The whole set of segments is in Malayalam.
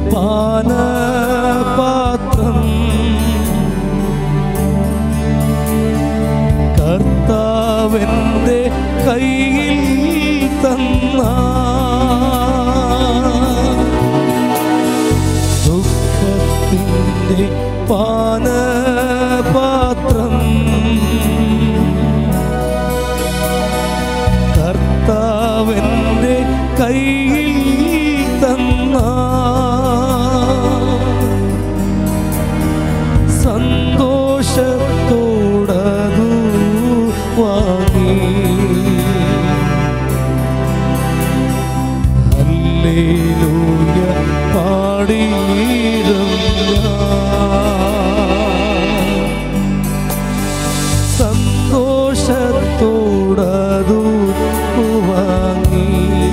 പാനപാത്രം കർത്താവിൻ്റെ കയ്യിൽ തന്ന ദുഃഖത്തിൻ്റെ പാനപാത്രം കർത്താവിൻ്റെ കയ്യിൽ തന്ന സന്തോഷത്തോടതു വാങ്ങി ഹല്ലേലൂയ പാടിയിടും ഞാൻ. സന്തോഷത്തോടതു വാങ്ങി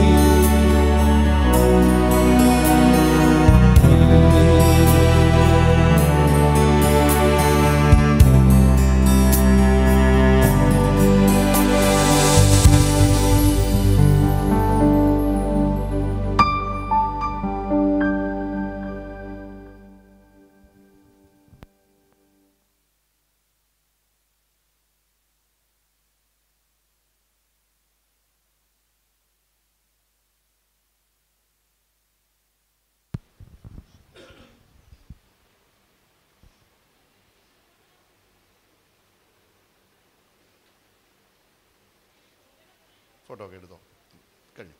ഫോട്ടോ ഒക്കെ എടുത്തോ കഴിഞ്ഞു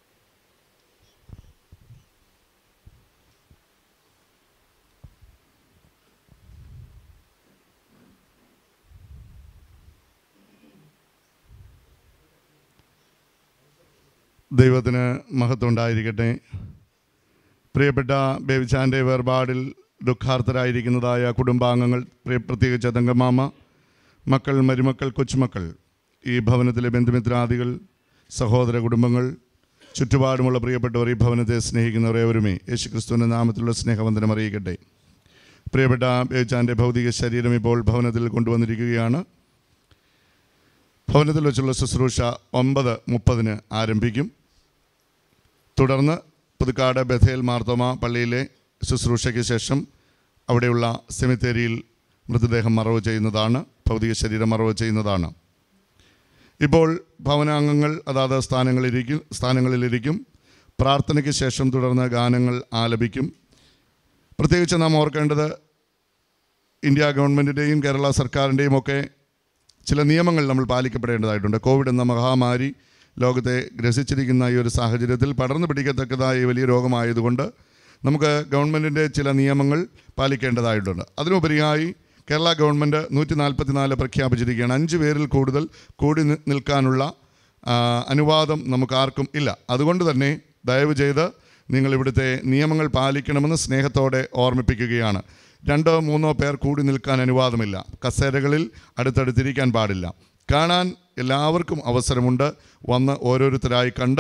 ദൈവത്തിന് മഹത്വം ഉണ്ടായിരിക്കട്ടെ പ്രിയപ്പെട്ട ബേബിച്ചാൻ്റെ വേർപാടിൽ ദുഃഖാർത്ഥരായിരിക്കുന്നതായ കുടുംബാംഗങ്ങൾ പ്രിയ പ്രത്യേകിച്ച് തങ്കമാമ മക്കൾ മരുമക്കൾ കൊച്ചുമക്കൾ ഈ ഭവനത്തിലെ ബന്ധുമിത്രാദികൾ സഹോദര കുടുംബങ്ങൾ ചുറ്റുപാടുമുള്ള പ്രിയപ്പെട്ടവർ ഈ ഭവനത്തെ സ്നേഹിക്കുന്നവർ ഏവരുമേ യേശു ക്രിസ്തുവിൻ്റെ നാമത്തിലുള്ള സ്നേഹവന്ദനം അറിയിക്കട്ടെ പ്രിയപ്പെട്ട ബേച്ചാൻ്റെ ഭൗതിക ശരീരം ഇപ്പോൾ ഭവനത്തിൽ കൊണ്ടുവന്നിരിക്കുകയാണ് ഭവനത്തിൽ വെച്ചുള്ള ശുശ്രൂഷ ഒമ്പത് മുപ്പതിന് ആരംഭിക്കും തുടർന്ന് പുതുക്കാട് ബഥേൽ മാർത്തോമ പള്ളിയിലെ ശുശ്രൂഷയ്ക്ക് ശേഷം അവിടെയുള്ള സെമിത്തേരിയിൽ മൃതദേഹം മറവ് ചെയ്യുന്നതാണ് ഭൗതിക ശരീരം മറവ് ചെയ്യുന്നതാണ് ഇപ്പോൾ ഭവനാംഗങ്ങൾ അതാത് സ്ഥാനങ്ങളിലിരിക്കും സ്ഥാനങ്ങളിലിരിക്കും പ്രാർത്ഥനയ്ക്ക് ശേഷം തുടർന്ന് ഗാനങ്ങൾ ആലപിക്കും പ്രത്യേകിച്ച് നാം ഓർക്കേണ്ടത് ഇന്ത്യ ഗവൺമെൻറ്റിൻ്റെയും കേരള സർക്കാരിൻ്റെയും ഒക്കെ ചില നിയമങ്ങൾ നമ്മൾ പാലിക്കപ്പെടേണ്ടതായിട്ടുണ്ട് കോവിഡ് എന്ന മഹാമാരി ലോകത്തെ ഗ്രസിച്ചിരിക്കുന്ന ഈ ഒരു സാഹചര്യത്തിൽ പടർന്നു പിടിക്കത്തക്കതായ ഈ വലിയ രോഗമായതുകൊണ്ട് നമുക്ക് ഗവൺമെൻറ്റിൻ്റെ ചില നിയമങ്ങൾ പാലിക്കേണ്ടതായിട്ടുണ്ട് അതിനുപരിയായി കേരള ഗവൺമെൻറ് നൂറ്റി നാൽപ്പത്തി നാല് പ്രഖ്യാപിച്ചിരിക്കുകയാണ് അഞ്ച് പേരിൽ കൂടുതൽ കൂടി നി- നിൽക്കാനുള്ള ആ, അനുവാദം നമുക്ക് ആർക്കും ഇല്ല അതുകൊണ്ട് തന്നെ ദയവ് ചെയ്ത് നിങ്ങൾ ഇവിടുത്തെ നിയമങ്ങൾ പാലിക്കണമെന്ന് സ്നേഹത്തോടെ ഓർമ്മിപ്പിക്കുകയാണ് രണ്ടോ മൂന്നോ പേർ കൂടി നിൽക്കാൻ അനുവാദമില്ല കസേരകളിൽ അടുത്തടുത്തിരിക്കാൻ പാടില്ല കാണാൻ എല്ലാവർക്കും അവസരമുണ്ട് വന്ന് ഓരോരുത്തരായി കണ്ട്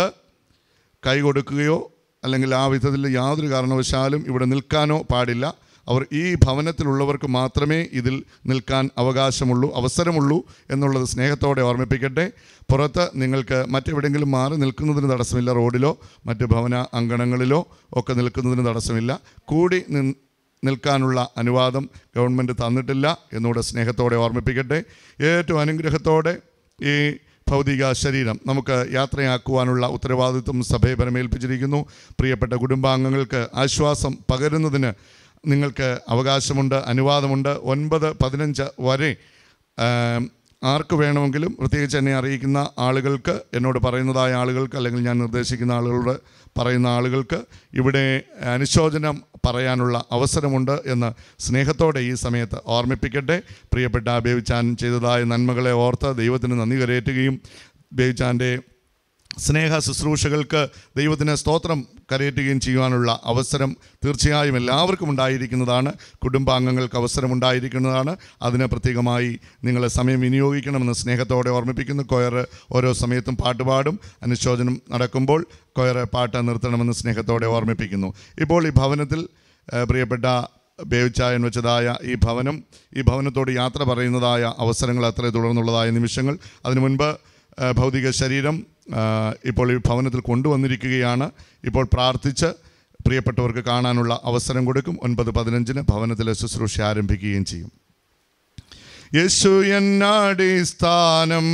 കൈ കൊടുക്കുകയോ അല്ലെങ്കിൽ ആ വിധത്തിൽ യാതൊരു കാരണവശാലും ഇവിടെ നിൽക്കാനോ പാടില്ല അവർ ഈ ഭവനത്തിലുള്ളവർക്ക് മാത്രമേ ഇതിൽ നിൽക്കാൻ അവകാശമുള്ളൂ അവസരമുള്ളൂ എന്നുള്ളത് സ്നേഹത്തോടെ ഓർമ്മിപ്പിക്കട്ടെ പുറത്ത് നിങ്ങൾക്ക് മറ്റെവിടെയെങ്കിലും മാറി നിൽക്കുന്നതിന് തടസ്സമില്ല റോഡിലോ മറ്റ് ഭവന അങ്കണങ്ങളിലോ ഒക്കെ നിൽക്കുന്നതിന് തടസ്സമില്ല കൂടി നിൻ നിൽക്കാനുള്ള അനുവാദം ഗവൺമെൻറ് തന്നിട്ടില്ല എന്നുകൂടെ സ്നേഹത്തോടെ ഓർമ്മിപ്പിക്കട്ടെ ഏറ്റവും അനുഗ്രഹത്തോടെ ഈ ഭൗതിക ശരീരം നമുക്ക് യാത്രയാക്കുവാനുള്ള ഉത്തരവാദിത്വം സഭയെ പരമേൽപ്പിച്ചിരിക്കുന്നു പ്രിയപ്പെട്ട കുടുംബാംഗങ്ങൾക്ക് ആശ്വാസം പകരുന്നതിന് നിങ്ങൾക്ക് അവകാശമുണ്ട് അനുവാദമുണ്ട് ഒൻപത് പതിനഞ്ച് വരെ ആം, ആർക്ക് വേണമെങ്കിലും പ്രത്യേകിച്ച് എന്നെ അറിയിക്കുന്ന ആളുകൾക്ക് എന്നോട് പറയുന്നതായ ആളുകൾക്ക് അല്ലെങ്കിൽ ഞാൻ നിർദ്ദേശിക്കുന്ന ആളുകളോട് പറയുന്ന ആളുകൾക്ക് ഇവിടെ അനുശോചനം പറയാനുള്ള അവസരമുണ്ട് എന്ന് സ്നേഹത്തോടെ ഈ സമയത്ത് ഓർമ്മിപ്പിക്കട്ടെ പ്രിയപ്പെട്ട ബേബിച്ചാൻ ചെയ്തതായ നന്മകളെ ഓർത്ത് ദൈവത്തിന് നന്ദി കരയേറ്റുകയും ബേബിച്ചാൻ്റെ സ്നേഹ ശുശ്രൂഷകൾക്ക് ദൈവത്തിന് സ്തോത്രം കരയേറ്റുകയും ചെയ്യുവാനുള്ള അവസരം തീർച്ചയായും എല്ലാവർക്കും ഉണ്ടായിരിക്കുന്നതാണ് കുടുംബാംഗങ്ങൾക്ക് അവസരം ഉണ്ടായിരിക്കുന്നതാണ് അതിന് പ്രത്യേകമായി നിങ്ങൾ സമയം വിനിയോഗിക്കണമെന്ന് സ്നേഹത്തോടെ ഓർമ്മിപ്പിക്കുന്നു കൊയർ ഓരോ സമയത്തും പാട്ടുപാടും അനുശോചനം നടക്കുമ്പോൾ കൊയർ പാട്ട് നിർത്തണമെന്ന് സ്നേഹത്തോടെ ഓർമ്മിപ്പിക്കുന്നു ഇപ്പോൾ ഈ ഭവനത്തിൽ ഏഹ്, പ്രിയപ്പെട്ട ബേവിച്ചായൻ വെച്ചതായ ഈ ഭവനം ഈ ഭവനത്തോട് യാത്ര പറയുന്നതായ അവസരങ്ങൾ അത്ര തുടർന്നുള്ളതായ നിമിഷങ്ങൾ അതിനു മുൻപ് ആ, ഭൗതിക ശരീരം ആ, ഇപ്പോൾ ഈ ഭവനത്തിൽ കൊണ്ടുവന്നിരിക്കുകയാണ് ഇപ്പോൾ പ്രാർത്ഥിച്ച് പ്രിയപ്പെട്ടവർക്ക് കാണാനുള്ള അവസരം കൊടുക്കും ഒൻപത് പതിനഞ്ചിന് ഭവനത്തിലെ ശുശ്രൂഷ ആരംഭിക്കുകയും ചെയ്യും യേശു എന്നാടിസ്ഥാനം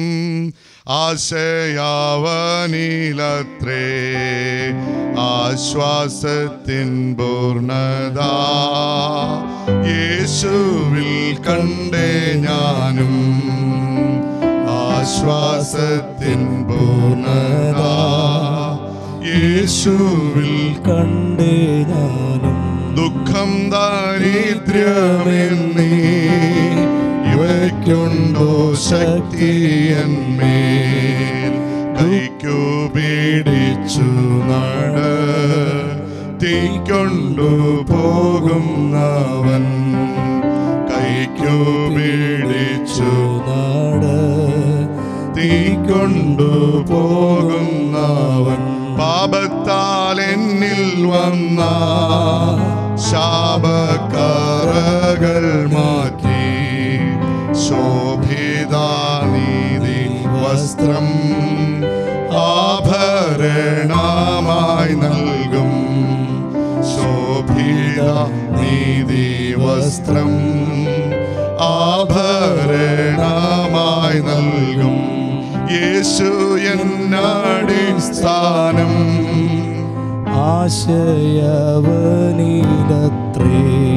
ആശയാവനീലത്രേ ആശ്വാസത്തിൻ പൂർണ്ണത യേശുവിൽ കണ്ടേ ഞാനും ആശ്വാസത്തിൻ പൂർണ്ണത യേശുവിൽ കണ്ടേ ഞാനും ദുഃഖം ദാരിദ്ര്യമെന്നീ ഇവയ്ക്കുണ്ടോ ശക്തിയന്മേൽ കൈക്കു പിടിച്ചു നട തീക്കൊണ്ടു പോകുന്നവൻ കൈക്കു പിടിച്ചു നാട് തീക്കൊണ്ടു പോകുന്നവൻ പാപത്താൽ എന്നിൽ വന്ന ശാപക്കറകൾ മാറ്റി ശോഭിതാനീതി വസ്ത്രം ആഭരണമായി നൽകും ശോഭിത നീതി വസ്ത്രം ആഭരണമായി നൽകും യേശു എന്നാടി സ്ഥാനം ആശയവനീലത്രേ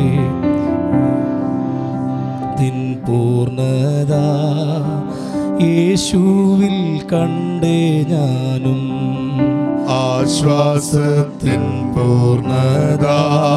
തിൻ പൂർണ്ണത യേശുവിൽ കണ്ടേ ഞാനും ആശ്വാസത്തിൻ പൂർണ്ണത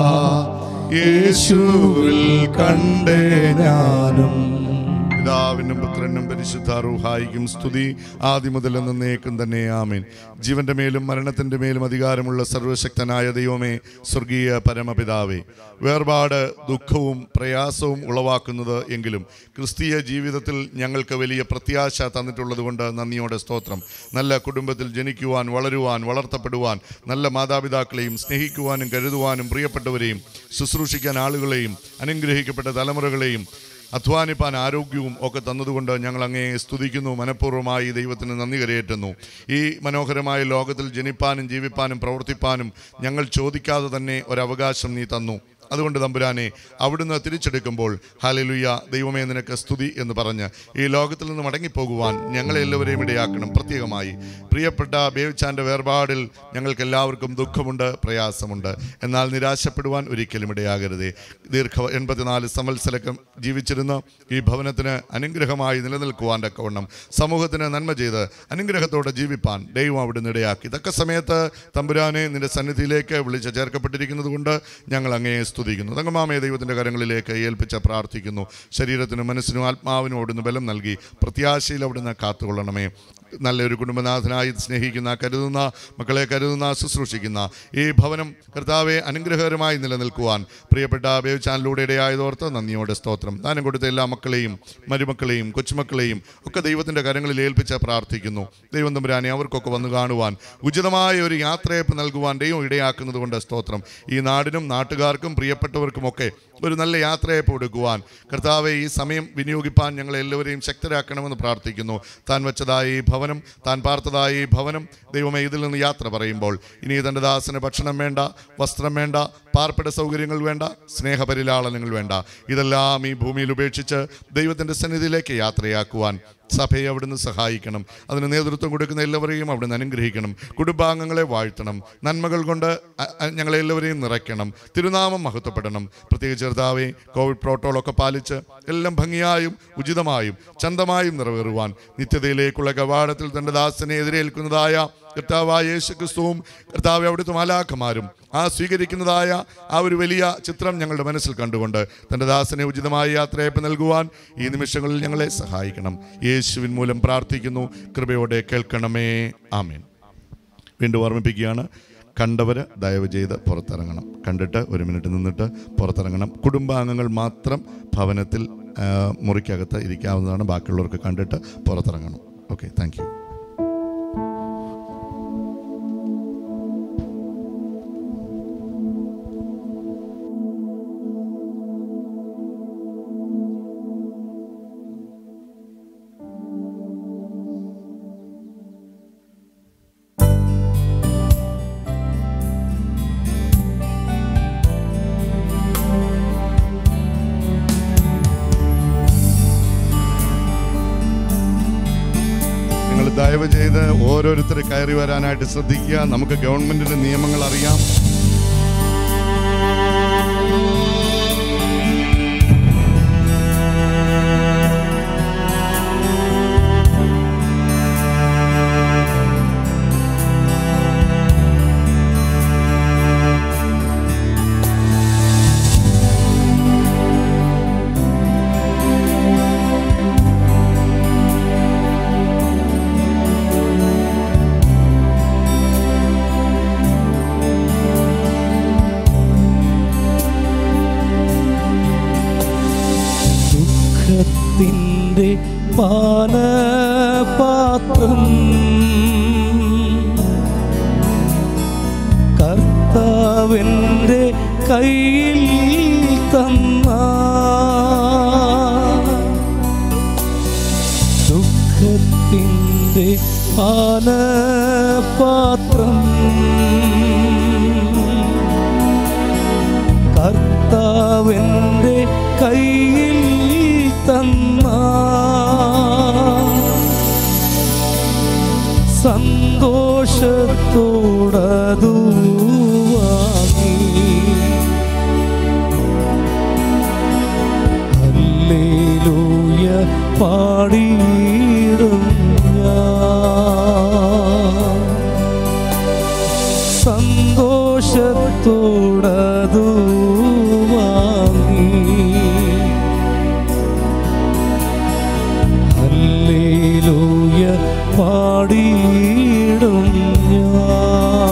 യേശുവിൽ കണ്ടേ ഞാനും പിതാവിനും പുത്രനും പരിശുദ്ധ റൂഹായിക്കും സ്തുതി ആദ്യം മുതൽ എന്നേക്കും തന്നെ ആമേൻ ജീവന്റെ മേലും മരണത്തിന്റെ മേലും അധികാരമുള്ള സർവശക്തനായ ദൈവമേ സ്വർഗീയ പരമപിതാവേ വേർപാട് ദുഃഖവും പ്രയാസവും ഉളവാക്കുന്നത് എങ്കിലും ക്രിസ്തീയ ജീവിതത്തിൽ ഞങ്ങൾക്ക് വലിയ പ്രത്യാശ തന്നിട്ടുള്ളത് കൊണ്ട് നന്ദിയോടെ സ്തോത്രം നല്ല കുടുംബത്തിൽ ജനിക്കുവാൻ വളരുവാൻ വളർത്തപ്പെടുവാൻ നല്ല മാതാപിതാക്കളെയും സ്നേഹിക്കുവാനും കരുതുവാനും പ്രിയപ്പെട്ടവരെയും ശുശ്രൂഷിക്കാൻ ആളുകളെയും അനുഗ്രഹിക്കപ്പെട്ട തലമുറകളെയും അധ്വാനിപ്പാൻ ആരോഗ്യവും ഒക്കെ തന്നതുകൊണ്ട് ഞങ്ങൾ അങ്ങയെ സ്തുതിക്കുന്നു മനഃപൂർവ്വമായി ദൈവത്തിന് നന്ദി കരയേറ്റുന്നു ഈ മനോഹരമായ ലോകത്തിൽ ജനിപ്പാനും ജീവിപ്പാനും പ്രവർത്തിപ്പാനും ഞങ്ങൾ ചോദിക്കാതെ തന്നെ ഒരവകാശം നീ തന്നു അതുകൊണ്ട് തമ്പുരാനെ അവിടുന്ന് തിരിച്ചെടുക്കുമ്പോൾ ഹാലലുയ്യ ദൈവമേ നിനക്ക് സ്തുതി എന്ന് പറഞ്ഞ് ഈ ലോകത്തിൽ നിന്ന് മടങ്ങിപ്പോകുവാൻ ഞങ്ങളെ എല്ലാവരെയും ഇടയാക്കണം പ്രത്യേകമായി പ്രിയപ്പെട്ട ബേവിച്ചാൻ്റെ വേർപാടിൽ ഞങ്ങൾക്ക് എല്ലാവർക്കും ദുഃഖമുണ്ട് പ്രയാസമുണ്ട് എന്നാൽ നിരാശപ്പെടുവാൻ ഒരിക്കലും ഇടയാകരുതേ ദീർഘ എൺപത്തിനാല് സംവത്സരക്കം ജീവിച്ചിരുന്ന ഈ ഭവനത്തിന് അനുഗ്രഹമായി നിലനിൽക്കുവാൻ തക്കവണ്ണം സമൂഹത്തിന് നന്മ ചെയ്ത് അനുഗ്രഹത്തോടെ ജീവിപ്പാൻ ദൈവം അവിടുന്ന് ഇടയാക്കി തക്ക സമയത്ത് തമ്പുരാനെ നിന്റെ സന്നിധിയിലേക്ക് വിളിച്ച് ചേർക്കപ്പെട്ടിരിക്കുന്നത് കൊണ്ട് ഞങ്ങൾ അങ്ങയെ സ്തുതിക്കുന്നു തങ്കമാമയെ ദൈവത്തിൻ്റെ കരങ്ങളിലേക്ക് ഏൽപ്പിച്ച് പ്രാർത്ഥിക്കുന്നു ശരീരത്തിനും മനസ്സിനും ആത്മാവിനും അവിടുന്ന് ബലം നൽകി പ്രത്യാശയിൽ അവിടുന്ന് കാത്തുകൊള്ളണമേ നല്ലൊരു കുടുംബനാഥനായി സ്നേഹിക്കുന്ന കരുതുന്ന മക്കളെ കരുതുന്ന ശുശ്രൂഷിക്കുന്ന ഈ ഭവനം കർത്താവെ അനുഗ്രഹകരമായി നിലനിൽക്കുവാൻ പ്രിയപ്പെട്ട ബേവ് ചാനലിലൂടെ ഇടയായതോർത്ത് നന്ദിയോടെ സ്തോത്രം ദാനം കൊടുത്ത എല്ലാ മക്കളെയും മരുമക്കളെയും കൊച്ചുമക്കളെയും ഒക്കെ ദൈവത്തിൻ്റെ കരങ്ങളിൽ ഏൽപ്പിച്ച് പ്രാർത്ഥിക്കുന്നു ദൈവം തമ്പുരാനെ അവർക്കൊക്കെ വന്നു കാണുവാൻ ഉചിതമായ ഒരു യാത്രയപ്പ് നൽകുവാൻ ദൈവം ഇടയാക്കുന്നത് കൊണ്ട് സ്തോത്രം ഈ നാടിനും നാട്ടുകാർക്കും പ്രിയപ്പെട്ടവർക്കുമൊക്കെ ഒരു നല്ല യാത്രയപ്പ് കൊടുക്കുവാൻ കർത്താവെ ഈ സമയം വിനിയോഗിപ്പാൻ ഞങ്ങളെ എല്ലാവരെയും ശക്തരാക്കണമെന്ന് പ്രാർത്ഥിക്കുന്നു താൻ വെച്ചതായ ഈ ഭവനം താൻ പാർത്തതായ ഈ ഭവനം ദൈവമേ ഇതിൽ നിന്ന് യാത്ര പറയുമ്പോൾ ഇനി തൻ്റെ ദാസന് ഭക്ഷണം വേണ്ട വസ്ത്രം വേണ്ട പാർപ്പിട സൗകര്യങ്ങൾ വേണ്ട സ്നേഹപരിലാളനങ്ങൾ വേണ്ട ഇതെല്ലാം ഈ ഭൂമിയിൽ ഉപേക്ഷിച്ച് ദൈവത്തിൻ്റെ സന്നിധിയിലേക്ക് യാത്രയാക്കുവാൻ സഭയെ അവിടുന്ന് സഹായിക്കണം അതിന് നേതൃത്വം കൊടുക്കുന്ന എല്ലാവരെയും അവിടുന്ന് അനുഗ്രഹിക്കണം കുടുംബാംഗങ്ങളെ വാഴ്ത്തണം നന്മകൾ കൊണ്ട് അ- അ- ഞങ്ങളെ എല്ലാവരെയും നിറയ്ക്കണം തിരുനാമം മഹത്വപ്പെടണം പ്രത്യേകിച്ച് ചെറുതാവെ കോവിഡ് പ്രോട്ടോളൊക്കെ പാലിച്ച് എല്ലാം ഭംഗിയായും ഉചിതമായും ചന്തമായും നിറവേറുവാൻ നിത്യതയിലേക്കുള്ള കവാടത്തിൽ തൻ്റെ ദാസനെ എതിരേൽക്കുന്നതായ കർത്താവായ യേശു ക്രിസ്തുവും കർത്താവ് അവിടുത്തെ മാലാഖമാരും ആ സ്വീകരിക്കുന്നതായ ആ ഒരു വലിയ ചിത്രം ഞങ്ങളുടെ മനസ്സിൽ കണ്ടുകൊണ്ട് തൻ്റെ ദാസനെ ഉചിതമായ യാത്രയപ്പ് നൽകുവാൻ ഈ നിമിഷങ്ങളിൽ ഞങ്ങളെ സഹായിക്കണം യേശുവിൻ മൂലം പ്രാർത്ഥിക്കുന്നു കൃപയോടെ കേൾക്കണമേ ആമേൻ വീണ്ടും ഓർമ്മിപ്പിക്കുകയാണ് കണ്ടവർ ദയവ് ചെയ്ത് പുറത്തിറങ്ങണം കണ്ടിട്ട് ഒരു മിനിറ്റ് നിന്നിട്ട് പുറത്തിറങ്ങണം കുടുംബാംഗങ്ങൾ മാത്രം ഭവനത്തിൽ ആ, മുറിക്കകത്ത് ഇരിക്കാവുന്നതാണ് ബാക്കിയുള്ളവർക്ക് കണ്ടിട്ട് പുറത്തിറങ്ങണം ഓക്കെ താങ്ക് യു സമയത്ത് ഓരോരുത്തർ കയറി വരാനായിട്ട് ശ്രദ്ധിക്കുക നമുക്ക് ഗവൺമെന്റിന്റെ നിയമങ്ങൾ അറിയാം ദുഃഖത്തിൻ്റെ പാനപാത്രം കർത്താവിൻ്റെ കയ്യിൽ തന്ന ദുഃഖത്തിൻ്റെ പാനപാത്രം കർത്താവിൻ്റെ കയ്യിൽ തന്ന സന്തോഷത്തോടതു വാങ്ങി ഹല്ലേലൂയ പാടിയിടും ഞാൻ സന്തോഷത്തോടതു വാങ്ങി ഹല്ലേലൂയ പാടിയിടും ഞാൻ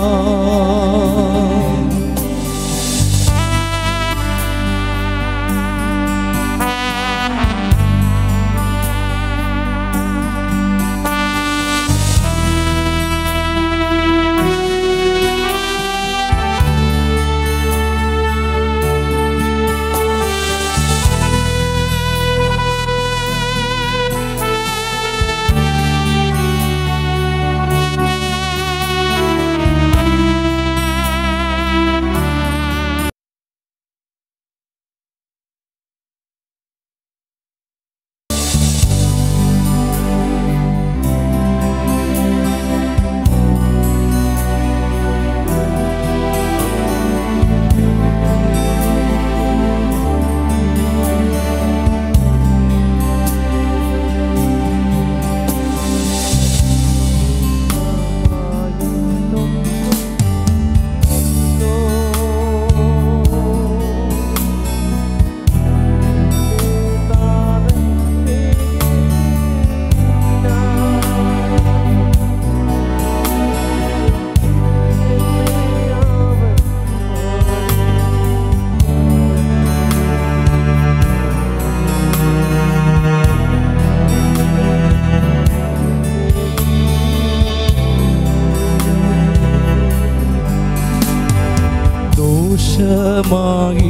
ദോഷമായി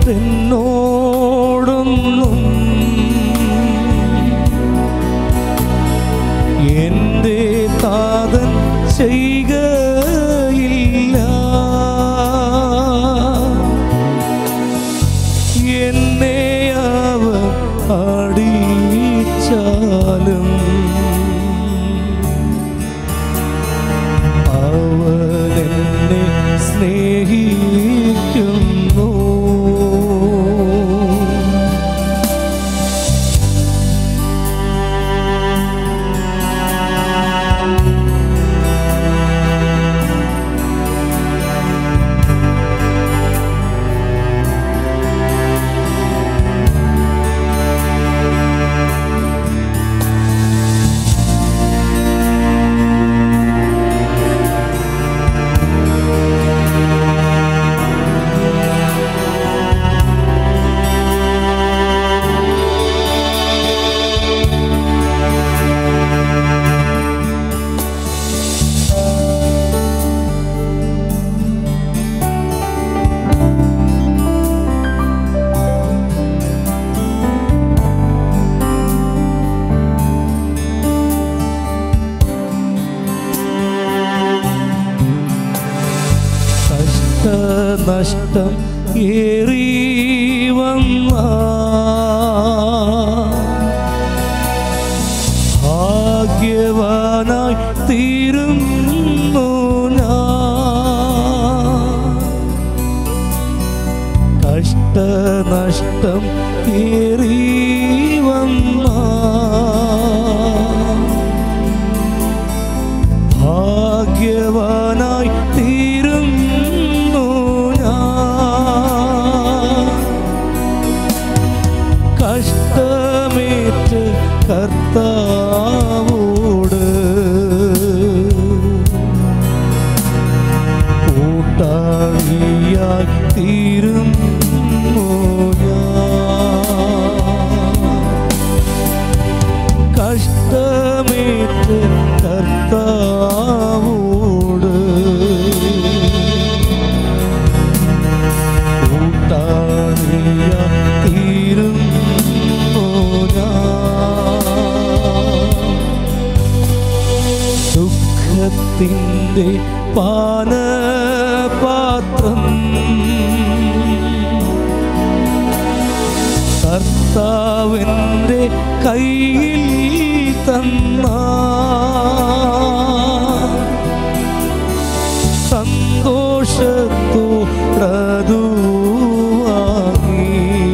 എന്നോടൊന്നും എൻ്റെ താതൻ ചെയ്യുകയില്ല എന്നെ അവൻ അടിച്ചാലും അവനെന്നെ സ്നേഹിക്കുന്നു നഷ്ടം ഏറി വന്ന ഭാഗ്യവാനായി തീ കഷ്ടനഷ്ടം ഏറി വന്ന ഭാഗ്യവാനായി തീരുന്നു ഞാൻ കഷ്ടമേറ്റ് കർത്താവോട് കൂട്ടാളിയായി തീരുന്നു ഞാൻ കഷ്ടമേറ്റ് കർത്താവോട് കൂട്ടാളിയായി തീരുന്നു ഞാൻ ദുഃഖത്തിൻ്റെ പാനപാത്രം കർത്താവിൻ്റെ കയ്യിൽ തന്ന സന്തോഷത്തോടതു വാങ്ങി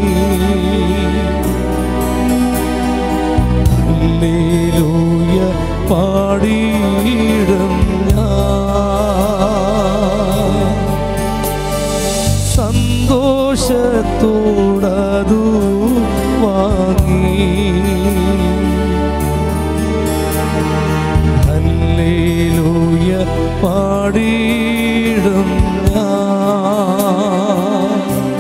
ഹല്ലേലൂയ പാടിയിടും ഞാൻ സന്തോഷത്തോടതു വാങ്ങി ഹല്ലേലൂയ പാടിയിടും ഞാൻ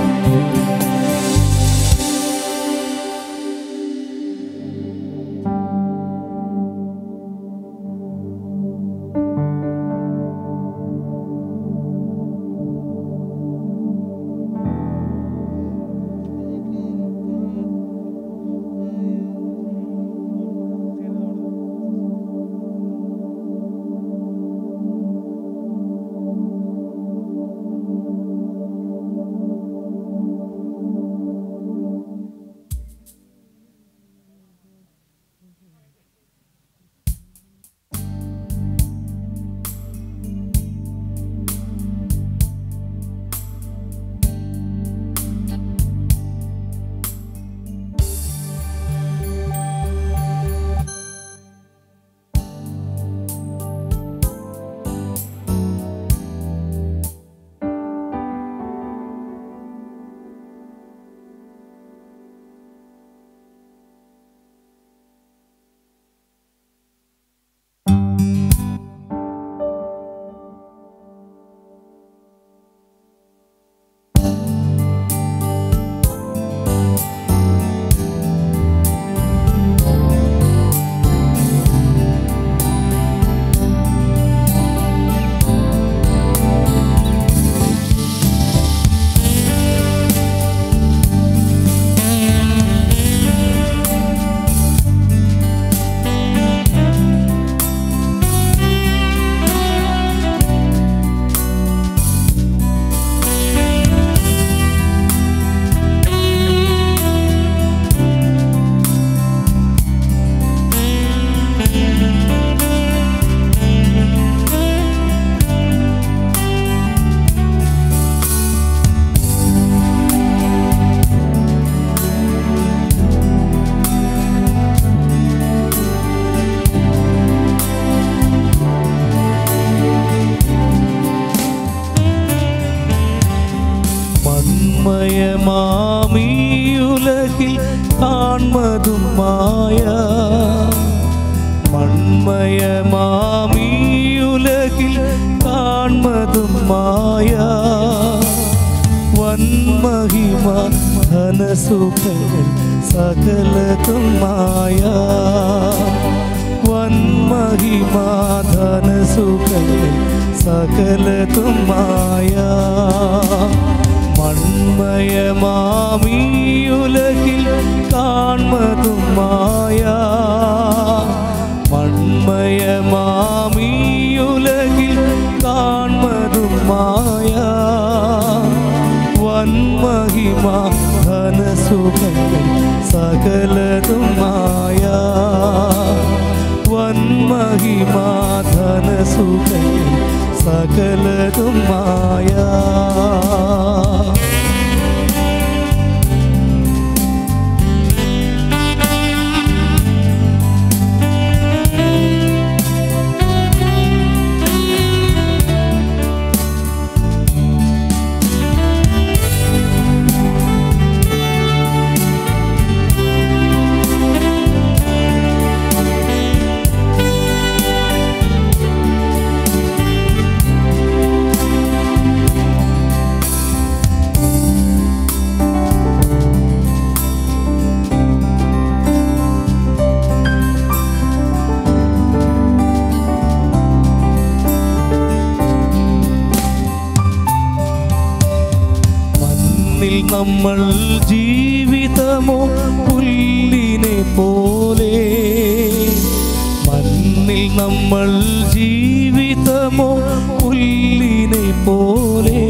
മൺമയമാമിയുലകിൽ കാൺമതും മായ മൺമയമാമിയുലകിൽ കാൺമതും മായ വന്മഹിമ ധനസുഖങ്ങൾ സകലതും മായ വന്മഹിമ ധനസുഖങ്ങൾ സകലതും മായ മൺമയമാമിയുലകിൽ കാൺമതും മായ മൺമയമാമിയുലകിൽ കാൺമതും മായ വന്മഹിമ ധനസുഖങ്ങൾ സകലതും മായ വന്മഹിമ ധനസുഖങ്ങൾ സകലതും മായ മണ്ണിൽ നമ്മൾ ജീവിതമോ പുല്ലിനെ പോലെ മണ്ണിൽ നമ്മൾ ജീവിതമോ പുല്ലിനെ പോലെ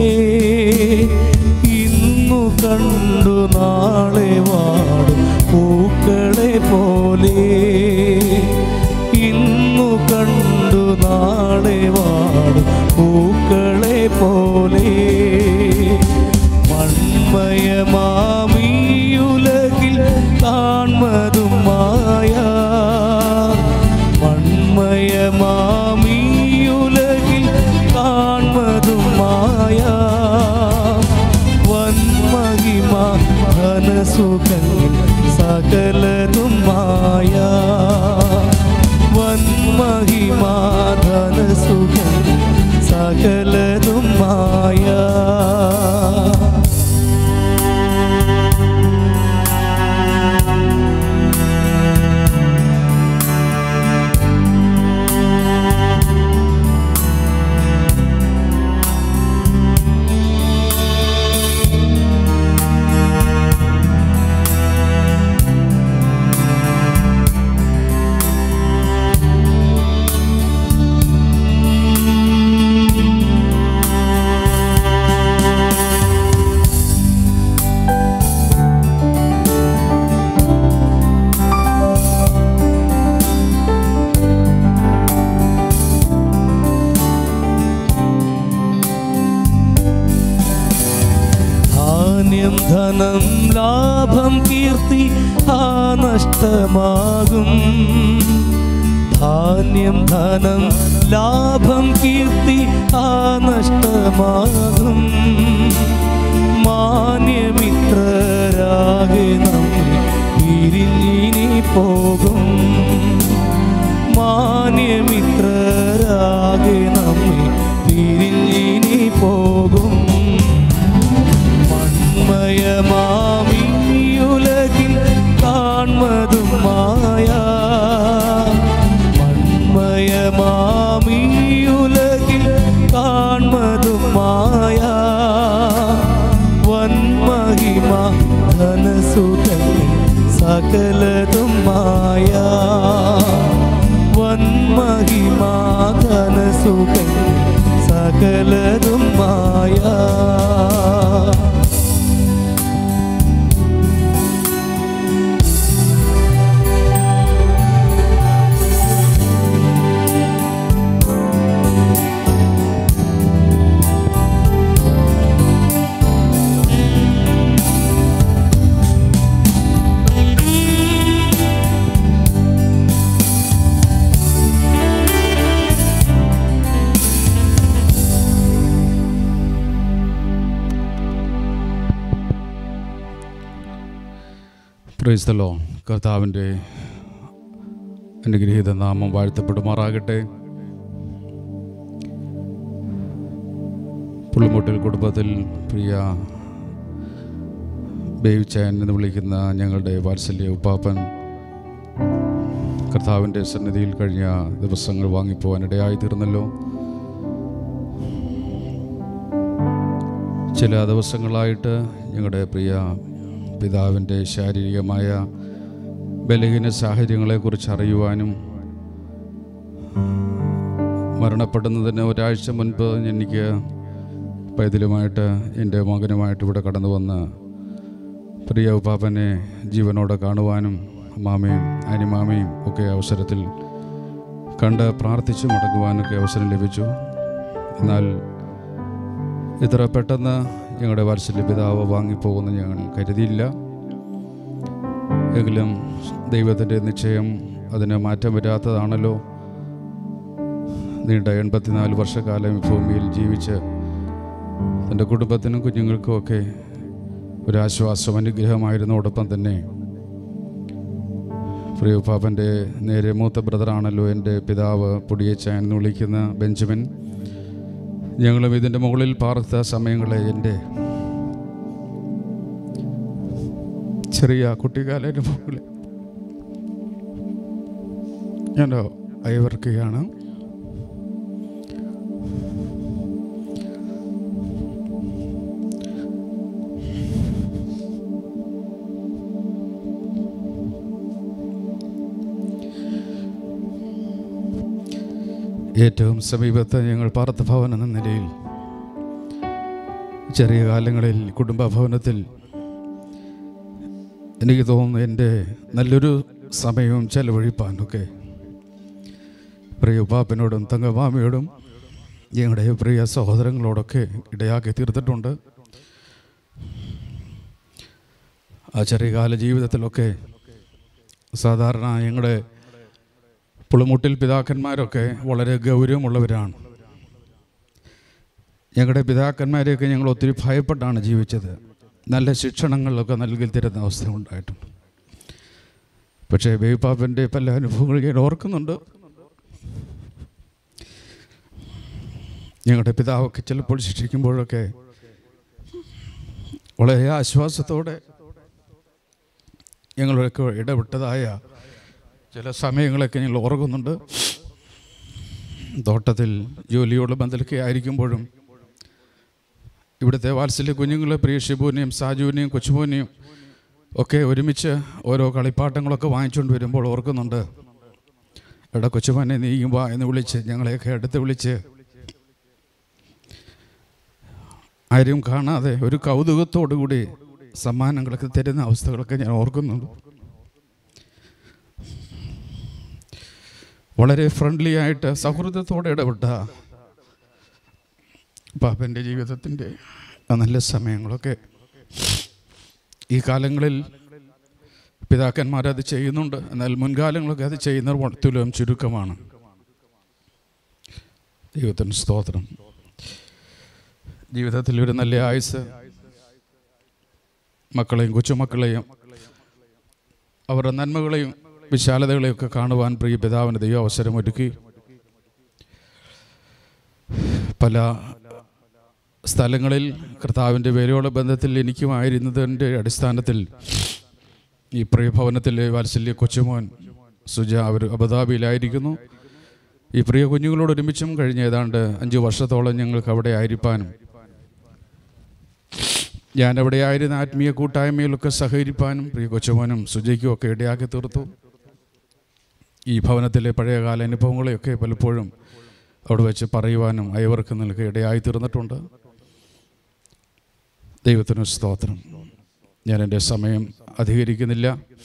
ഇന്നു കണ്ടു നാളെ വാടും പൂക്കളെ പോലെ ഇന്നു കണ്ടു നാളെ വാടും പൂക്കളെ പോലെ മൺമയമാമിയുലകിൽ കാൺമതും മായ മൺമയമാമിയുലകിൽ കാൺമതും മായ വന്മഹിമ ധനസുഖങ്ങൾ സകലതും മായ വന്മഹിമ ധനസുഖങ്ങൾ സകലതും മായ ധാന്യം ധനം ലാഭം കീർത്തി ആ നഷ്ടമാകും ധാന്യം ധനം ലാഭം കീർത്തി ആ നഷ്ടമാകും മാന്യമിത്രരാകെ നമ്മെ പിരിഞ്ഞിനി പോകും മാന്യമിത്രരാകെ നമ്മെ പിരിഞ്ഞിനി പോകും മൺമയമാമിയുലകിൽ കാൺമതും മായ മൺമയമാമിയുലകിൽ കാൺമതും മായ വന്മഹിമ ധനസുഖങ്ങൾ സകലതും മായ വന്മഹിമ ധനസുഖങ്ങൾ സകലതും മായ പ്രൈസ്തലോ കർത്താവിൻ്റെ അനുഗ്രഹീത നാമം വാഴ്ത്തപ്പെടുമാറാകട്ടെ പുള്ളിമുട്ടിൽ കുടുംബത്തിൽ പ്രിയ ബേവിച്ചായൻ എന്ന് വിളിക്കുന്ന ഞങ്ങളുടെ വാത്സല്യ ഉപ്പാപ്പൻ കർത്താവിൻ്റെ സന്നിധിയിൽ കഴിഞ്ഞ ദിവസങ്ങൾ വാങ്ങിപ്പോവാനിടയായി തീർന്നല്ലോ ചില ദിവസങ്ങളായിട്ട് ഞങ്ങളുടെ പ്രിയ പിതാവിൻ്റെ ശാരീരികമായ ബലഹീന സാഹചര്യങ്ങളെക്കുറിച്ച് അറിയുവാനും മരണപ്പെടുന്നതിന് ഒരാഴ്ച മുൻപ് എനിക്ക് പൈതലുമായിട്ട് എൻ്റെ മകനുമായിട്ട് ഇവിടെ കടന്നു വന്ന് പ്രിയ ഉപ്പാപ്പനെ ജീവനോടെ കാണുവാനും മാമയും അനിമാമയും ഒക്കെ അവസരത്തിൽ കണ്ട് പ്രാർത്ഥിച്ചു മടങ്ങുവാനൊക്കെ അവസരം ലഭിച്ചു എന്നാൽ ഇത്ര പെട്ടെന്ന് ഞങ്ങളുടെ വാത്സല്യ പിതാവ് വാങ്ങിപ്പോകുന്ന ഞങ്ങൾ കരുതിയില്ല എങ്കിലും ദൈവത്തിൻ്റെ നിശ്ചയം അതിന് മാറ്റം വരാത്തതാണല്ലോ നീണ്ട എൺപത്തിനാല് വർഷക്കാലം ഈ ഭൂമിയിൽ ജീവിച്ച് തൻ്റെ കുടുംബത്തിനും കുഞ്ഞുങ്ങൾക്കുമൊക്കെ ഒരാശ്വാസം അനുഗ്രഹമായിരുന്നോടൊപ്പം തന്നെ പ്രിയപ്പാപ്പൻ്റെ നേരെ മൂത്ത ബ്രദറാണല്ലോ എൻ്റെ പിതാവ് പൊടിയച്ചാൻ എന്ന് വിളിക്കുന്ന ബെഞ്ചമിൻ ഞങ്ങളും ഇതിൻ്റെ മുകളിൽ പാർത്ത സമയങ്ങളെ എൻ്റെ ചെറിയ കുട്ടിക്കാല മുകളിൽ ഞാൻ അയവർക്കുകയാണ് ഏറ്റവും സമീപത്ത് ഞങ്ങൾ പാർത്ത ഭവൻ എന്ന നിലയിൽ ചെറിയ കാലങ്ങളിൽ കുടുംബ ഭവനത്തിൽ എനിക്ക് തോന്നുന്നു എൻ്റെ നല്ലൊരു സമയവും ചെലവഴിപ്പാനൊക്കെ പ്രിയ ഉപ്പാപ്പനോടും തങ്കമാമയോടും ഞങ്ങളുടെ പ്രിയ സഹോദരങ്ങളോടൊക്കെ ഇടയാക്കി തീർത്തിട്ടുണ്ട് ആ ചെറിയ കാല ജീവിതത്തിലൊക്കെ സാധാരണ ഞങ്ങളുടെ പുളിമുട്ടിൽ പിതാക്കന്മാരൊക്കെ വളരെ ഗൗരവമുള്ളവരാണ് ഞങ്ങളുടെ പിതാക്കന്മാരെയൊക്കെ ഞങ്ങൾ ഒത്തിരി ഭയപ്പെട്ടാണ് ജീവിച്ചത് നല്ല ശിക്ഷണങ്ങളിലൊക്കെ നൽകി തരുന്ന അവസ്ഥ ഉണ്ടായിട്ടുണ്ട് പക്ഷേ ബേപ്പാപ്പൻ്റെ പല അനുഭവങ്ങൾ ഞാൻ ഓർക്കുന്നുണ്ട് ഞങ്ങളുടെ പിതാവൊക്കെ ചിലപ്പോൾ ശിക്ഷിക്കുമ്പോഴൊക്കെ വളരെ ആശ്വാസത്തോടെ ഞങ്ങളൊക്കെ ഇടപെട്ടതായ ചില സമയങ്ങളൊക്കെ ഞങ്ങൾ ഓർക്കുന്നുണ്ട് തോട്ടത്തിൽ ജോലിയോട് ബന്ധലൊക്കെ ആയിരിക്കുമ്പോഴും ഇവിടുത്തെ വാത്സല്യ കുഞ്ഞുങ്ങളെ പ്രിയ ഷിബുവിനെയും സാജുവിനെയും കൊച്ചുമോനെയും ഒക്കെ ഒരുമിച്ച് ഓരോ കളിപ്പാട്ടങ്ങളൊക്കെ വാങ്ങിച്ചുകൊണ്ട് വരുമ്പോൾ ഓർക്കുന്നുണ്ട് എടാ കൊച്ചുമോനെ നീയും വാ എന്ന് വിളിച്ച് ഞങ്ങളെയൊക്കെ അടുത്ത് വിളിച്ച് ആരും കാണാതെ ഒരു കൗതുകത്തോടു കൂടി സമ്മാനങ്ങളൊക്കെ തരുന്ന അവസ്ഥകളൊക്കെ ഞാൻ ഓർക്കുന്നുണ്ട് വളരെ ഫ്രണ്ട്ലി ആയിട്ട് സൗഹൃദത്തോടെ ഇടപെട്ട പാപ്പൻ്റെ ജീവിതത്തിൻ്റെ ആ നല്ല സമയങ്ങളൊക്കെ ഈ കാലങ്ങളിൽ പിതാക്കന്മാരത് ചെയ്യുന്നുണ്ട് എന്നാൽ മുൻകാലങ്ങളൊക്കെ അത് ചെയ്യുന്നവർ തുലം ചുരുക്കമാണ് ദൈവത്തിന് സ്തോത്രം ജീവിതത്തിൽ ഒരു നല്ല ആയുസ് മക്കളെയും കൊച്ചുമക്കളെയും അവരുടെ നന്മകളെയും വിശാലതകളെയൊക്കെ കാണുവാൻ പ്രിയ പിതാവിന് ദൈവം അവസരം ഒരുക്കി പല സ്ഥലങ്ങളിൽ കർത്താവിൻ്റെ വേലയോടെ ബന്ധത്തിൽ എനിക്കുമായിരുന്നതിൻ്റെ അടിസ്ഥാനത്തിൽ ഈ പ്രിയ ഭവനത്തിലെ വാത്സല്യ കൊച്ചുമോൻ സുജ അവർ അബുദാബിയിലായിരിക്കുന്നു ഈ പ്രിയ കുഞ്ഞുങ്ങളോട് ഒരുമിച്ചും കഴിഞ്ഞ ഏതാണ്ട് അഞ്ച് വർഷത്തോളം ഞങ്ങൾക്ക് അവിടെ ആയിരിക്കാനും ഞാൻ അവിടെ ആയിരുന്ന ആത്മീയ കൂട്ടായ്മയിലൊക്കെ സഹകരിപ്പാനും പ്രിയ കൊച്ചുമോനും സുജയ്ക്കും ഒക്കെ ഇടയാക്കി തീർത്തു ഈ ഭവനത്തിലെ പഴയകാല അനുഭവങ്ങളെയൊക്കെ പലപ്പോഴും അവിടെ വെച്ച് പറയുവാനും അയവർക്ക് നൽകി ഇടയായി തീർന്നിട്ടുണ്ട് ദൈവത്തിന് സ്തോത്രം ഞാൻ എൻ്റെ സമയം അധികരിക്കുന്നില്ല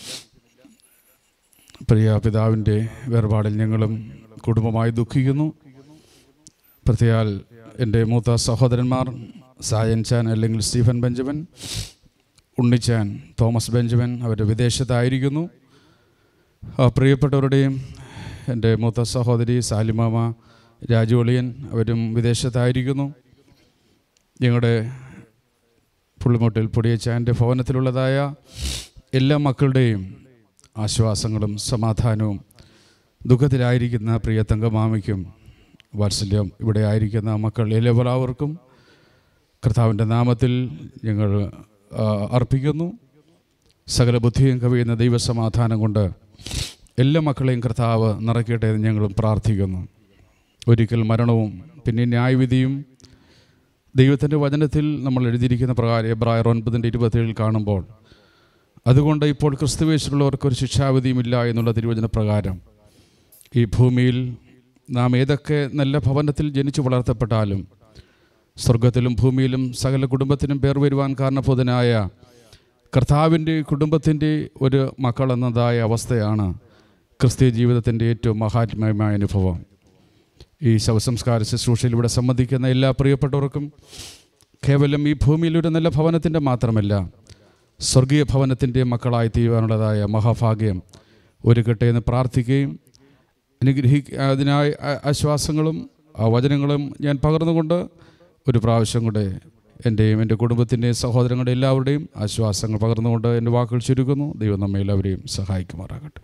പ്രിയ പിതാവിൻ്റെ വേർപാടിൽ ഞങ്ങളും കുടുംബമായി ദുഃഖിക്കുന്നു പ്രത്യേകാൽ എൻ്റെ മൂത്ത സഹോദരന്മാർ സായൻ ചാൻ അല്ലെങ്കിൽ Stephen Benjamin Unnichan Thomas Benjamin അവർ വിദേശത്തായിരിക്കുന്നു ആ പ്രിയപ്പെട്ടവരുടെയും എൻ്റെ മൂത്ത സഹോദരി സാലിമാമ രാജുവളിയൻ അവരും വിദേശത്തായിരിക്കുന്നു ഞങ്ങളുടെ പുള്ളിമുട്ടിൽ പൊടിയച്ചാൻ്റെ ഭവനത്തിലുള്ളതായ എല്ലാ മക്കളുടെയും ആശ്വാസങ്ങളും സമാധാനവും ദുഃഖത്തിലായിരിക്കുന്ന പ്രിയ തങ്കമാമയ്ക്കും വാത്സല്യം ഇവിടെ ആയിരിക്കുന്ന മക്കൾ എല്ലാവർക്കും കർത്താവിൻ്റെ നാമത്തിൽ ഞങ്ങൾ ആ, അർപ്പിക്കുന്നു സകല ബുദ്ധിയും കവിയുന്ന ദൈവസമാധാനം കൊണ്ട് എല്ലാ മക്കളെയും കർത്താവ് നിറയ്ക്കട്ടെ എന്ന് ഞങ്ങളും പ്രാർത്ഥിക്കുന്നു ഒരിക്കൽ മരണവും പിന്നെ ന്യായവിധിയും ദൈവത്തിൻ്റെ വചനത്തിൽ നമ്മൾ എഴുതിയിരിക്കുന്ന പ്രകാരം എബ്രായർ ഒൻപതിൻ്റെ ഇരുപത്തേഴിൽ കാണുമ്പോൾ അതുകൊണ്ട് ഇപ്പോൾ ക്രിസ്തുവേശുള്ളവർക്ക് ഒരു ശിക്ഷാവിധിയുമില്ല എന്നുള്ള തിരുവചന പ്രകാരം ഈ ഭൂമിയിൽ നാം ഏതൊക്കെ നല്ല ഭവനത്തിൽ ജനിച്ചു വളർത്തപ്പെട്ടാലും സ്വർഗത്തിലും ഭൂമിയിലും സകല കുടുംബത്തിനും പേർ വരുവാൻ കാരണഭൂതനായ കർത്താവിൻ്റെ കുടുംബത്തിൻ്റെ ഒരു മക്കൾ എന്നതായ അവസ്ഥയാണ് ക്രിസ്തീയ ജീവിതത്തിൻ്റെ ഏറ്റവും മഹാത്മ്യമായ അനുഭവം ഈ ശവസംസ്കാര ശുശ്രൂഷയിൽ ഇവിടെ സംബന്ധിക്കുന്ന എല്ലാ പ്രിയപ്പെട്ടവർക്കും കേവലം ഈ ഭൂമിയിൽ ഒരു നല്ല ഭവനത്തിൻ്റെ മാത്രമല്ല സ്വർഗീയ ഭവനത്തിൻ്റെ മക്കളായി തീരുവാനുള്ളതായ മഹാഭാഗ്യം ഒരുക്കട്ടെ എന്ന് പ്രാർത്ഥിക്കുകയും അനുഗ്രഹി അതിനായി ആ- ആശ്വാസങ്ങളും ആ വചനങ്ങളും ഞാൻ പകർന്നുകൊണ്ട് ഒരു പ്രാവശ്യം കൂടെ എൻ്റെയും എൻ്റെ കുടുംബത്തിൻ്റെയും സഹോദരങ്ങളുടെ എല്ലാവരുടെയും ആശ്വാസങ്ങൾ പകർന്നുകൊണ്ട് എൻ്റെ വാക്കുകൾ ചുരുക്കുന്നു ദൈവം നമ്മെ എല്ലാവരെയും സഹായിക്കുമാറാകട്ടെ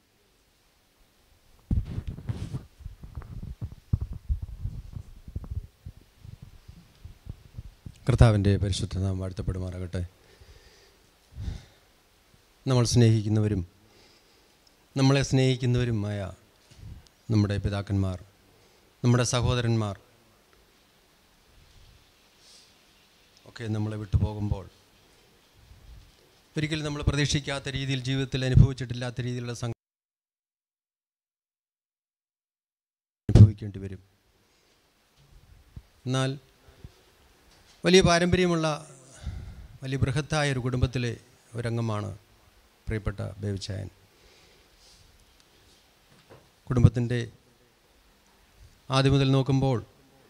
കർത്താവിൻ്റെ പരിശുദ്ധ നാം വാഴ്ത്തപ്പെടുമാറാകട്ടെ നമ്മൾ സ്നേഹിക്കുന്നവരും നമ്മളെ സ്നേഹിക്കുന്നവരുമായ നമ്മുടെ പിതാക്കന്മാർ നമ്മുടെ സഹോദരന്മാർ ഒക്കെ നമ്മളെ വിട്ടു പോകുമ്പോൾ ഒരിക്കലും നമ്മൾ പ്രതീക്ഷിക്കാത്ത രീതിയിൽ ജീവിതത്തിൽ അനുഭവിച്ചിട്ടില്ലാത്ത രീതിയിലുള്ള സംഘ അനുഭവിക്കും അനുഭവിക്കേണ്ടി വരും എന്നാൽ വലിയ പാരമ്പര്യമുള്ള വലിയ ബൃഹത്തായ ഒരു കുടുംബത്തിലെ ഒരംഗമാണ് പ്രിയപ്പെട്ട ബേവിച്ചായൻ കുടുംബത്തിൻ്റെ ആദ്യം മുതൽ നോക്കുമ്പോൾ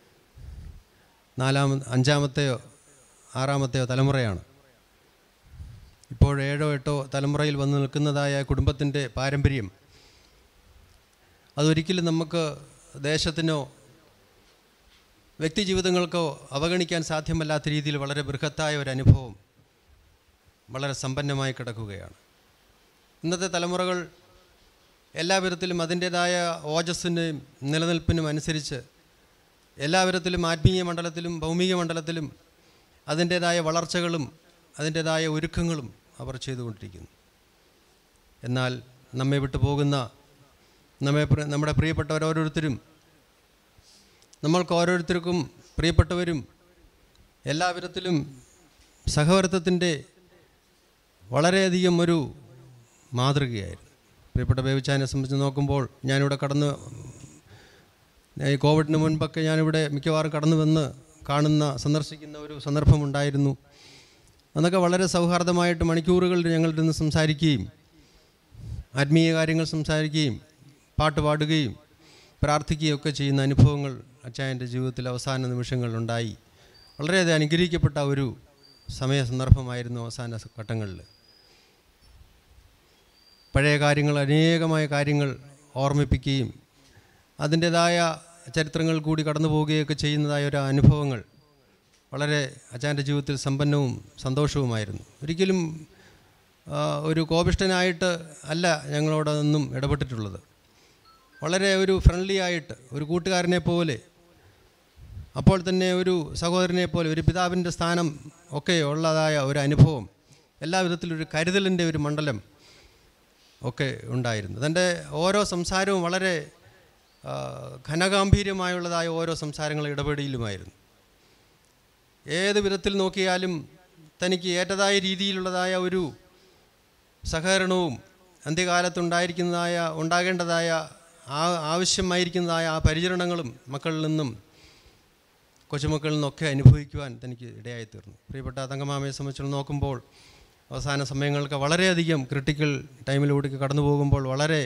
നാലാമ അഞ്ചാമത്തെയോ ആറാമത്തെയോ തലമുറയാണ് ഇപ്പോൾ ഏഴോ എട്ടോ തലമുറയിൽ വന്ന് നിൽക്കുന്നതായ കുടുംബത്തിൻ്റെ പാരമ്പര്യം അതൊരിക്കലും നമുക്ക് ദേശത്തിനോ വ്യക്തി ജീവിതങ്ങൾക്കോ അവഗണിക്കാൻ സാധ്യമല്ലാത്ത രീതിയിൽ വളരെ ബൃഹത്തായ ഒരു അനുഭവം വളരെ സമ്പന്നമായി കിടക്കുകയാണ് ഇന്നത്തെ തലമുറകൾ എല്ലാ വിധത്തിലും അതിൻ്റേതായ ഓജസ്സിനും നിലനിൽപ്പിനും അനുസരിച്ച് എല്ലാ വിധത്തിലും ആത്മീയ മണ്ഡലത്തിലും ഭൗമിക മണ്ഡലത്തിലും അതിൻ്റേതായ വളർച്ചകളും അതിൻ്റേതായ ഒരുക്കങ്ങളും അവർ ചെയ്തുകൊണ്ടിരിക്കുന്നു എന്നാൽ നമ്മെ വിട്ടു പോകുന്ന നമ്മെ പ്രി- നമ്മുടെ പ്രിയപ്പെട്ടവർ ഓരോരുത്തരും നമ്മൾക്ക് ഓരോരുത്തർക്കും പ്രിയപ്പെട്ടവരും എല്ലാ വിധത്തിലും സഹവർത്തത്തിൻ്റെ വളരെയധികം ഒരു മാതൃകയായിരുന്നു പ്രിയപ്പെട്ട ബേബിച്ചാനെ സംബന്ധിച്ച് നോക്കുമ്പോൾ ഞാനിവിടെ കടന്ന് ഈ കോവിഡിന് മുൻപൊക്കെ ഞാനിവിടെ മിക്കവാറും കടന്നു വന്ന് കാണുന്ന സന്ദർശിക്കുന്ന ഒരു സന്ദർഭമുണ്ടായിരുന്നു അന്നൊക്കെ വളരെ സൗഹാർദ്ദമായിട്ട് മണിക്കൂറുകൾ ഞങ്ങളുടെ നിന്ന് സംസാരിക്കുകയും ആത്മീയ കാര്യങ്ങൾ സംസാരിക്കുകയും പാട്ട് പാടുകയും പ്രാർത്ഥിക്കുകയും ഒക്കെ ചെയ്യുന്ന അനുഭവങ്ങൾ അച്ചായൻ്റെ ജീവിതത്തിൽ അവസാന നിമിഷങ്ങളിലുണ്ടായി വളരെയധികം അനുഗ്രഹിക്കപ്പെട്ട ഒരു സമയ സന്ദർഭമായിരുന്നു അവസാന ഘട്ടങ്ങളിൽ പഴയ കാര്യങ്ങൾ അനേകമായ കാര്യങ്ങൾ ഓർമ്മിപ്പിക്കുകയും അതിൻ്റേതായ ചരിത്രങ്ങൾ കൂടി കടന്നു പോവുകയൊക്കെ ചെയ്യുന്നതായ ഒരു അനുഭവങ്ങൾ വളരെ അച്ചാൻ്റെ ജീവിതത്തിൽ സമ്പന്നവും സന്തോഷവുമായിരുന്നു ഒരിക്കലും ആ, ഒരു കോപിഷ്ടനായിട്ട് അല്ല ഞങ്ങളോടൊന്നും ഇടപെട്ടിട്ടുള്ളത് വളരെ ഒരു ഫ്രണ്ട്ലി ആയിട്ട് ഒരു കൂട്ടുകാരനെ പോലെ അപ്പോൾ തന്നെ ഒരു സഹോദരനെ പോലെ ഒരു പിതാവിൻ്റെ സ്ഥാനം ഒക്കെ ഉള്ളതായ ഒരു അനുഭവം എല്ലാ വിധത്തിലും ഒരു കരുതലിൻ്റെ ഒരു മണ്ഡലം ഒക്കെ ഉണ്ടായിരുന്നു തൻ്റെ ഓരോ സംസാരവും വളരെ ആ, ഘനഗാംഭീര്യമായുള്ളതായ ഓരോ സംസാരങ്ങൾ ഇടപെടലുമായിരുന്നു ഏത് വിധത്തിൽ നോക്കിയാലും തനിക്ക് ഏറ്റതായ രീതിയിലുള്ളതായ ഒരു സഹകരണവും അന്ത്യകാലത്തുണ്ടായിരിക്കുന്നതായ ഉണ്ടാകേണ്ടതായ ആ ആവശ്യമായിരിക്കുന്നതായ ആ പരിചരണങ്ങളും മക്കളിൽ നിന്നും കൊച്ചുമക്കളിൽ നിന്നൊക്കെ അനുഭവിക്കുവാൻ തനിക്ക് ഇടയായി തീർന്നു പ്രിയപ്പെട്ട തങ്കമാമയെ സംബന്ധിച്ച് നോക്കുമ്പോൾ അവസാന സമയങ്ങൾക്ക് വളരെയധികം ക്രിട്ടിക്കൽ ടൈമിലൂടെ കടന്നു പോകുമ്പോൾ വളരെ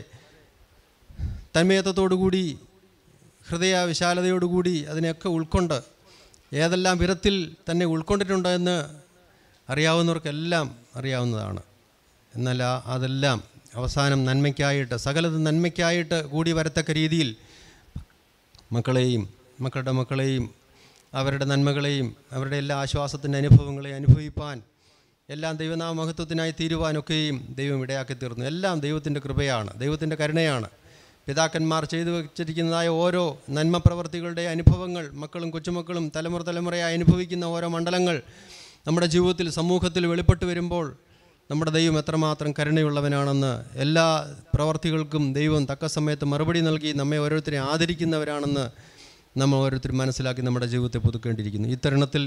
തന്മയത്വത്തോടുകൂടി ഹൃദയ വിശാലതയോടുകൂടി അതിനെയൊക്കെ ഉൾക്കൊണ്ട് ഏതെല്ലാം വിധത്തിൽ തന്നെ ഉൾക്കൊണ്ടിട്ടുണ്ട് എന്ന് അറിയാവുന്നവർക്കെല്ലാം അറിയാവുന്നതാണ് എന്നാൽ ആ അതെല്ലാം അവസാനം നന്മയ്ക്കായിട്ട് സകലത് നന്മയ്ക്കായിട്ട് കൂടി വരത്തക്ക രീതിയിൽ മക്കളെയും മക്കളുടെ മക്കളെയും അവരുടെ നന്മകളെയും അവരുടെ എല്ലാ ആശ്വാസത്തിൻ്റെ അനുഭവങ്ങളെയും അനുഭവിപ്പാൻ എല്ലാം ദൈവനാമ മഹത്വത്തിനായി തീരുവാനൊക്കെയും ദൈവം ഇടയാക്കി തീർന്നു എല്ലാം ദൈവത്തിൻ്റെ കൃപയാണ് ദൈവത്തിൻ്റെ കരുണയാണ് പിതാക്കന്മാർ ചെയ്തു വച്ചിരിക്കുന്നതായ ഓരോ നന്മ പ്രവർത്തികളുടെ അനുഭവങ്ങൾ മക്കളും കൊച്ചുമക്കളും തലമുറ തലമുറയായി അനുഭവിക്കുന്ന ഓരോ മണ്ഡലങ്ങൾ നമ്മുടെ ജീവിതത്തിൽ സമൂഹത്തിൽ വെളിപ്പെട്ട് വരുമ്പോൾ നമ്മുടെ ദൈവം എത്രമാത്രം കരുണയുള്ളവനാണെന്ന് എല്ലാ പ്രവർത്തികൾക്കും ദൈവം തക്ക സമയത്ത് മറുപടി നൽകി നമ്മെ ഓരോരുത്തരെ ആദരിക്കുന്നവരാണെന്ന് നമ്മൾ ഓരോരുത്തരും മനസ്സിലാക്കി നമ്മുടെ ജീവിതത്തെ പുതുക്കേണ്ടിയിരിക്കുന്നു ഈ തരുണത്തിൽ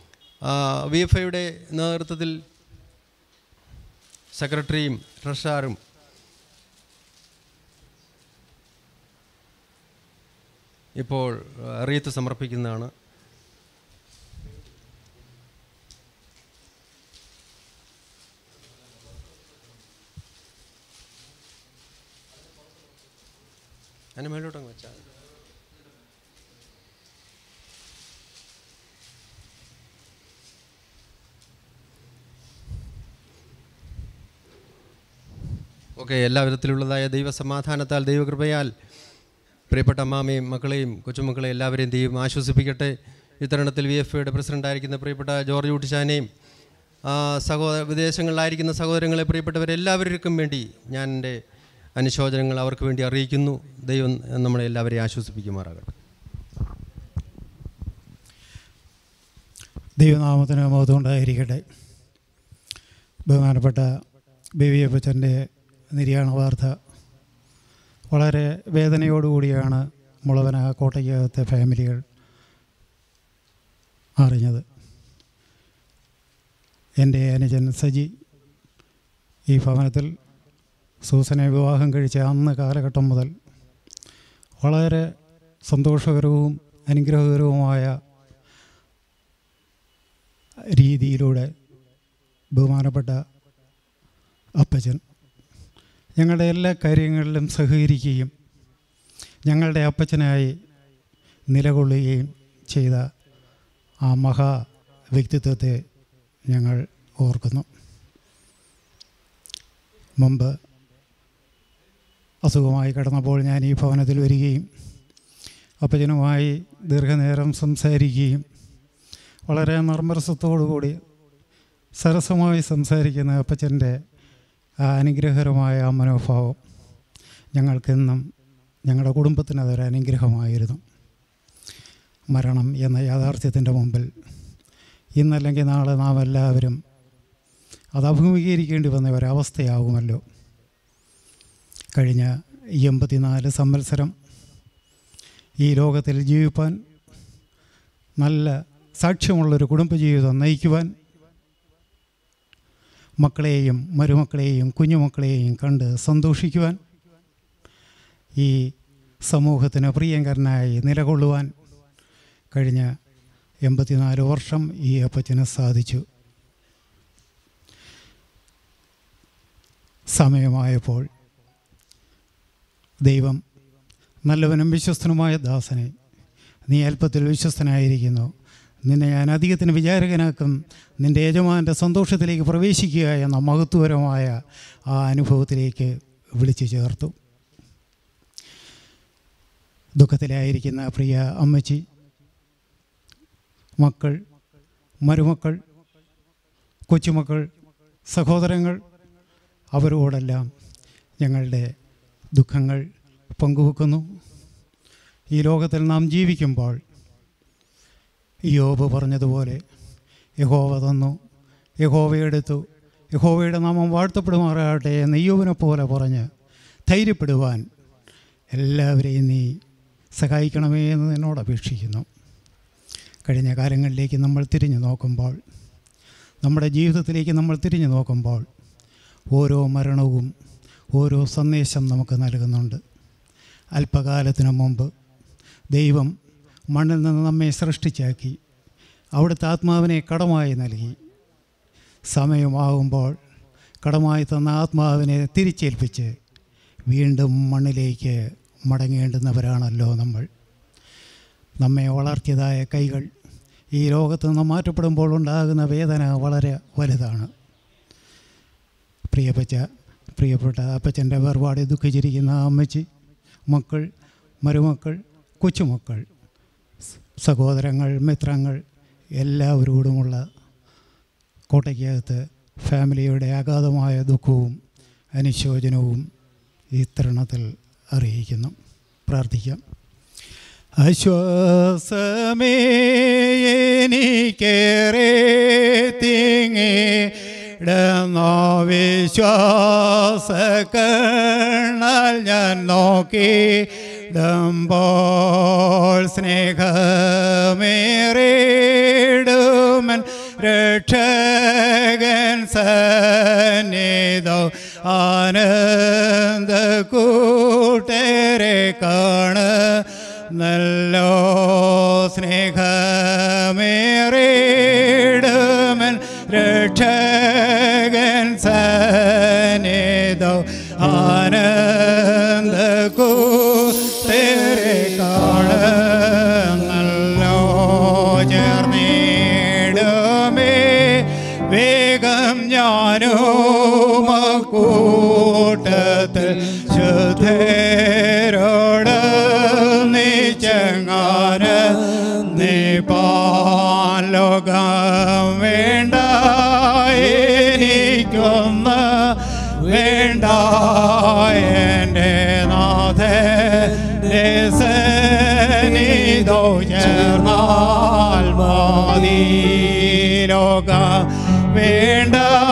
വി എഫ് ഐയുടെ നേതൃത്വത്തിൽ സെക്രട്ടറിയും ട്രഷറാറും ഇപ്പോൾ റീത്ത് സമർപ്പിക്കുന്നതാണ് അതിന് മേലോട്ടങ്ങ് വെച്ചാൽ മതി. ഓക്കെ എല്ലാ വിധത്തിലുള്ളതായ ദൈവസമാധാനത്താൽ ദൈവകൃപയാൽ പ്രിയപ്പെട്ട അമ്മാമയും മക്കളെയും കൊച്ചുമക്കളെയും എല്ലാവരെയും ദൈവം ആശ്വസിപ്പിക്കട്ടെ ഇത്തരണത്തിൽ വി എഫ് ഐയുടെ പ്രസിഡൻ്റായിരിക്കുന്ന പ്രിയപ്പെട്ട ജോർജ് കുട്ടിച്ചാനെയും ആ, സഹോദര വിദേശങ്ങളിലായിരിക്കുന്ന സഹോദരങ്ങളെ പ്രിയപ്പെട്ടവരെല്ലാവർക്കും വേണ്ടി ഞാൻ എൻ്റെ അനുശോചനങ്ങൾ അവർക്ക് വേണ്ടി അറിയിക്കുന്നു ദൈവം നമ്മളെ എല്ലാവരെയും ആശ്വസിപ്പിക്കുമാറാകട്ടെ ദൈവനാമത്തിന് മഹത്വം ഉണ്ടായിരിക്കട്ടെ ബഹുമാനപ്പെട്ട ബേബി അപ്പച്ചൻ്റെ നിര്യാണ വാർത്ത വളരെ വേദനയോടുകൂടിയാണ് മുളവന കോട്ടയ്ക്കകത്തെ ഫാമിലികൾ അറിഞ്ഞത് എൻ്റെ അനുജൻ സജി ഈ ഭവനത്തിൽ സൂസനെ വിവാഹം കഴിച്ച അന്ന് കാലഘട്ടം മുതൽ വളരെ സന്തോഷകരവും അനുഗ്രഹകരവുമായ രീതിയിലൂടെ ബഹുമാനപ്പെട്ട അപ്പച്ചൻ ഞങ്ങളുടെ എല്ലാ കാര്യങ്ങളിലും സഹകരിക്കുകയും ഞങ്ങളുടെ അപ്പച്ചനായി നിലകൊള്ളുകയും ചെയ്ത ആ മഹാ വ്യക്തിത്വത്തെ ഞങ്ങൾ ഓർക്കുന്നു മുമ്പ് അസുഖമായി കിടന്നപ്പോൾ ഞാൻ ഈ ഭവനത്തിൽ വരികയും അപ്പച്ചനുമായി ദീർഘനേരം സംസാരിക്കുകയും വളരെ നർമ്മരസത്തോടുകൂടി സരസമായി സംസാരിക്കുന്ന അപ്പച്ചൻ്റെ ആ അനുഗ്രഹകരമായ ആ മനോഭാവം ഞങ്ങൾക്കെന്നും ഞങ്ങളുടെ കുടുംബത്തിന് അതൊരു അനുഗ്രഹമായിരുന്നു മരണം എന്ന യാഥാർത്ഥ്യത്തിൻ്റെ മുമ്പിൽ ഇന്നല്ലെങ്കിൽ നാളെ നാം എല്ലാവരും അത് അഭിമുഖീകരിക്കേണ്ടി വന്ന ഒരവസ്ഥയാകുമല്ലോ കഴിഞ്ഞ എൺപത്തിനാല് സംവത്സരം ഈ ലോകത്തിൽ ജീവിപ്പാൻ നല്ല സാക്ഷ്യമുള്ളൊരു കുടുംബജീവിതം നയിക്കുവാൻ മക്കളെയും മരുമക്കളെയും കുഞ്ഞുമക്കളെയും കണ്ട് സന്തോഷിക്കുവാൻ ഈ സമൂഹത്തിന് പ്രിയങ്കരനായി നിലകൊള്ളുവാൻ കഴിഞ്ഞ എൺപത്തിനാല് വർഷം ഈ അപ്പച്ചന് സാധിച്ചു സമയമായപ്പോൾ ദൈവം നല്ലവനും വിശ്വസ്തനുമായ ദാസനെ നീ അല്പത്തിൽ വിശ്വസ്തനായിരിക്കുന്നു നിന്നെ ഞാൻ അധികത്തിന് വിചാരകനാക്കും നിൻ്റെ യജമാൻ്റെ സന്തോഷത്തിലേക്ക് പ്രവേശിക്കുക എന്ന മഹത്വപരമായ ആ അനുഭവത്തിലേക്ക് വിളിച്ചു ചേർത്തു ദുഃഖത്തിലായിരിക്കുന്ന പ്രിയ അമ്മച്ചി മക്കൾ മരുമക്കൾ കൊച്ചുമക്കൾ സഹോദരങ്ങൾ അവരോടെല്ലാം ഞങ്ങളുടെ ദുഃഖങ്ങൾ പങ്കുവെക്കുന്നു ഈ ലോകത്തിൽ നാം ജീവിക്കുമ്പോൾ യോബ് പറഞ്ഞതുപോലെ യഹോവ തന്നു യഹോവയെടുത്തു യഹോവയുടെ നാമം വാഴ്ത്തപ്പെടുമാറാകട്ടെ എന്ന് യോബിനെ പോലെ പറഞ്ഞ് ധൈര്യപ്പെടുവാൻ എല്ലാവരെയും നീ സഹായിക്കണമേ എന്ന് നിന്നോട് അപേക്ഷിക്കുന്നു കഴിഞ്ഞ കാലങ്ങളിലേക്ക് നമ്മൾ തിരിഞ്ഞു നോക്കുമ്പോൾ നമ്മുടെ ജീവിതത്തിലേക്ക് നമ്മൾ തിരിഞ്ഞു നോക്കുമ്പോൾ ഓരോ മരണവും ഓരോ സന്ദേശം നമുക്ക് നൽകുന്നുണ്ട് അല്പകാലത്തിന് മുമ്പ് ദൈവം മണ്ണിൽ നിന്ന് നമ്മെ സൃഷ്ടിച്ചാക്കി അവിടുത്തെ ആത്മാവിനെ കടമായി നൽകി സമയമാകുമ്പോൾ കടമായി തന്ന ആത്മാവിനെ തിരിച്ചേൽപ്പിച്ച് വീണ്ടും മണ്ണിലേക്ക് മടങ്ങേണ്ടുന്നവരാണല്ലോ നമ്മൾ നമ്മെ വളർത്തിയതായ കൈകൾ ഈ ലോകത്ത് നിന്ന് മാറ്റപ്പെടുമ്പോൾ ഉണ്ടാകുന്ന വേദന വളരെ വലുതാണ് പ്രിയപ്പച്ച പ്രിയപ്പെട്ട അപ്പച്ചൻ്റെ വേർപാട് ദുഃഖിച്ചിരിക്കുന്ന അമ്മച്ചി മക്കൾ മരുമക്കൾ കൊച്ചുമക്കൾ സ- സഹോദരങ്ങൾ മിത്രങ്ങൾ എല്ലാവരോടുമുള്ള കോട്ടയ്ക്കകത്ത് ഫാമിലിയുടെ അഗാധമായ ദുഃഖവും അനുശോചനവും ഈ തരുണത്തിൽ അറിയിക്കുന്നു പ്രാർത്ഥിക്കാം ആശ്വാസമേ എനിക്കേറെ തിങ്ങിടന്നോ വിശ്വാസ കണ്ണാൽ ഞാൻ നോക്കി ഡമ്പോൾ സ്നേഹമേറിടുമൻ രക്ഷകൻ സന്നിധോ ആനന്ദ കൂട്ടരെ കാണ നല്ലോ സ്നേഹമേറിടുമൻ രക്ഷകൻ സന്നിധോ ആനന്ദ കൂട്ടരെ കാണ നല്ലോ ചേർന്നിടുമേ വേഗം ഞാനും കൂട്ടത്തിൽ ശുദ്ധരോട് നീച്ചങ്ങാന നീ പാലോകം വേണ്ട എനിക്കൊന്ന് വേണ്ട എൻ്റെ നാഥൻ്റെ സന്നിധോ ചേർന്നാൽ മതി ലോക വേണ്ട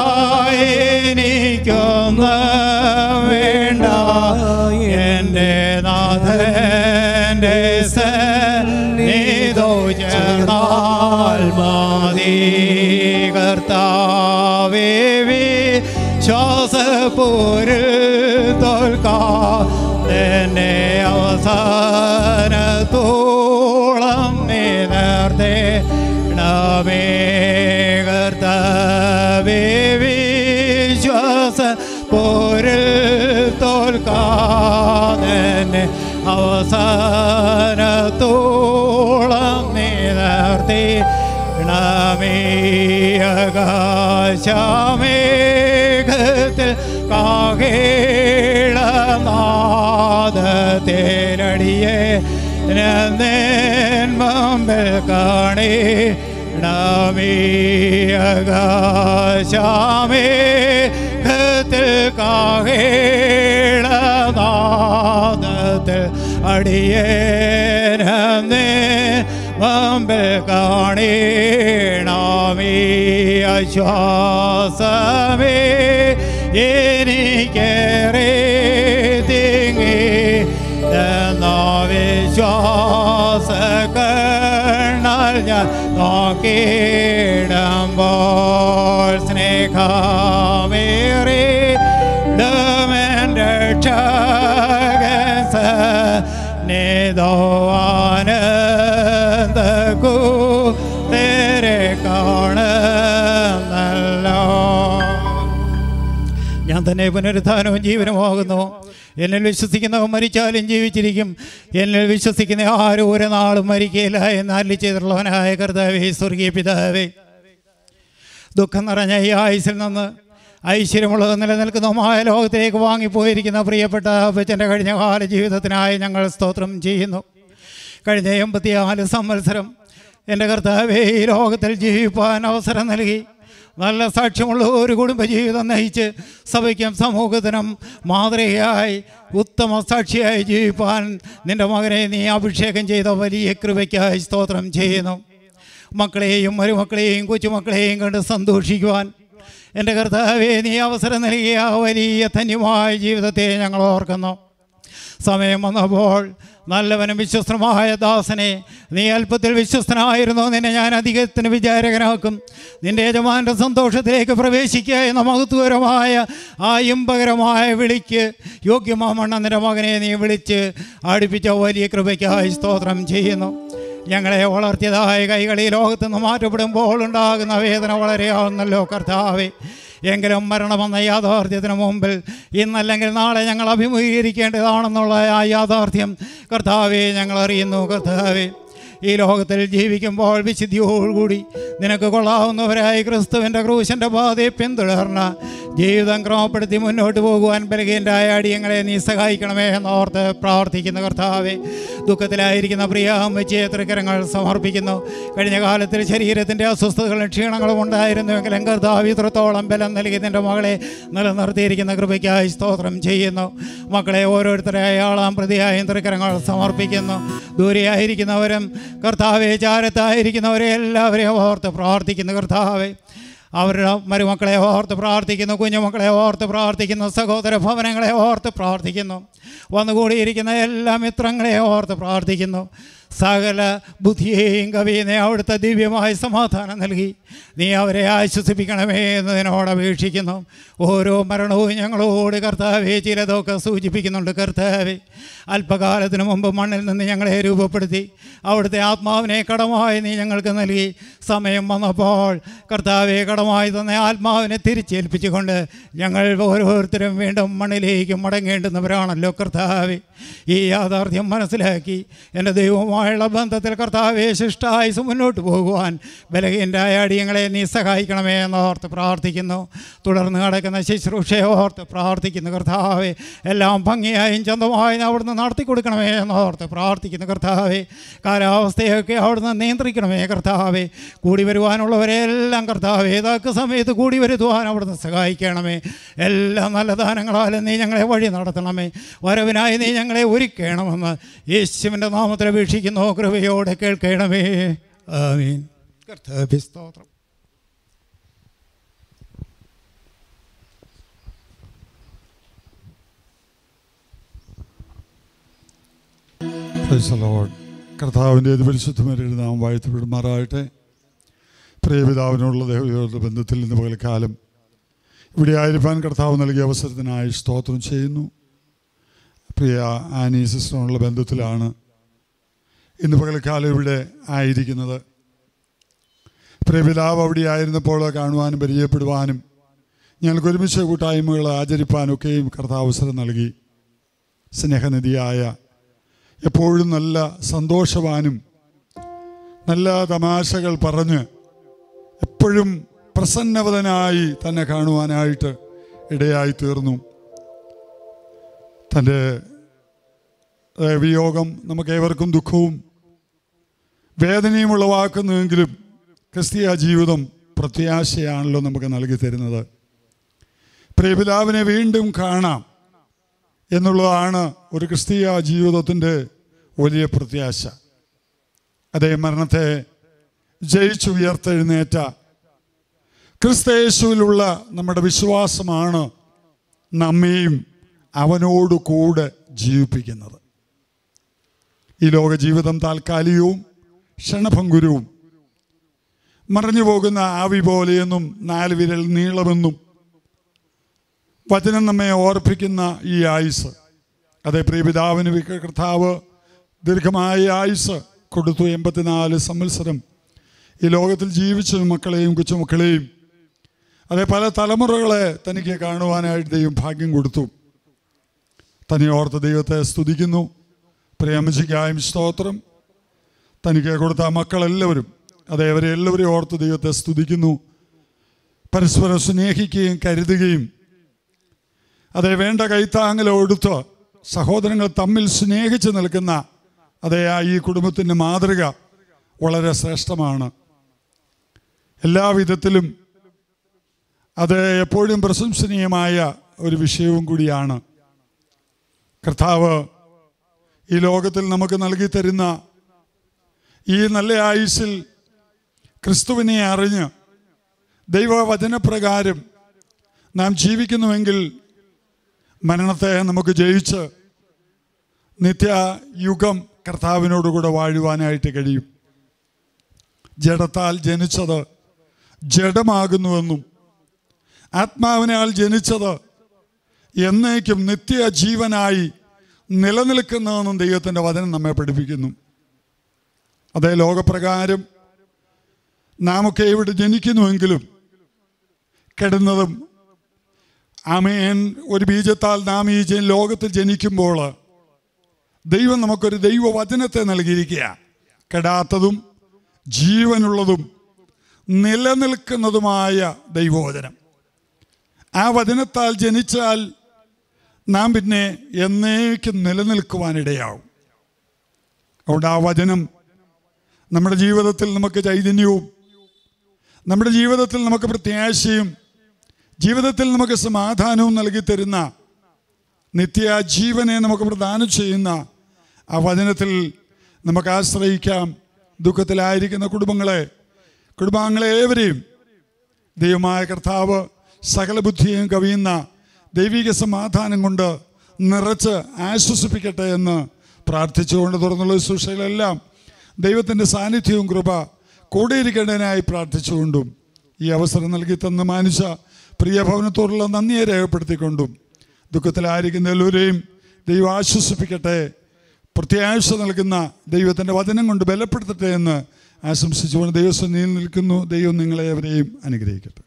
എനിക്കൊന്ന് വേണ്ട എൻ്റെ നാഥൻ്റെ സന്നിധോ ചേർന്നാൽ മതി കർത്താവേ ശ്വാസപ്പോരിൽ തോൽക്കാതെ എന്നെ അവസാനത്തോളം നേർത്തേ നമേ കർത്താവേ വിശ്വാസ പോരിൽ തോൽക്കാതെ അവസാനത്തോളം നേർത്തേ ണമേയകാശമേഘത്തിൽ കാകേളനാദത്തേരടിയെ മുമ്പിൽ കാണേ ണമേയകാശമേഘത്തിൽ കാകേളനാദത്തിൽ അടിയേനെ മുമ്പിൽ കാണേണമേ ആശ്വാസമേ എനിക്കേറെ തിങ്ങി എന്നാ വിശ്വാസ കണ്ണാൽ ഞാൻ നോക്കിയിടുമ്പോൾ സ്നേഹമേറെ ഡമൻ രക്ഷകസ നേതോവാനന്ദകൂ തേരെ കാണുന്നല്ലോ ഞാൻ തന്നെ പുനരുദ്ധാനവും ജീവനുമാകുന്നു എന്നിൽ വിശ്വസിക്കുന്നവൻ മരിച്ചാലും ജീവിച്ചിരിക്കും എന്നിൽ വിശ്വസിക്കുന്ന ആരും ഒരു നാളും മരിക്കില്ല എന്ന് അല്ലി ചെയ്തിട്ടുള്ളവനായ കർത്താവേ സ്വർഗീയ പിതാവേ ദുഃഖം നിറഞ്ഞ ഈ ആയുസിൽ നിന്ന് ഐശ്വര്യമുള്ളത് നിലനിൽക്കുന്നതുമായ ലോകത്തിലേക്ക് വാങ്ങിപ്പോയിരിക്കുന്ന പ്രിയപ്പെട്ട അപ്പച്ചൻ്റെ കഴിഞ്ഞ കാല ജീവിതത്തിനായി ഞങ്ങൾ സ്തോത്രം ചെയ്യുന്നു കഴിഞ്ഞ എൺപത്തിനാല് സംവത്സരം എൻ്റെ കർത്താവേ ഈ ലോകത്തിൽ ജീവിപ്പാൻ അവസരം നൽകി നല്ല സാക്ഷ്യമുള്ള ഒരു കുടുംബജീവിതം നയിച്ച് സഭയ്ക്കും സമൂഹത്തിനും മാതൃകയായി ഉത്തമ സാക്ഷിയായി ജീവിപ്പാൻ നിൻ്റെ മകനെ നീ അഭിഷേകം ചെയ്ത വലിയ കൃപയ്ക്കായി സ്തോത്രം ചെയ്യുന്നു മക്കളെയും മരുമക്കളെയും കൊച്ചുമക്കളെയും കണ്ട് സന്തോഷിക്കുവാൻ എൻ്റെ കർത്താവെ നീ അവസരം നൽകിയ ആ വലിയ ധന്യമായ ജീവിതത്തെ ഞങ്ങൾ ഓർക്കുന്നു സമയം വന്നപ്പോൾ നല്ലവനും വിശ്വസ്തനുമായ ദാസനെ നീ അല്പത്തിൽ വിശ്വസ്തനായിരുന്നു നിന്നെ ഞാൻ അധികത്തിന് വിചാരകനാക്കും നിന്റെ യജമാൻ്റെ സന്തോഷത്തിലേക്ക് പ്രവേശിക്കുക എന്ന മഹത്വകരമായ ആ ഇമ്പകരമായ വിളിക്ക് യോഗ്യമാമണ്ണ നിന്റെ മകനെ നീ വിളിച്ച് അടുപ്പിച്ച വലിയ കൃപയ്ക്കായി സ്തോത്രം ചെയ്യുന്നു ഞങ്ങളെ വളർത്തിയതായ കൈകൾ ഈ ലോകത്ത് നിന്ന് മാറ്റപ്പെടുമ്പോൾ ഉണ്ടാകുന്ന വേദന വളരെയാവുന്നല്ലോ കർത്താവേ എങ്കിലും മരണമെന്ന യാഥാർത്ഥ്യത്തിന് മുമ്പിൽ ഇന്നല്ലെങ്കിൽ നാളെ ഞങ്ങൾ അഭിമുഖീകരിക്കേണ്ടതാണെന്നുള്ള ആ യാഥാർത്ഥ്യം കർത്താവെ ഞങ്ങൾ അറിയുന്നു കർത്താവെ ഈ ലോകത്തിൽ ജീവിക്കുമ്പോൾ വിശുദ്ധിയോടുകൂടി നിനക്ക് കൊള്ളാവുന്നവരായി ക്രിസ്തുവിൻ്റെ ക്രൂശൻ്റെ പാതയെ പിന്തുടർന്ന ജീവിതം ക്രമപ്പെടുത്തി മുന്നോട്ട് പോകുവാൻ ബലഹീനരായ അടിയങ്ങളെ നീ സഹായിക്കണമേ എന്നോർത്ത് പ്രാർത്ഥിക്കുന്ന കർത്താവെ ദുഃഖത്തിലായിരിക്കുന്ന പ്രിയ അമ്മച്ചിയെ തൃക്കരങ്ങൾ സമർപ്പിക്കുന്നു കഴിഞ്ഞ കാലത്തിൽ ശരീരത്തിൻ്റെ അസ്വസ്ഥതകളും ക്ഷീണങ്ങളും ഉണ്ടായിരുന്നുവെങ്കിലും കർത്താവ് ഇത്രത്തോളം ബലം നൽകി നിൻ്റെ മകളെ നിലനിർത്തിയിരിക്കുന്ന കൃപയ്ക്കായി സ്തോത്രം ചെയ്യുന്നു മക്കളെ ഓരോരുത്തരായ ആളാം പ്രതിയായും തൃക്കരങ്ങൾ സമർപ്പിക്കുന്നു ദൂരെയായിരിക്കുന്നവരും കർത്താവെ ചാരത്തായിരിക്കുന്നവരെ എല്ലാവരെയും ഓർത്ത് പ്രാർത്ഥിക്കുന്നു കർത്താവെ അവരുടെ മരുമക്കളെ ഓർത്ത് പ്രാർത്ഥിക്കുന്നു കുഞ്ഞുമക്കളെ ഓർത്ത് പ്രാർത്ഥിക്കുന്നു സഹോദര ഭവനങ്ങളെ ഓർത്ത് പ്രാർത്ഥിക്കുന്നു വന്നുകൂടിയിരിക്കുന്ന എല്ലാ മിത്രങ്ങളെ ഓർത്ത് പ്രാർത്ഥിക്കുന്നു സകല ബുദ്ധിയെയും കവിയെ അവിടുത്തെ ദിവ്യമായ സമാധാനം നൽകി നീ അവരെ ആശ്വസിപ്പിക്കണമേ എന്നതിനോട് അപേക്ഷിക്കുന്നു ഓരോ മരണവും ഞങ്ങളോട് കർത്താവെ ചിലതൊക്കെ സൂചിപ്പിക്കുന്നുണ്ട് കർത്താവെ അല്പകാലത്തിന് മുമ്പ് മണ്ണിൽ നിന്ന് ഞങ്ങളെ രൂപപ്പെടുത്തി അവിടുത്തെ ആത്മാവിനെ കടമായി നീ ഞങ്ങൾക്ക് നൽകി സമയം വന്നപ്പോൾ കർത്താവെ കടമായി തന്ന ആത്മാവിനെ തിരിച്ചേൽപ്പിച്ചുകൊണ്ട് ഞങ്ങൾ ഓരോരുത്തരും വീണ്ടും മണ്ണിലേക്ക് മടങ്ങേണ്ടുന്നവരാണല്ലോ കർത്താവെ ഈ യാഥാർത്ഥ്യം മനസ്സിലാക്കി എൻ്റെ ദൈവവുമായുള്ള ബന്ധത്തിൽ കർത്താവെ ശിഷ്ടായുസ് മുന്നോട്ട് പോകുവാൻ ബലഹീനരായ അടിയങ്ങളെ നീ സഹായിക്കണമേ എന്നോർത്ത് പ്രാർത്ഥിക്കുന്നു തുടർന്ന് നടക്കുന്ന ശുശ്രൂഷയെ ഓർത്ത് പ്രാർത്ഥിക്കുന്നു കർത്താവെ എല്ലാം ഭംഗിയായും ചന്തമായും അവിടുന്ന് നടത്തി കൊടുക്കണമേ എന്നോർത്ത് പ്രാർത്ഥിക്കുന്നു കർത്താവെ കാലാവസ്ഥയൊക്കെ അവിടുന്ന് നിയന്ത്രിക്കണമേ കർത്താവെ കൂടി വരുവാനുള്ളവരെല്ലാം കർത്താവെ ഏതൊക്കെ സമയത്ത് കൂടി വരുത്തുവാൻ അവിടുന്ന് സഹായിക്കണമേ എല്ലാ നല്ല ദാനങ്ങളാലും നീ ഞങ്ങളെ വഴി നടത്തണമേ വരവിനായി നീ ഞങ്ങളെ ഒരുക്കണമെന്ന് യേശുവിൻ്റെ നാമത്തിൽ അപേക്ഷിക്കുന്നു കൃപയോടെ കേൾക്കണമേ ആമീൻ കർത്താവേ സ്തോത്രം Praise the Lord. കർത്താവിൻ്റെ പരിശുദ്ധമരുടെ നാം വാഴ്ത്തപ്പെടുമാറാകട്ടെ പ്രിയപിതാവിനുള്ള ദൈവങ്ങളുടെ ബന്ധത്തിൽ ഇന്ന് പകൽക്കാലം ഇവിടെ ആയിരിക്കാൻ കർത്താവ് നൽകിയ അവസരത്തിനായി സ്തോത്രം ചെയ്യുന്നു പ്രിയ ആനി സിസ്റ്ററുള്ള ബന്ധത്തിലാണ് ഇന്ന് പകൽക്കാലം ഇവിടെ ആയിരിക്കുന്നത് പ്രിയ പിതാവ് അവിടെ ആയിരുന്നപ്പോൾ കാണുവാനും പരിചയപ്പെടുവാനും ഞങ്ങൾക്ക് ഒരുമിച്ച് കൂട്ടായ്മകൾ ആചരിപ്പാനൊക്കെയും കർത്താവ് അവസരം നൽകി സ്നേഹനിധിയായ എപ്പോഴും നല്ല സന്തോഷവാനും നല്ല തമാശകൾ പറഞ്ഞ് എപ്പോഴും പ്രസന്നവതനായി തന്നെ കാണുവാനായിട്ട് ഇടയായി തീർന്നു തൻ്റെ ഏഹ്, വിയോഗം നമുക്ക് ഏവർക്കും ദുഃഖവും വേദനയും ഉളവാക്കുന്നുവെങ്കിലും ക്രിസ്തീയ ജീവിതം പ്രത്യാശയാണല്ലോ നമുക്ക് നൽകി തരുന്നത് പ്രേപിതാവിനെ വീണ്ടും കാണാം എന്നുള്ളതാണ് ഒരു ക്രിസ്തീയ ജീവിതത്തിൻ്റെ വലിയ പ്രത്യാശ അതേ മരണത്തെ ജയിച്ചുയർത്തെഴുന്നേറ്റ ക്രിസ്തയേശുവിലുള്ള നമ്മുടെ വിശ്വാസമാണ് നമ്മെയും അവനോട് കൂടെ ജീവിപ്പിക്കുന്നത് ഈ ലോക ജീവിതം താൽക്കാലികവും ക്ഷണഭങ്കുരവും മറഞ്ഞു പോകുന്ന ആവി പോലെയെന്നും നാല് വിരൽ നീളമെന്നും വചനം നമ്മെ ഓർപ്പിക്കുന്ന ഈ ആയുസ് അതേ പ്രിയപിതാവിന് വിക- കർത്താവ് ദീർഘമായ ആയുസ് കൊടുത്തു എൺപത്തിനാല് സംവത്സരം ഈ ലോകത്തിൽ ജീവിച്ച മക്കളെയും കൊച്ചുമക്കളെയും അതേ പല തലമുറകളെ തനിക്ക് കാണുവാനായിട്ട് ദൈവം ഭാഗ്യം കൊടുത്തു തന്നെ ഓർത്ത് ദൈവത്തെ സ്തുതിക്കുന്നു പ്രിയമ്മച്ചിക്കായും സ്തോത്രം തനിക്ക് കൊടുത്ത ആ മക്കളെല്ലാവരും അതേ അവരെ എല്ലാവരെയും ഓർത്ത് ദൈവത്തെ സ്തുതിക്കുന്നു പരസ്പരം സ്നേഹിക്കുകയും കരുതുകയും അതേ വേണ്ട കൈത്താങ്ങലോ എടുത്ത് സഹോദരങ്ങൾ തമ്മിൽ സ്നേഹിച്ച് നിൽക്കുന്ന അതേ ആ ഈ കുടുംബത്തിൻ്റെ മാതൃക വളരെ ശ്രേഷ്ഠമാണ് എല്ലാവിധത്തിലും അത് എപ്പോഴും പ്രശംസനീയമായ ഒരു വിഷയവും കൂടിയാണ് കർത്താവ് ഈ ലോകത്തിൽ നമുക്ക് നൽകി തരുന്ന ഈ നല്ല ആയുസ്സിൽ ക്രിസ്തുവിനെ അറിഞ്ഞ് ദൈവവചനപ്രകാരം നാം ജീവിക്കുന്നുവെങ്കിൽ മരണത്തെ നമുക്ക് ജയിച്ച് നിത്യയുഗം കർത്താവിനോടുകൂടെ വാഴുവാനായിട്ട് കഴിയും ജഡത്താൽ ജനിച്ചത് ജഡമാകുന്നുവെന്നും ആത്മാവിനാൽ ജനിച്ചത് എന്നേക്കും നിത്യജീവനായി നിലനിൽക്കുന്നതെന്നും ദൈവത്തിൻ്റെ വചനം നമ്മെ പഠിപ്പിക്കുന്നു അതേ ലോകപ്രകാരം നാമൊക്കെ ഇവിടെ ജനിക്കുന്നുവെങ്കിലും കിടന്നതും ആമേൻ ഒരു ബീജത്താൽ നാം ഈ ജ- ലോകത്തിൽ ജനിക്കുമ്പോൾ ദൈവം നമുക്കൊരു ദൈവവചനത്തെ നൽകിയിരിക്കുക കെടാത്തതും ജീവനുള്ളതും നിലനിൽക്കുന്നതുമായ ദൈവവചനം ആ വചനത്താൽ ജനിച്ചാൽ നാം പിന്നെ എന്നേക്കും നിലനിൽക്കുവാനിടയാവും അതുകൊണ്ട് ആ വചനം നമ്മുടെ ജീവിതത്തിൽ നമുക്ക് ചൈതന്യവും നമ്മുടെ ജീവിതത്തിൽ നമുക്ക് പ്രത്യാശയും ജീവിതത്തിൽ നമുക്ക് സമാധാനവും നൽകി തരുന്ന നിത്യ ജീവനെ നമുക്ക് പ്രദാനം ചെയ്യുന്ന ആ വചനത്തിൽ നമുക്ക് ആശ്രയിക്കാം ദുഃഖത്തിലായിരിക്കുന്ന കുടുംബങ്ങളെ കുടുംബാംഗങ്ങളെ ഏവരെയും ദൈവമായ കർത്താവ് സകല ബുദ്ധിയും കവിയുന്ന ദൈവിക സമാധാനം കൊണ്ട് നിറച്ച് ആശ്വസിപ്പിക്കട്ടെ എന്ന് പ്രാർത്ഥിച്ചുകൊണ്ട് തുറന്നുള്ള ശുശ്രൂഷകളെല്ലാം ദൈവത്തിൻ്റെ സാന്നിധ്യവും കൃപ കൂടിയിരിക്കേണ്ടതിനായി പ്രാർത്ഥിച്ചുകൊണ്ടും ഈ അവസരം നൽകി തന്ന് മാനിച്ച പ്രിയഭവനത്തോടുള്ള നന്ദിയെ രേഖപ്പെടുത്തിക്കൊണ്ടും ദുഃഖത്തിലായിരിക്കുന്ന എല്ലാവരെയും ദൈവം ആശ്വസിപ്പിക്കട്ടെ പ്രത്യാശ നൽകുന്ന ദൈവത്തിൻ്റെ വചനം കൊണ്ട് ബലപ്പെടുത്തട്ടെ എന്ന് ആശംസിച്ചുകൊണ്ട് ദൈവസന്നിധിയിൽ നിൽക്കുന്നു ദൈവം നിങ്ങളെ അവരെയും അനുഗ്രഹിക്കട്ടെ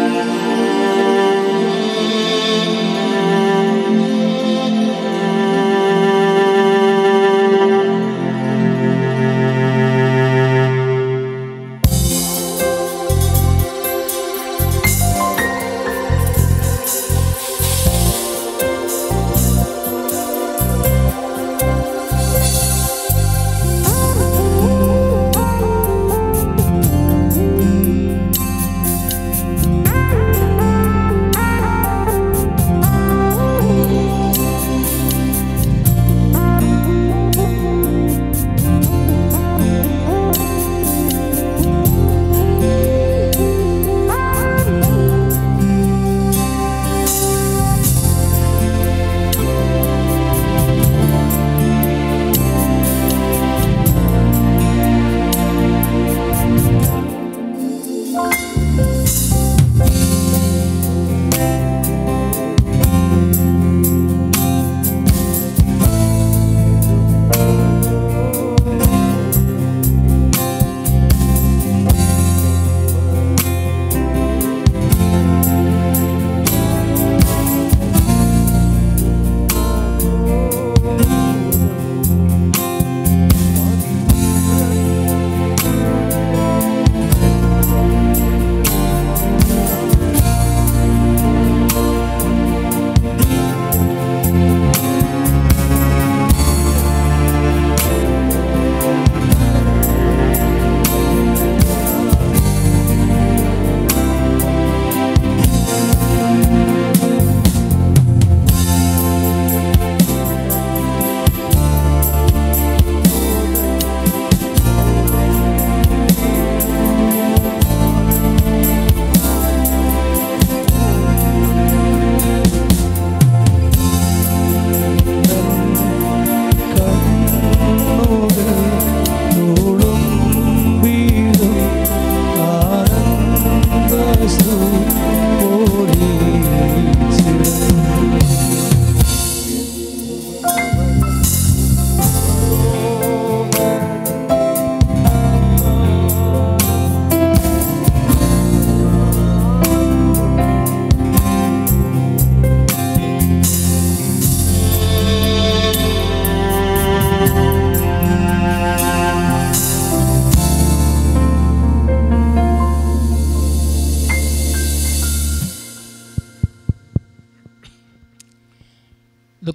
ും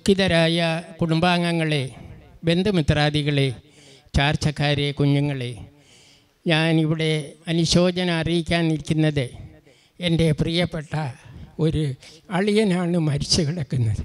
ദുഃഖിതരായ കുടുംബാംഗങ്ങളെ ബന്ധുമിത്രാദികളെ ചാർച്ചക്കാരെ കുഞ്ഞുങ്ങളെ ഞാനിവിടെ അനുശോചനം അറിയിക്കാൻ നിൽക്കുന്നത് എൻ്റെ പ്രിയപ്പെട്ട ഒരു അളിയനാണ് മരിച്ചു കിടക്കുന്നത്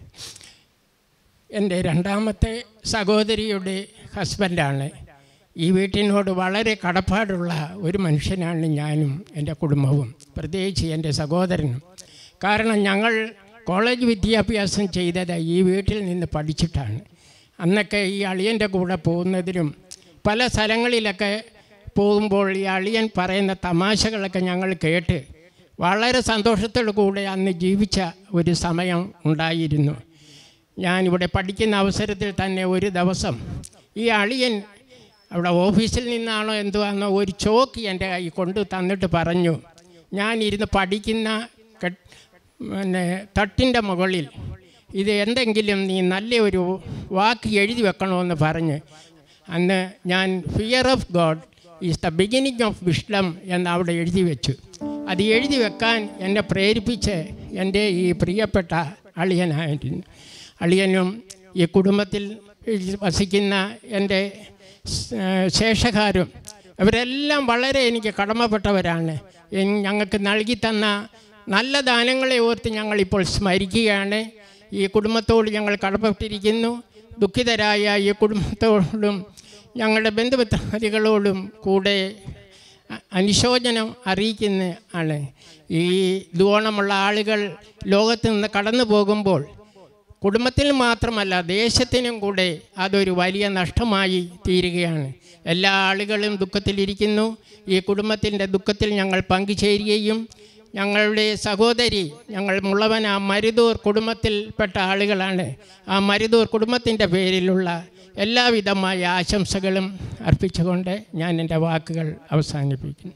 എൻ്റെ രണ്ടാമത്തെ സഹോദരിയുടെ ഹസ്ബൻഡാണ് ഈ വീട്ടിനോട് വളരെ കടപ്പാടുള്ള ഒരു മനുഷ്യനാണ് ഞാനും എൻ്റെ കുടുംബവും പ്രത്യേകിച്ച് എൻ്റെ സഹോദരനും കാരണം ഞങ്ങൾ കോളേജ് വിദ്യാഭ്യാസം ചെയ്തത് ഈ വീട്ടിൽ നിന്ന് പഠിച്ചിട്ടാണ് അന്നൊക്കെ ഈ അളിയൻ്റെ കൂടെ പോകുന്നതിനും പല സ്ഥലങ്ങളിലൊക്കെ പോകുമ്പോൾ ഈ അളിയൻ പറയുന്ന തമാശകളൊക്കെ ഞങ്ങൾ കേട്ട് വളരെ സന്തോഷത്തോടു കൂടെ അന്ന് ജീവിച്ച ഒരു സമയം ഉണ്ടായിരുന്നു ഞാനിവിടെ പഠിക്കുന്ന അവസരത്തിൽ തന്നെ ഒരു ദിവസം ഈ അളിയൻ അവിടെ ഓഫീസിൽ നിന്നാണോ എന്തുവാണോ ഒരു ചോക്ക് എൻ്റെ കൈ കൊണ്ട് തന്നിട്ട് പറഞ്ഞു ഞാനിരുന്ന് പഠിക്കുന്ന കെട്ട് പിന്നെ തട്ടിൻ്റെ മുകളിൽ ഇത് എന്തെങ്കിലും നീ നല്ല ഒരു വാക്ക് എഴുതി വെക്കണമെന്ന് പറഞ്ഞ് അന്ന് ഞാൻ fear of God is the beginning of wisdom എന്ന് അവിടെ എഴുതി വെച്ചു അത് എഴുതി വെക്കാൻ എന്നെ പ്രേരിപ്പിച്ച് എൻ്റെ ഈ പ്രിയപ്പെട്ട അളിയനായിരുന്നു അളിയനും ഈ കുടുംബത്തിൽ വസിക്കുന്ന എൻ്റെ സ്- ഏഹ് ശേഷക്കാരും അവരെല്ലാം വളരെ എനിക്ക് കടമപ്പെട്ടവരാണ് എൻ- ഞങ്ങൾക്ക് നൽകി തന്ന നല്ല ദാനങ്ങളെ ഓർത്ത് ഞങ്ങളിപ്പോൾ സ്മരിക്കുകയാണ് ഈ കുടുംബത്തോട് ഞങ്ങൾ കടപ്പെട്ടിരിക്കുന്നു ദുഃഖിതരായ ഈ കുടുംബത്തോടും ഞങ്ങളുടെ ബന്ധുമിത്രാദികളോടും കൂടെ അ- അനുശോചനം അറിയിക്കുന്ന ആണ് ഈ ദുവോണമുള്ള ആളുകൾ ലോകത്ത് നിന്ന് കടന്നു പോകുമ്പോൾ കുടുംബത്തിൽ മാത്രമല്ല ദേശത്തിനും കൂടെ അതൊരു വലിയ നഷ്ടമായി തീരുകയാണ് എല്ലാ ആളുകളും ദുഃഖത്തിലിരിക്കുന്നു ഈ കുടുംബത്തിൻ്റെ ദുഃഖത്തിൽ ഞങ്ങൾ പങ്കുചേരുകയും ഞങ്ങളുടെ സഹോദരി ഞങ്ങൾ മുള്ളവൻ ആ മരുതൂർ കുടുംബത്തിൽപ്പെട്ട ആളുകളാണ് ആ മരുതൂർ കുടുംബത്തിൻ്റെ പേരിലുള്ള എല്ലാവിധമായ ആശംസകളും അർപ്പിച്ചുകൊണ്ട് ഞാൻ എൻ്റെ വാക്കുകൾ അവസാനിപ്പിക്കുന്നു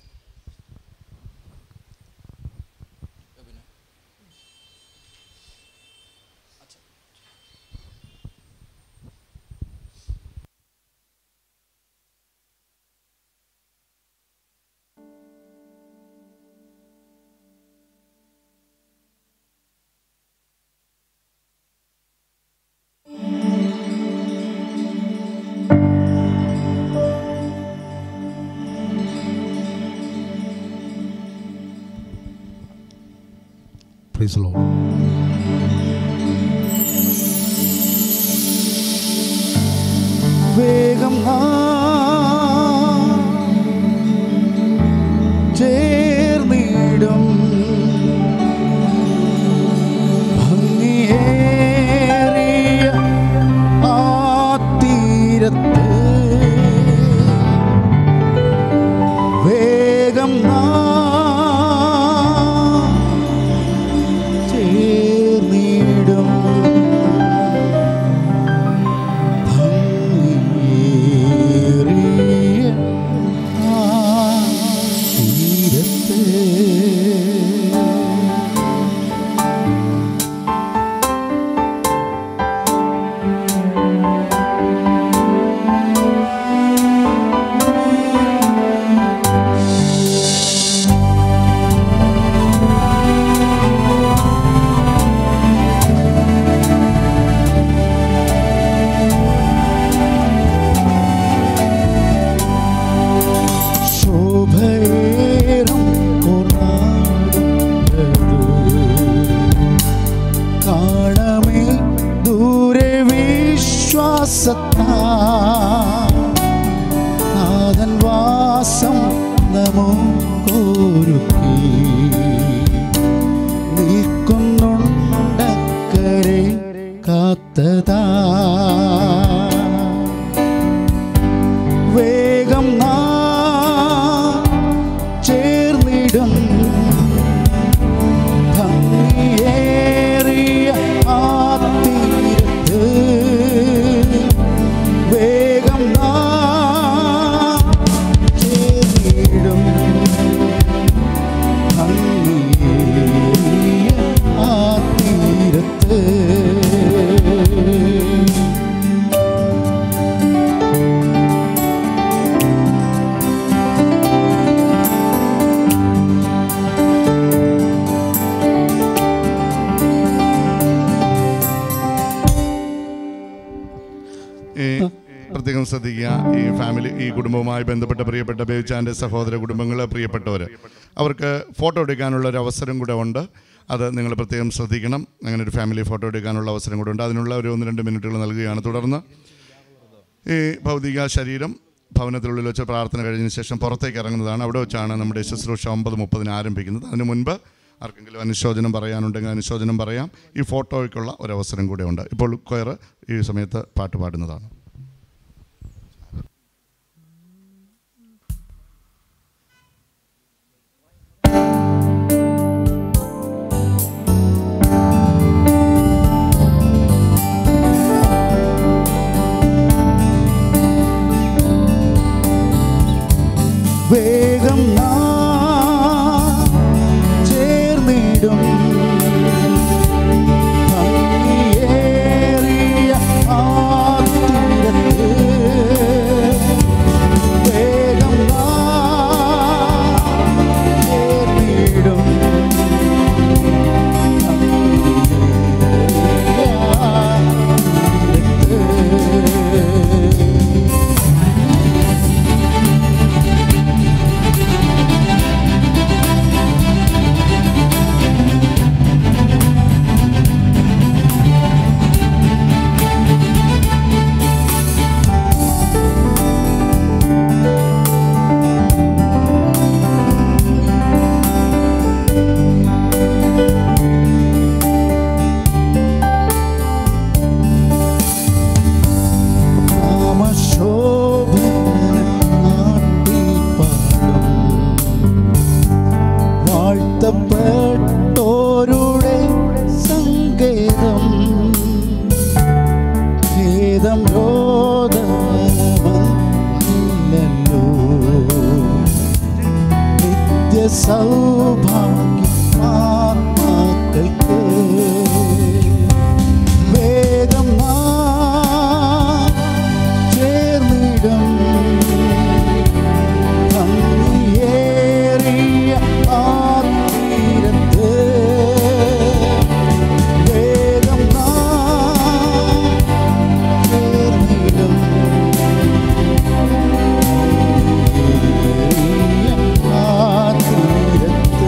Praise the Lord. വേഗം നാം ചേർന്നിടും ഭംഗിയേറിയ ആ തീരത്ത് വേഗം നാം ചേർന്നിടും ഭംഗിയേറിയ ആ തീരത്ത് ശോഭയേറും പൂർണ്ണാടുന്നത് കാണമേ ദൂരെ വിശ്വാസത്താ നാഥൻ വാസം നമുക്കൊരുക്കി നിൽക്കുന്നുണ്ടക്കരെ കാത്തതാ വേഗം നാം ചേർന്നിടും ഭംഗിയേറിയ ആ തീരത്ത് വേഗം നാം ചേർന്നിടും ഭംഗിയേറിയ ഈ പ്രത്യേകം ശ്രദ്ധിക്കുക ഈ ഫാമിലി ഈ കുടുംബവുമായി ബന്ധപ്പെട്ട പ്രിയപ്പെട്ട ബേബിച്ചാൻ്റെ സഹോദര കുടുംബങ്ങൾ പ്രിയപ്പെട്ടവർ അവർക്ക് ഫോട്ടോ എടുക്കാനുള്ള ഒരു അവസരം കൂടെ ഉണ്ട് അത് നിങ്ങൾ പ്രത്യേകം ശ്രദ്ധിക്കണം അങ്ങനെ ഒരു ഫാമിലി ഫോട്ടോ എടുക്കാനുള്ള അവസരം കൂടെ ഉണ്ട് അതിനുള്ള ഒരു ഒന്ന് രണ്ട് മിനിറ്റുകൾ നൽകുകയാണ് തുടർന്ന് ഈ ഭൗതിക ശരീരം ഭവനത്തിനുള്ളിൽ വെച്ച് പ്രാർത്ഥന കഴിഞ്ഞതിന് ശേഷം പുറത്തേക്ക് ഇറങ്ങുന്നതാണ് അവിടെ വെച്ചാണ് നമ്മുടെ ശുശ്രൂഷ ഒമ്പത് മുപ്പതിന് ആരംഭിക്കുന്നത് അതിന് മുൻപ് ആർക്കെങ്കിലും അനുശോചനം പറയാനുണ്ടെങ്കിൽ അനുശോചനം പറയാം ഈ ഫോട്ടോയ്ക്കുള്ള ഒരു അവസരം കൂടെ ഉണ്ട് ഇപ്പോൾ കൊയർ ഈ സമയത്ത് പാട്ട് പാടുന്നതാണ് വേഗം നാം ചേർന്നിടും ഭംഗിയേറിയ ആ തീരത്ത് വേഗം നാം ചേർന്നിടും വാഴ്ത്തപ്പെട്ടോരുടെ സങ്കേതം ഖേദം രോദനമല്ലോ നിത്യ സൗഭാഗ്യം ആത്മാക്കൾക്ക് വേഗം നാം ചേർന്നിടും ഭംഗിയേറിയ ആ തീരത്ത് വേഗം നാം ചേർന്നിടും ആ തീരത്ത്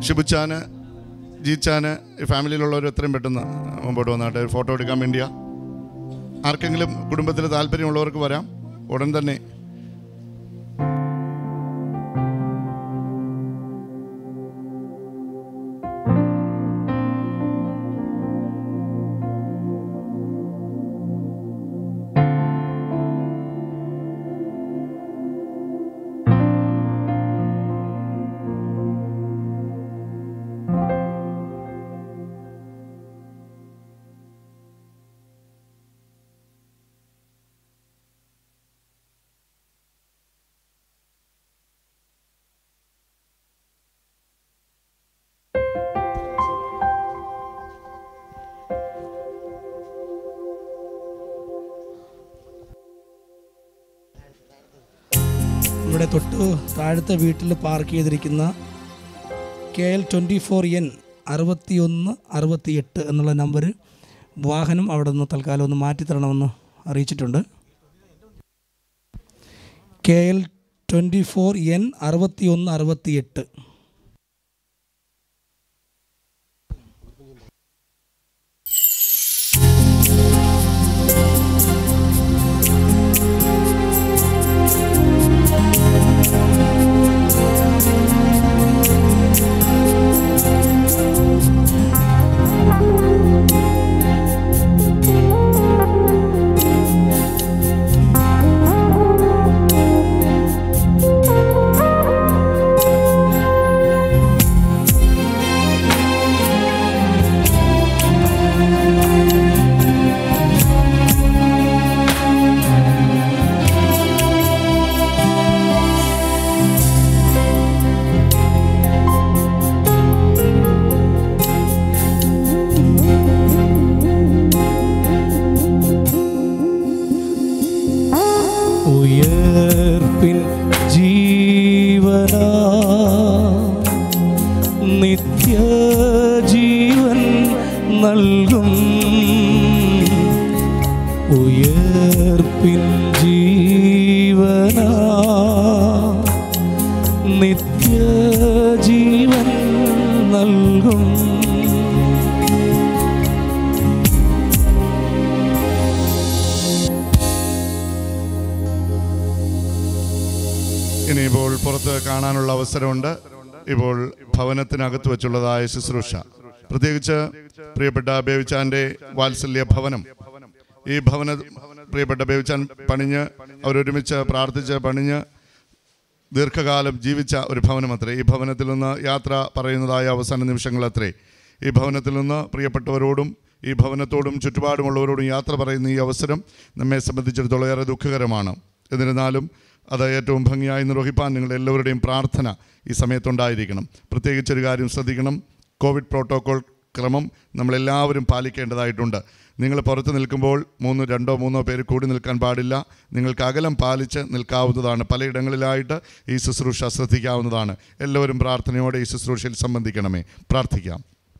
ഷിബുച്ചാന് ജീച്ചാന് ഈ ഫാമിലിയിലുള്ളവർ എത്രയും പെട്ടെന്ന് മുമ്പോട്ട് വന്നാട്ടെ ഒരു ഫോട്ടോ എടുക്കാൻ വേണ്ടിയാ ആർക്കെങ്കിലും കുടുംബത്തിൽ താല്പര്യമുള്ളവർക്ക് വരാം ഉടൻ തന്നെ ഇവിടെ തൊട്ട് താഴത്തെ വീട്ടിൽ പാർക്ക് ചെയ്തിരിക്കുന്ന K L twenty four N അറുപത്തിയൊന്ന് അറുപത്തിയെട്ട് എന്നുള്ള നമ്പർ വാഹനം അവിടെ നിന്ന് തൽക്കാലം ഒന്ന് മാറ്റിത്തരണമെന്ന് അറിയിച്ചിട്ടുണ്ട് K L twenty four N അറുപത്തിയൊന്ന് അറുപത്തിയെട്ട് ഉയർപ്പിൻ ജീവന നിത്യജീവൻ നൽകും ഉയർപ്പിൻ ജീവന നിത്യജീവൻ നൽകും ഇനിയിപ്പോൾ പുറത്ത് കാണാനുള്ള അവസരമുണ്ട് ഇപ്പോൾ ഭവനത്തിനകത്ത് വെച്ചുള്ളതായ ശുശ്രൂഷ പ്രത്യേകിച്ച് പ്രിയപ്പെട്ട ബേവിച്ചാന്റെ വാത്സല്യ ഭവനം ഈ ഭവന പ്രിയപ്പെട്ട ബേവിച്ചാൻ പണിഞ്ഞ് അവരൊരുമിച്ച് പ്രാർത്ഥിച്ച് പണിഞ്ഞ് ദീർഘകാലം ജീവിച്ച ഒരു ഭവനമത്രേ ഈ ഭവനത്തിൽ നിന്ന് യാത്ര പറയുന്നതായ അവസാന നിമിഷങ്ങളത്രേ ഈ ഭവനത്തിൽ നിന്ന് പ്രിയപ്പെട്ടവരോടും ഈ ഭവനത്തോടും ചുറ്റുപാടുമുള്ളവരോടും യാത്ര പറയുന്ന ഈ അവസരം നമ്മെ സംബന്ധിച്ചിടത്തോളം ഏറെ ദുഃഖകരമാണ് എന്നിരുന്നാലും അത് ഏറ്റവും ഭംഗിയായി നിർവഹിപ്പാൻ നിങ്ങളുടെ എല്ലാവരുടെയും പ്രാർത്ഥന ഈ സമയത്തുണ്ടായിരിക്കണം പ്രത്യേകിച്ചൊരു കാര്യം ശ്രദ്ധിക്കണം കോവിഡ് പ്രോട്ടോകോൾ ക്രമം നമ്മളെല്ലാവരും പാലിക്കേണ്ടതായിട്ടുണ്ട് നിങ്ങൾ പുറത്ത് നിൽക്കുമ്പോൾ മൂന്ന് രണ്ടോ മൂന്നോ പേര് കൂടി നിൽക്കാൻ പാടില്ല നിങ്ങൾക്ക് അകലം പാലിച്ച് നിൽക്കാവുന്നതാണ് പലയിടങ്ങളിലായിട്ട് ഈ ശുശ്രൂഷ ശ്രദ്ധിക്കാവുന്നതാണ് എല്ലാവരും പ്രാർത്ഥനയോടെ ഈ ശുശ്രൂഷയിൽ സംബന്ധിക്കണമേ പ്രാർത്ഥിക്കാം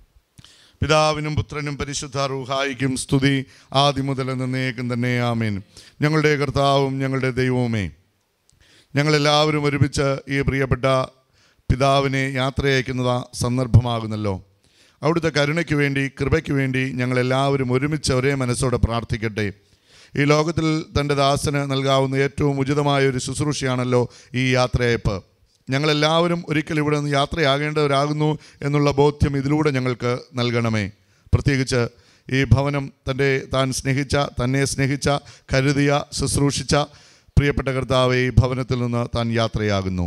പിതാവിനും പുത്രനും പരിശുദ്ധ റൂഹായിക്കും സ്തുതി ആദ്യം മുതൽ എന്നേക്കും തന്നെ ആമേൻ ഞങ്ങളുടെ കർത്താവും ഞങ്ങളുടെ ദൈവവുമേ ഞങ്ങളെല്ലാവരും ഒരുമിച്ച് ഈ പ്രിയപ്പെട്ട പിതാവിനെ യാത്രയയക്കുന്ന സന്ദർഭമാകുന്നല്ലോ അവിടുത്തെ കരുണയ്ക്ക് വേണ്ടി കൃപയ്ക്ക് വേണ്ടി ഞങ്ങളെല്ലാവരും ഒരുമിച്ച് ഒരേ മനസ്സോടെ പ്രാർത്ഥിക്കട്ടെ ഈ ലോകത്തിൽ തൻ്റെ ദാസന് നൽകാവുന്ന ഏറ്റവും ഉചിതമായ ഒരു ശുശ്രൂഷയാണല്ലോ ഈ യാത്രയയപ്പ് ഞങ്ങളെല്ലാവരും ഒരിക്കൽ ഇവിടെ നിന്ന് യാത്രയാകേണ്ടവരാകുന്നു എന്നുള്ള ബോധ്യം ഇതിലൂടെ ഞങ്ങൾക്ക് നൽകണമേ പ്രത്യേകിച്ച് ഈ ഭവനം തൻ്റെ താൻ സ്നേഹിച്ച തന്നെ സ്നേഹിച്ച കരുതിയ ശുശ്രൂഷിച്ച പ്രിയപ്പെട്ട കർത്താവെ ഈ ഭവനത്തിൽ നിന്ന് താൻ യാത്രയാകുന്നു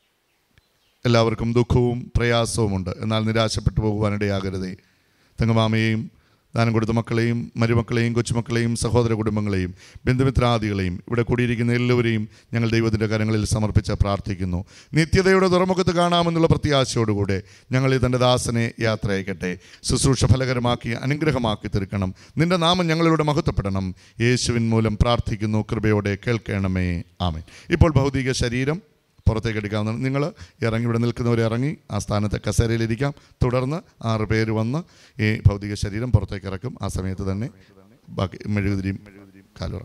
എല്ലാവർക്കും ദുഃഖവും പ്രയാസവുമുണ്ട് എന്നാൽ നിരാശപ്പെട്ടു പോകുവാനിടയാകരുതേ തെങ്ങമാമയെയും ദാനം കൊടുത്ത മക്കളെയും മരുമക്കളെയും കൊച്ചുമക്കളെയും സഹോദര കുടുംബങ്ങളെയും ബന്ധുമിത്രാദികളെയും ഇവിടെ കൂടിയിരിക്കുന്ന എല്ലാവരെയും ഞങ്ങൾ ദൈവത്തിൻ്റെ കരങ്ങളിൽ സമർപ്പിച്ച് പ്രാർത്ഥിക്കുന്നു നിത്യതയുടെ തുറമുഖത്ത് കാണാമെന്നുള്ള പ്രത്യാശയോടുകൂടെ ഞങ്ങൾ ഈ തൻ്റെ ദാസനെ യാത്ര അയക്കട്ടെ ശുശ്രൂഷ ഫലകരമാക്കി അനുഗ്രഹമാക്കി തീർക്കണം നിന്റെ നാമം ഞങ്ങളിലൂടെ മഹത്വപ്പെടണം യേശുവിൻ മൂലം പ്രാർത്ഥിക്കുന്നു കൃപയോടെ കേൾക്കണമേ ആമേൻ ഇപ്പോൾ ഭൗതിക ശരീരം പുറത്തേക്ക് എടുക്കാവുന്നതാണ് നിങ്ങൾ ഇറങ്ങി ഇവിടെ നിൽക്കുന്നവർ ഇറങ്ങി ആ സ്ഥാനത്ത് കസേരയിലിരിക്കാം തുടർന്ന് ആറ് പേര് വന്ന് ഈ ഭൗതിക ശരീരം പുറത്തേക്ക് ഇറക്കും ആ സമയത്ത് തന്നെ ബാക്കി മെഴുകുതിരിയും കാലുറ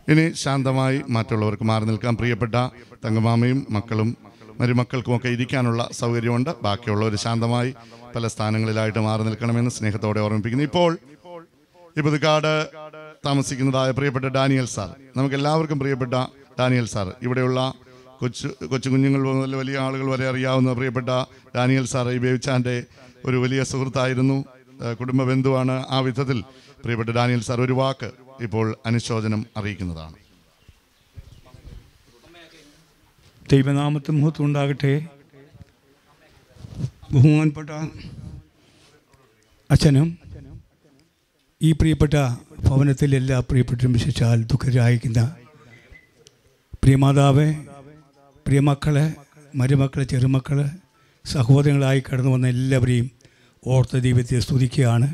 ഇനി ശാന്തമായി മറ്റുള്ളവർക്ക് മാറി നിൽക്കാൻ പ്രിയപ്പെട്ട തങ്കമാമയും മക്കളും മരുമക്കൾക്കുമൊക്കെ ഇരിക്കാനുള്ള സൗകര്യമുണ്ട് ബാക്കിയുള്ളവർ ശാന്തമായി പല സ്ഥാനങ്ങളിലായിട്ട് മാറി നിൽക്കണമെന്ന് സ്നേഹത്തോടെ ഓർമ്മിപ്പിക്കുന്നു ഇപ്പോൾ ഈ പുതുക്കാട് താമസിക്കുന്നതായ പ്രിയപ്പെട്ട ഡാനിയൽ സാർ നമുക്ക് എല്ലാവർക്കും പ്രിയപ്പെട്ട ഡാനിയൽ സാർ ഇവിടെയുള്ള കൊച്ചു കൊച്ചു കുഞ്ഞുങ്ങൾ മുതൽ വലിയ ആളുകൾ വരെ അറിയാവുന്ന പ്രിയപ്പെട്ട ഡാനിയൽ സാർ ഈ ബേബിച്ചാൻ്റെ ഒരു വലിയ സുഹൃത്തായിരുന്നു ഏഹ് കുടുംബ ബന്ധുവാണ് ആ വിധത്തിൽ പ്രിയപ്പെട്ട ഡാനിയൽ സാർ ഒരു വാക്ക് ഇപ്പോൾ അനുശോചനം അറിയിക്കുന്നതാണ് ദൈവനാമത്തിന് മുഹത്വം ഉണ്ടാകട്ടെ ബഹുമാനപ്പെട്ട അച്ഛനും ഈ പ്രിയപ്പെട്ട ഭവനത്തിൽ എല്ലാ പ്രിയപ്പെട്ടരും വിശേഷാൽ ദുഃഖരായിരിക്കുന്ന പ്രിയമാതാവ് പ്രിയമക്കളെ മരുമക്കളെ ചെറുമക്കള് സഹോദരങ്ങളായി കടന്നു വന്ന എല്ലാവരെയും ഓർത്ത ദൈവത്തെ സ്തുതിക്കുകയാണ്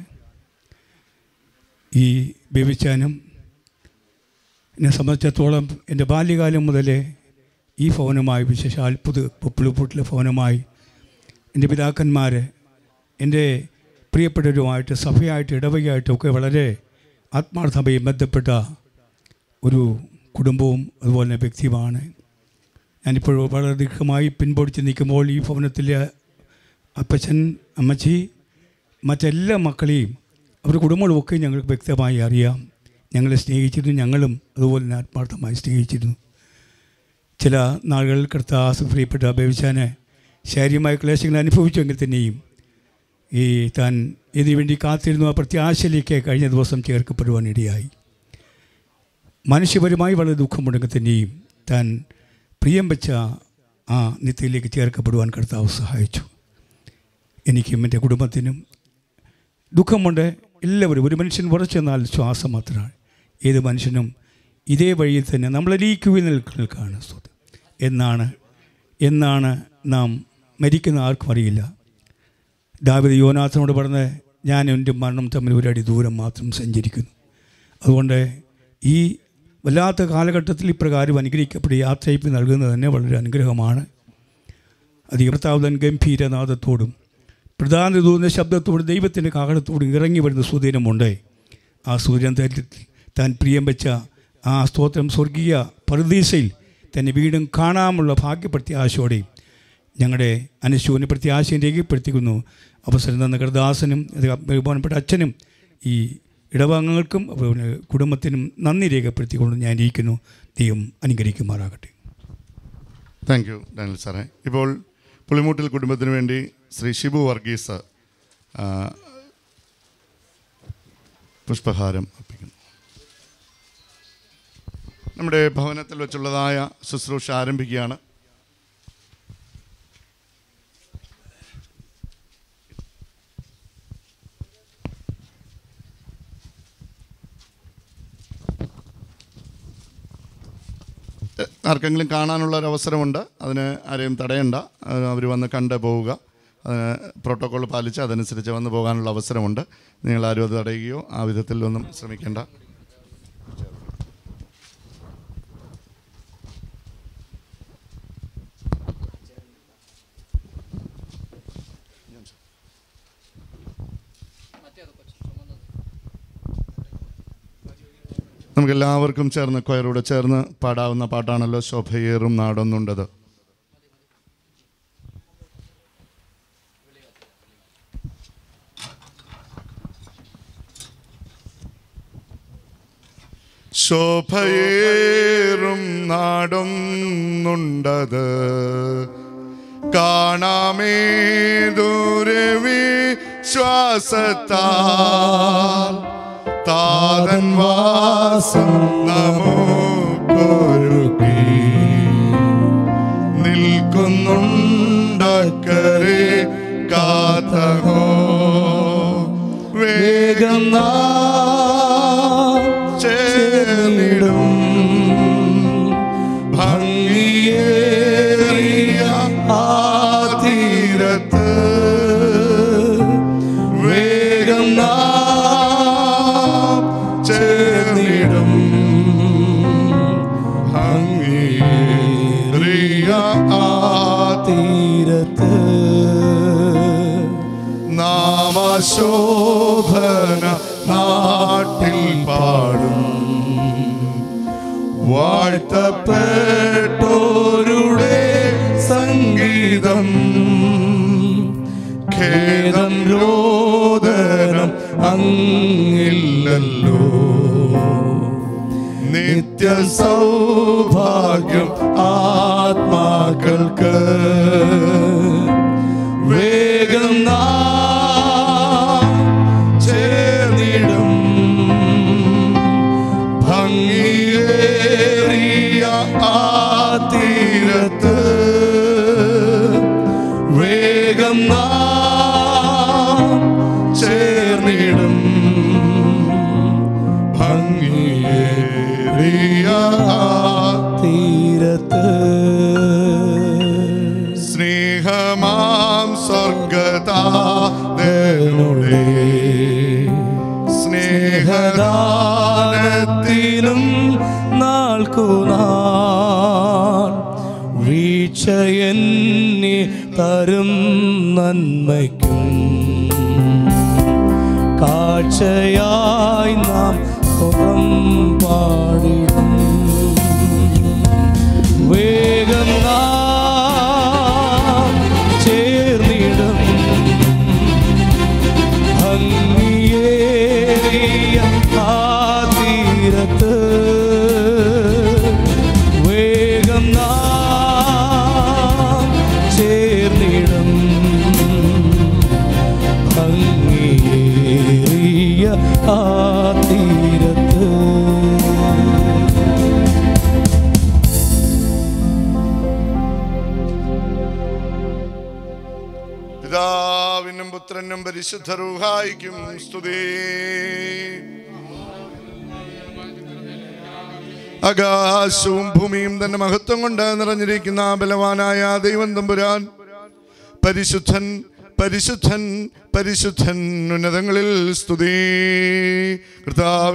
ഈ ബേബിച്ചാനും എന്നെ സംബന്ധിച്ചിടത്തോളം എൻ്റെ ബാല്യകാലം മുതലേ ഈ ഭവനമായി വിശേഷ അത്ഭുത പുപ്പിളിപ്പൂട്ടിലെ ഭവനമായി എൻ്റെ പിതാക്കന്മാർ എൻ്റെ പ്രിയപ്പെട്ടവരുമായിട്ട് സഭയായിട്ട് ഇടവകയായിട്ടും ഒക്കെ വളരെ ആത്മാർത്ഥമായി ബന്ധപ്പെട്ട ഒരു കുടുംബവും അതുപോലെ തന്നെ വ്യക്തിയുമാണ് ഞാനിപ്പോൾ വളരെ ദീർഘമായി പിൻപൊടിച്ച് നിൽക്കുമ്പോൾ ഈ ഭവനത്തിലെ അപ്പച്ചൻ അമ്മച്ചി മറ്റെല്ലാ മക്കളെയും അവരുടെ കുടുംബങ്ങളുമൊക്കെ ഞങ്ങൾക്ക് വ്യക്തമായി അറിയാം ഞങ്ങളെ സ്നേഹിച്ചിരുന്നു ഞങ്ങളും അതുപോലെ തന്നെ ആത്മാർത്ഥമായി സ്നേഹിച്ചിരുന്നു ചില നാളുകളിൽ കർത്താസ് പ്രിയപ്പെട്ട ബേബിച്ചാന് ശാരീരികമായ ക്ലേശങ്ങൾ അനുഭവിച്ചുവെങ്കിൽ തന്നെയും ഈ താൻ ഇതിനു വേണ്ടി കാത്തിരുന്നു ആ പ്രത്യാശയിലേക്ക് കഴിഞ്ഞ ദിവസം ചേർക്കപ്പെടുവാൻ ഇടയായി മനുഷ്യപരമായി വളരെ ദുഃഖമുണ്ടെങ്കിൽ തന്നെയും താൻ പ്രിയം വെച്ച ആ നിത്യയിലേക്ക് ചേർക്കപ്പെടുവാൻ കർത്താവ് സഹായിച്ചു എനിക്കും എൻ്റെ കുടുംബത്തിനും ദുഃഖമുണ്ട് എല്ലാവരും ഒരു മനുഷ്യൻ ഉറച്ചെന്നാൽ ശ്വാസം മാത്രമാണ് ഏത് മനുഷ്യനും ഇതേ വഴിയിൽ തന്നെ നമ്മളരീക്കുവിൽ നിൽക്കുകയാണ് സ്വത്ത് എന്നാണ് എന്നാണ് നാം മരിക്കുന്ന ആർക്കും അറിയില്ല ദാവിദ് യോനാഥനോട് പറഞ്ഞ് ഞാൻ എൻ്റെ മരണം തമ്മിൽ ഒരടി ദൂരം മാത്രം സഞ്ചരിക്കുന്നു അതുകൊണ്ട് ഈ വല്ലാത്ത കാലഘട്ടത്തിൽ ഇപ്രകാരം അനുഗ്രഹിക്കപ്പെട്ട് യാത്രയപ്പ് നൽകുന്നത് തന്നെ വളരെ അനുഗ്രഹമാണ് അത് കർത്താവുതൻ ഗംഭീരനാഥത്തോടും പ്രധാന തോന്നുന്ന ശബ്ദത്തോടും ദൈവത്തിൻ്റെ കാഹളത്തോടും ഇറങ്ങി വരുന്ന സുദിനമുണ്ട് ആ സൂര്യൻ താൻ പ്രിയം വെച്ച ആ സ്തോത്രം സ്വർഗീയ പരദീസയിൽ തന്നെ വീണ്ടും കാണാമുള്ള ഭാഗ്യപ്രത്യാശയോടെയും ഞങ്ങളുടെ അനുശോചന പ്രത്യാശയും രേഖപ്പെടുത്തിക്കുന്നു അവസരം തന്ന കൃദാസനും അത് ബഹുമാനപ്പെട്ട അച്ഛനും ഈ ഇടവാംഗങ്ങൾക്കും അതുപോലെ കുടുംബത്തിനും നന്ദി രേഖപ്പെടുത്തിക്കൊണ്ട് ഞാൻ ഇരിക്കുന്നു ദൈവം അനുഗ്രഹിക്കുമാറാകട്ടെ താങ്ക് യു ഡാനിൽ സാറേ ഇപ്പോൾ പുളിമൂട്ടിൽ കുടുംബത്തിന് വേണ്ടി ശ്രീ ഷിബു വർഗീസ് ആ, പുഷ്പഹാരം അർപ്പിക്കുന്നു നമ്മുടെ ഭവനത്തിൽ വെച്ചുള്ളതായ ശുശ്രൂഷ ആരംഭിക്കുകയാണ് ആർക്കെങ്കിലും കാണാനുള്ള ഒരു അവസരമുണ്ട് അതിന് ആരെയും തടയണ്ട അവർ വന്ന് കണ്ട് പോവുക അതിന് പ്രോട്ടോക്കോൾ പാലിച്ച് അതനുസരിച്ച് വന്ന് പോകാനുള്ള അവസരമുണ്ട് നിങ്ങളാരും അത് തടയുകയോ ആ വിധത്തിൽ ഒന്നും ശ്രമിക്കേണ്ട നമുക്കെല്ലാവർക്കും ചേർന്ന് കൊയറോട് ചേർന്ന് പാടാവുന്ന പാട്ടാണല്ലോ ശോഭയേറും നാടൊന്നുണ്ടത് ശോഭയേറും നാടൊന്നുണ്ടത് കാണാമേ ദൂരവി ശ്വാസത്താൽ താതൻ വാസം നമുക്കൊരുക്കി നിൽക്കുന്നുണ്ടക്കരെ കാതഹോ വേഗം നാം ചേർന്നിടും ഭംഗിയേറിയ ആ തീരത്ത് വേഗം നാം ചേർന്നിടും ഭംഗിയേറിയ ആ തീരത്ത് നാമശോഭന നാട്ടിൽ പാടും വാഴ്ത്തപ്പെട്ടോരുടെ സംഗീതം ഖേദം രോദനം അങ്ങില്ലല്ലോ നിത്യ സൗഭാഗ്യം ആത്മാക്കൾക്ക് വേഗം നാം ചേർന്നിടും ഭംഗിയേറിയ ആ തീരത്ത് വേഗം നാം ചേർന്നിടും ഭംഗിയേറിയ ആ തീരത്ത് സ്നേഹമാം സ്വർഗതാനുടെ സ്നേഹദാനത്തിനും നാൾക്കുനാൾ വീഴ്ചയെന്നി തരും നന്മയ്ക്കും കാഴ്ചയായി നാം സ്വതം പാടിടും വേഗം നാം ചേർന്നിടും ഭംഗിയേറിയ ആ തീരത്ത് വേഗം നാം ചേർന്നിടും ഭംഗിയേറിയ ആ തീരത്ത് പിതാവിനും പുത്രനും പരിശുദ്ധ റൂഹായിക്കും സ്തുതി ആകാശവും ഭൂമിയും തന്റെ മഹത്വം കൊണ്ട് നിറഞ്ഞിരിക്കുന്ന ബലവാനായ ദൈവം തമ്പുരാൻ പരിശുദ്ധൻ പരിശുദ്ധൻ പരിശുദ്ധൻ ഉന്നതങ്ങളിൽ സ്തുതി കർത്താവ്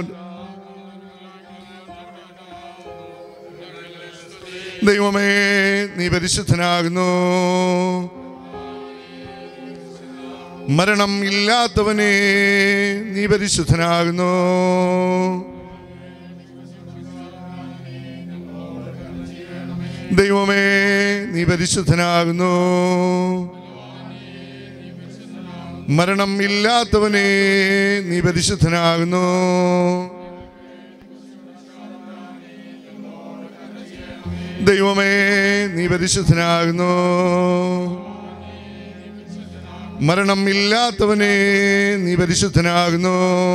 ദൈവമേ നീ പരിശുദ്ധനാകുന്നു മരണം ഇല്ലാത്തവനെ നീ പരിശുദ്ധനാകുന്നു ദൈവമേ നീ പരിശുദ്ധനാകുന്നു മരണം ഇല്ലാത്തവനെ നീ പരിശുദ്ധനാകുന്നു ദൈവമേ നീ പരിശുദ്ധനാകുന്നു മരണം ഇല്ലാത്തവനെ നീ പരിശുദ്ധനാകുന്നു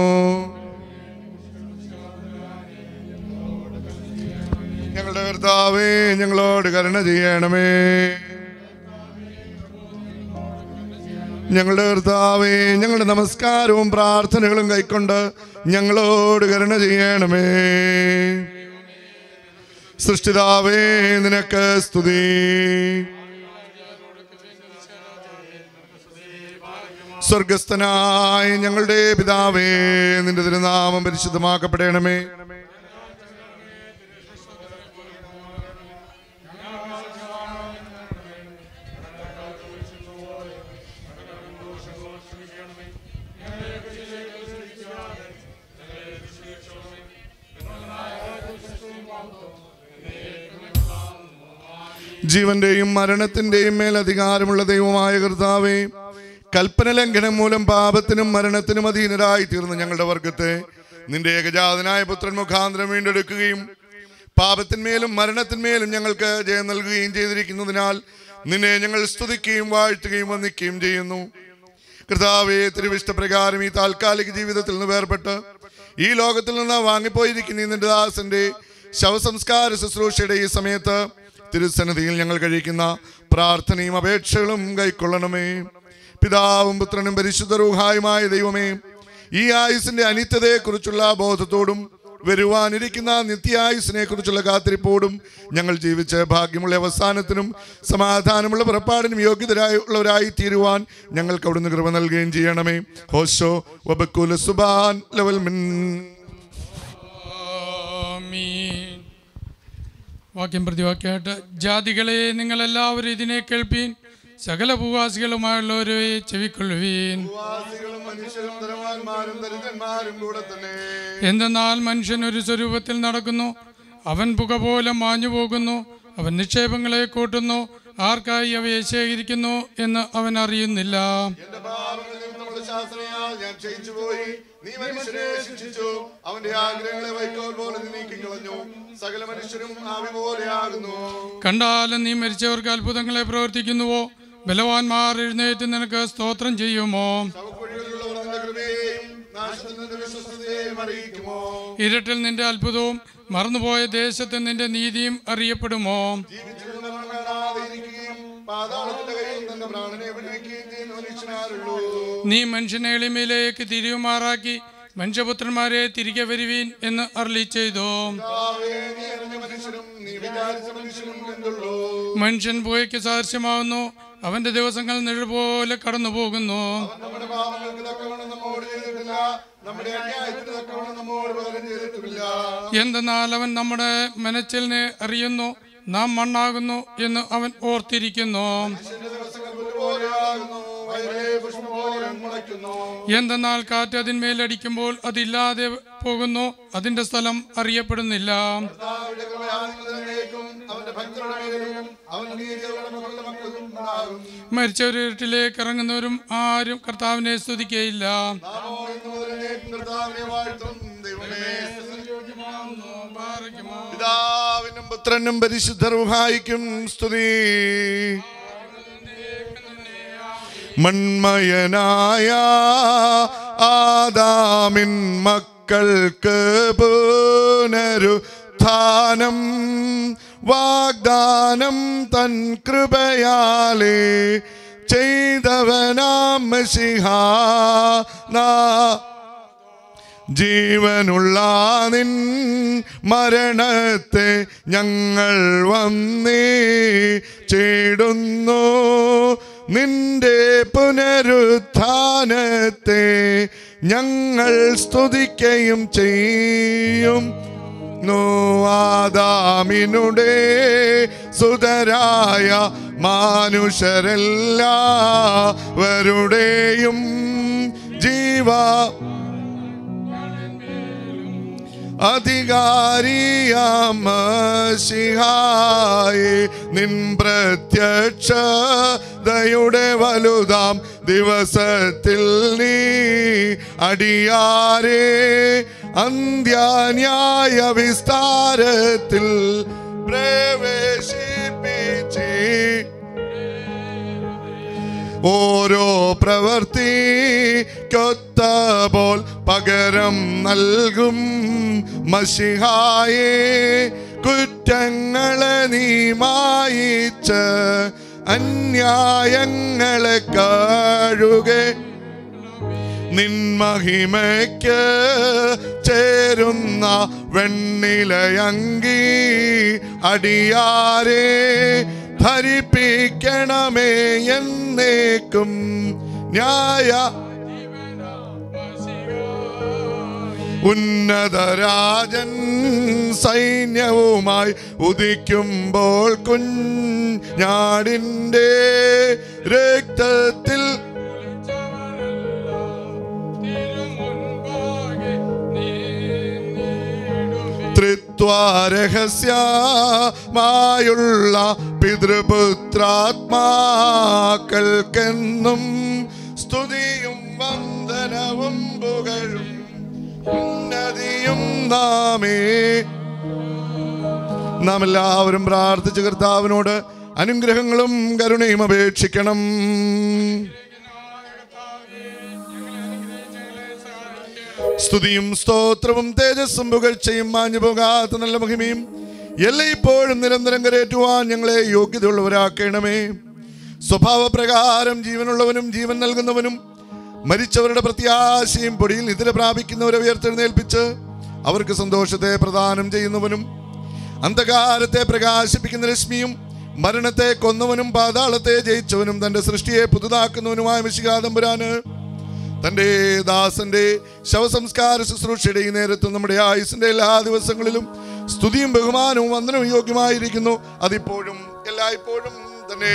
ഞങ്ങളുടെ കർത്താവേ ഞങ്ങളോട് കരുണ ചെയ്യണമേ ഞങ്ങളുടെ കർത്താവേ ഞങ്ങളുടെ നമസ്കാരവും പ്രാർത്ഥനകളും കൈക്കൊണ്ട് ഞങ്ങളോട് കരുണ ചെയ്യണമേ സൃഷ്ടിതാവേ നിനക്ക് സ്തുതി സ്വർഗസ്ഥനായ ഞങ്ങളുടെ പിതാവേ നിന്റെ തിരുനാമം പരിശുദ്ധമാക്കപ്പെടണമേ ജീവന്റെയും മരണത്തിന്റെയും മേൽ അധികാരമുള്ള ദൈവമായ കർത്താവേ കൽപ്പന ലംഘനം മൂലം പാപത്തിനും മരണത്തിനും അധീനരായി തീർന്ന ഞങ്ങളുടെ വർഗത്തെ നിന്റെ ഏകജാതനായ പുത്രൻ മുഖാന്തരം വീണ്ടെടുക്കുകയും പാപത്തിന്മേലും മരണത്തിന്മേലും ഞങ്ങൾക്ക് ജയം നൽകുകയും ചെയ്തിരിക്കുന്നതിനാൽ നിന്നെ ഞങ്ങൾ സ്തുതിക്കുകയും വാഴ്ത്തുകയും വന്ദിക്കുകയും ചെയ്യുന്നു കർത്താവെ തിരുവിഷ്ടപ്രകാരം ഈ താൽക്കാലിക ജീവിതത്തിൽ നിന്ന് വേർപെട്ട് ഈ ലോകത്തിൽ നിന്ന് വാങ്ങിപ്പോയിരിക്കുന്ന ഈ നിന്റെ ദാസന്റെ ശവസംസ്കാര ശുശ്രൂഷയുടെ ഈ സമയത്ത് തിരുസന്നിധിയിൽ ഞങ്ങൾ കഴിക്കുന്ന പ്രാർത്ഥനയും അപേക്ഷകളും കൈക്കൊള്ളണമേ പിതാവും പുത്രനും പരിശുദ്ധ റൂഹായുമായ ദൈവമേ ഈ ആയുസിന്റെ അനിത്യതയെക്കുറിച്ചുള്ള ബോധത്തോടും വരുവാനിരിക്കുന്ന നിത്യായുസിനെ കുറിച്ചുള്ള കാത്തിരിപ്പോടും ഞങ്ങൾ ജീവിച്ച് ഭാഗ്യമുള്ള അവസാനത്തിനും സമാധാനമുള്ള പുറപ്പാടിനും യോഗ്യതരായുള്ളവരായി തീരുവാൻ ഞങ്ങൾക്ക് അവിടുന്ന് കൃപ നൽകുകയും ചെയ്യണമേ ഹോശോ വബക്കുല സുബാൻ ലെവൽ മിൻ ആമീൻ. വാക്യം പ്രതിവാക്യമായിട്ട് ജാതികളെ നിങ്ങളെല്ലാവരും ഇതിനെ കേൾപ്പീൻ സകല ഭൂവാസികളുമായുള്ളവരെ ചെവിക്കൊള്ളുവീൻ എന്തെന്നാൽ മനുഷ്യൻ ഒരു സ്വരൂപത്തിൽ നടക്കുന്നു അവൻ പുക പോലെ മാഞ്ഞു പോകുന്നു അവൻ നിക്ഷേപങ്ങളെ കൂട്ടുന്നു ആർക്കായി അവയെ ശേഖരിക്കുന്നു എന്ന് അവൻ അറിയുന്നില്ല എന്റെ പാപങ്ങളിൽ നിന്നുള്ള ശാസ്ത്രയാൽ ഞാൻ ക്ഷയിച്ചു പോയി നീ മനുഷ്യരെ ശിക്ഷിച്ചു അവന്റെ ആഗ്രഹങ്ങളെ വൈക്കോൽ പോലെ നീ നീക്കിക്കളഞ്ഞു സകല മനുഷ്യരും ആവി പോലെയാകുന്നു കണ്ടാലും നീ മരിച്ചവർക്ക് അത്ഭുതങ്ങളെ പ്രവർത്തിക്കുന്നുവോ ബലവാന്മാർ എഴുന്നേറ്റ് നിനക്ക് സ്തോത്രം ചെയ്യുമോ ശവക്കുഴികളിലുള്ളവർ നിന്റെ കൃപയെയും നാശത്തിൽ നിന്റെ വിശ്വസ്തതയെയും അറിയിക്കുമോ ഇരുട്ടിൽ നിന്റെ അത്ഭുതവും മറന്നുപോയ ദേശത്ത് നിന്റെ നീതിയും അറിയപ്പെടുമോ ജീവിച്ചിരുന്ന മരണം കാണാതെ ഇരിക്കുകയും പാതാളത്തിന്റെ കയ്യിൽ തന്റെ പ്രാണനെ വിടുവിക്കുകയും ചെയ്യുന്ന മനുഷ്യനാരുള്ളൂ നീ മനുഷ്യനെ എളിമയിലേക്ക് തിരിയുമാറാക്കി മനുഷ്യപുത്രന്മാരെ തിരികെ വരുവീൻ എന്ന് അർളി ചെയ്തു കർത്താവേ, നീ അറിഞ്ഞ മനുഷ്യനും നീ വിചാരിച്ച മനുഷ്യനും എന്തുള്ളൂ മനുഷ്യൻ പുകയ്ക്ക് സാദൃശ്യമാവുന്നു അവന്റെ ദിവസങ്ങൾ നിഴൽ പോലെ കടന്നു പോകുന്നു നമ്മുടെ പാപങ്ങൾക്ക് തക്കവണ്ണം നമ്മോട് ചെയ്തിട്ടില്ല നമ്മുടെ അന്യായത്തിന് തക്കവണ്ണം നമ്മോട് പകരം ചെയ്തിട്ടുമില്ല എന്തെന്നാൽ അവൻ നമ്മുടെ മനച്ചിലിനെ അറിയുന്നു നാം മണ്ണാകുന്നു എന്ന് അവൻ ഓർത്തിരിക്കുന്നു മനുഷ്യന്റെ ദിവസങ്ങൾ പുല്ലുപോലെയാകുന്നു വയലിലെ പുഷ്പം പോലെ മുളയ്ക്കുന്നു എന്തെന്നാൽ കാറ്റ് അതിന്മേലടിക്കുമ്പോൾ അതില്ലാതെ പോകുന്നു അതിന്റെ സ്ഥലം അറിയപ്പെടുന്നില്ല കർത്താവിന്റെ കൃപയാൽ നിങ്ങൾ എന്നേക്കും അവന്റെ ഭക്തരുടെ മേലും അവന്റെ നീതി അവരുടെ മക്കളുടെ മക്കൾക്കും ഉണ്ടാകും മരിച്ചവരിട്ടിലേക്ക് ഇറങ്ങുന്നവരും ആരും കർത്താവിനെ സ്തുതിക്കയില്ല നാമോ ഇന്നു മുതൽ എന്നേക്കും കർത്താവിനെ വാഴ്ത്തും ദൈവമേ പിതാവിനും പുത്രനും പരിശുദ്ധ റുഹായിക്കും സ്തുതി മൺമയനായ ആദാമിൻ മക്കൾക്ക് പുനരുത്ഥാനം വാഗ്ദാനം തൻ കൃപയാലേ ചെയ്തവനാം മഷിഹാ നാ ജീവനുള്ള നിൻ മരണത്തെ ഞങ്ങൾ വന്നേ ചേടുന്നു നിന്റെ പുനരുത്ഥാനത്തെ ഞങ്ങൾ സ്തുതിക്കുകയും ചെയ്യും ആദാമിനുടെ സുതരായ മാനുഷരെല്ലാവരുടെയും ജീവ അധികാരിയാമശിഹായി നിൻ പ്രത്യക്ഷതയുടെ വലുതാം ദിവസത്തിൽ നീ അടിയാരെ അന്ത്യാന്യായ വിസ്താരത്തിൽ പ്രവേശിപ്പിച്ചേ ഓരോ പ്രവർത്തിക്കൊത്ത പോൽ പകരം നൽകും മഷിഹായെ കുറ്റങ്ങളെ നീ മായിച്ച് അന്യായങ്ങളെ കഴുകെ നിൻ മഹിമയ്ക്ക് ചേരുന്ന വെണ്ണിലയങ്കി അടിയാരെ ധരിപ്പിക്കണമേ എന്നേക്കും ന്യായ ഉന്നതരാജൻ സൈന്യവുമായി ഉദിക്കുമ്പോൾ കുഞ്ഞാടിൻ്റെ രക്തത്തിൽ ത്രിത്വാരഹസ്യമായുള്ള പിതൃപുത്രാത്മാക്കൾക്കെന്നും സ്തുതിയും വന്ദനവും പുകഴും ഉന്നതിയും നാമേ നാം എല്ലാവരും പ്രാർത്ഥിച്ച് കർത്താവിനോട് അനുഗ്രഹങ്ങളും കരുണയും അപേക്ഷിക്കണം സ്തുതിയും സ്തോത്രവും തേജസ്സും പുകഴ്ചയും മാഞ്ഞു പോകാത്ത നല്ല മഹിമയും എല്ലായ്പ്പോഴും നിരന്തരം കരേറ്റുവാൻ ഞങ്ങളെ യോഗ്യതയുള്ളവരാക്കണമേ സ്വഭാവപ്രകാരം ജീവനുള്ളവനും ജീവൻ നൽകുന്നവനും മരിച്ചവരുടെ പ്രത്യാശയും പൊടിയിൽ നിദ്ര പ്രാപിക്കുന്നവരെ ഉയർത്തെഴുന്നേൽപ്പിച്ച് അവർക്ക് സന്തോഷത്തെ പ്രദാനം ചെയ്യുന്നവനും അന്ധകാരത്തെ പ്രകാശിപ്പിക്കുന്ന രശ്മിയും മരണത്തെ കൊന്നവനും പാതാളത്തെ ജയിച്ചവനും തന്റെ സൃഷ്ടിയെ പുതുതാക്കുന്നവനുമായ മിശികാതമ്പുരാന് തൻ്റെ ദാസന്റെ ശവസംസ്കാര ശുശ്രൂഷയുടെ ഈ നേരത്ത് നമ്മുടെ ആയുസിന്റെ എല്ലാ ദിവസങ്ങളിലും സ്തുതിയും ബഹുമാനവും വന്ദനവും യോഗ്യമായിരിക്കുന്നു അതിപ്പോഴും എല്ലായ്പ്പോഴും തന്നെ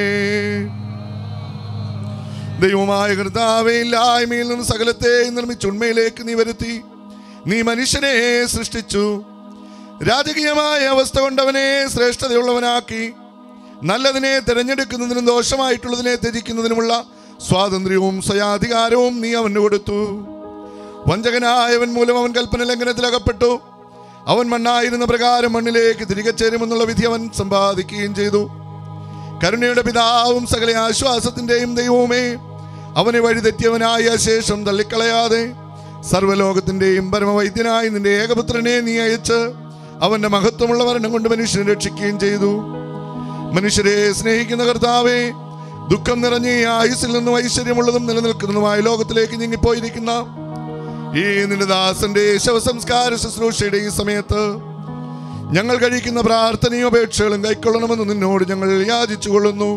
ദൈവമായ കർത്താവെ ഇല്ലായ്മയിൽ നിന്ന് സകലത്തെ നിർമ്മിച്ച് ഉണ്മയിലേക്ക് നീ വരുത്തി നീ മനുഷ്യനെ സൃഷ്ടിച്ചു രാജകീയമായ അവസ്ഥ കൊണ്ടവനെ ശ്രേഷ്ഠതയുള്ളവനാക്കി നല്ലതിനെ തിരഞ്ഞെടുക്കുന്നതിനും ദോഷമായിട്ടുള്ളതിനെ ത്യജിക്കുന്നതിനുമുള്ള സ്വാതന്ത്ര്യവും സ്വയാധികാരവും നീ അവന് കൊടുത്തു വഞ്ചകനായവൻ മൂലം അവൻ കൽപ്പന ലംഘനത്തിൽ അകപ്പെട്ടു അവൻ മണ്ണായിരുന്ന പ്രകാരം മണ്ണിലേക്ക് തിരികെ ചേരുമെന്നുള്ള വിധി അവൻ സമ്പാദിക്കുകയും ചെയ്തു കരുണയുടെ പിതാവും സകല ആശ്വാസത്തിന്റെയും ദൈവവുമേ അവനെ വഴിതെറ്റിയവനായ ശേഷം തള്ളിക്കളയാതെ സർവ്വലോകത്തിന്റെയും പരമവൈദ്യനായി നിന്റെ ഏകപുത്രനെ നീ അയച്ച് അവന്റെ മഹത്വമുള്ള മരണം കൊണ്ട് മനുഷ്യനെ രക്ഷിക്കുകയും ചെയ്തു മനുഷ്യരെ സ്നേഹിക്കുന്ന കർത്താവേ ദുഃഖം നിറഞ്ഞ ഈ ആയുസ്സിൽ നിന്നും ഐശ്വര്യമുള്ളതും നിലനിൽക്കുന്നതുമായ ലോകത്തിലേക്ക് നീങ്ങിപ്പോയിരിക്കുന്ന ഈ നിന്റെ ദാസന്റെ ശവസംസ്കാര ശുശ്രൂഷയുടെ ഈ സമയത്ത് ഞങ്ങൾ കഴിക്കുന്ന പ്രാർത്ഥനയും അപേക്ഷകളും കൈക്കൊള്ളണമെന്ന് നിന്നോട് ഞങ്ങൾ യാചിച്ചു കൊള്ളുന്നു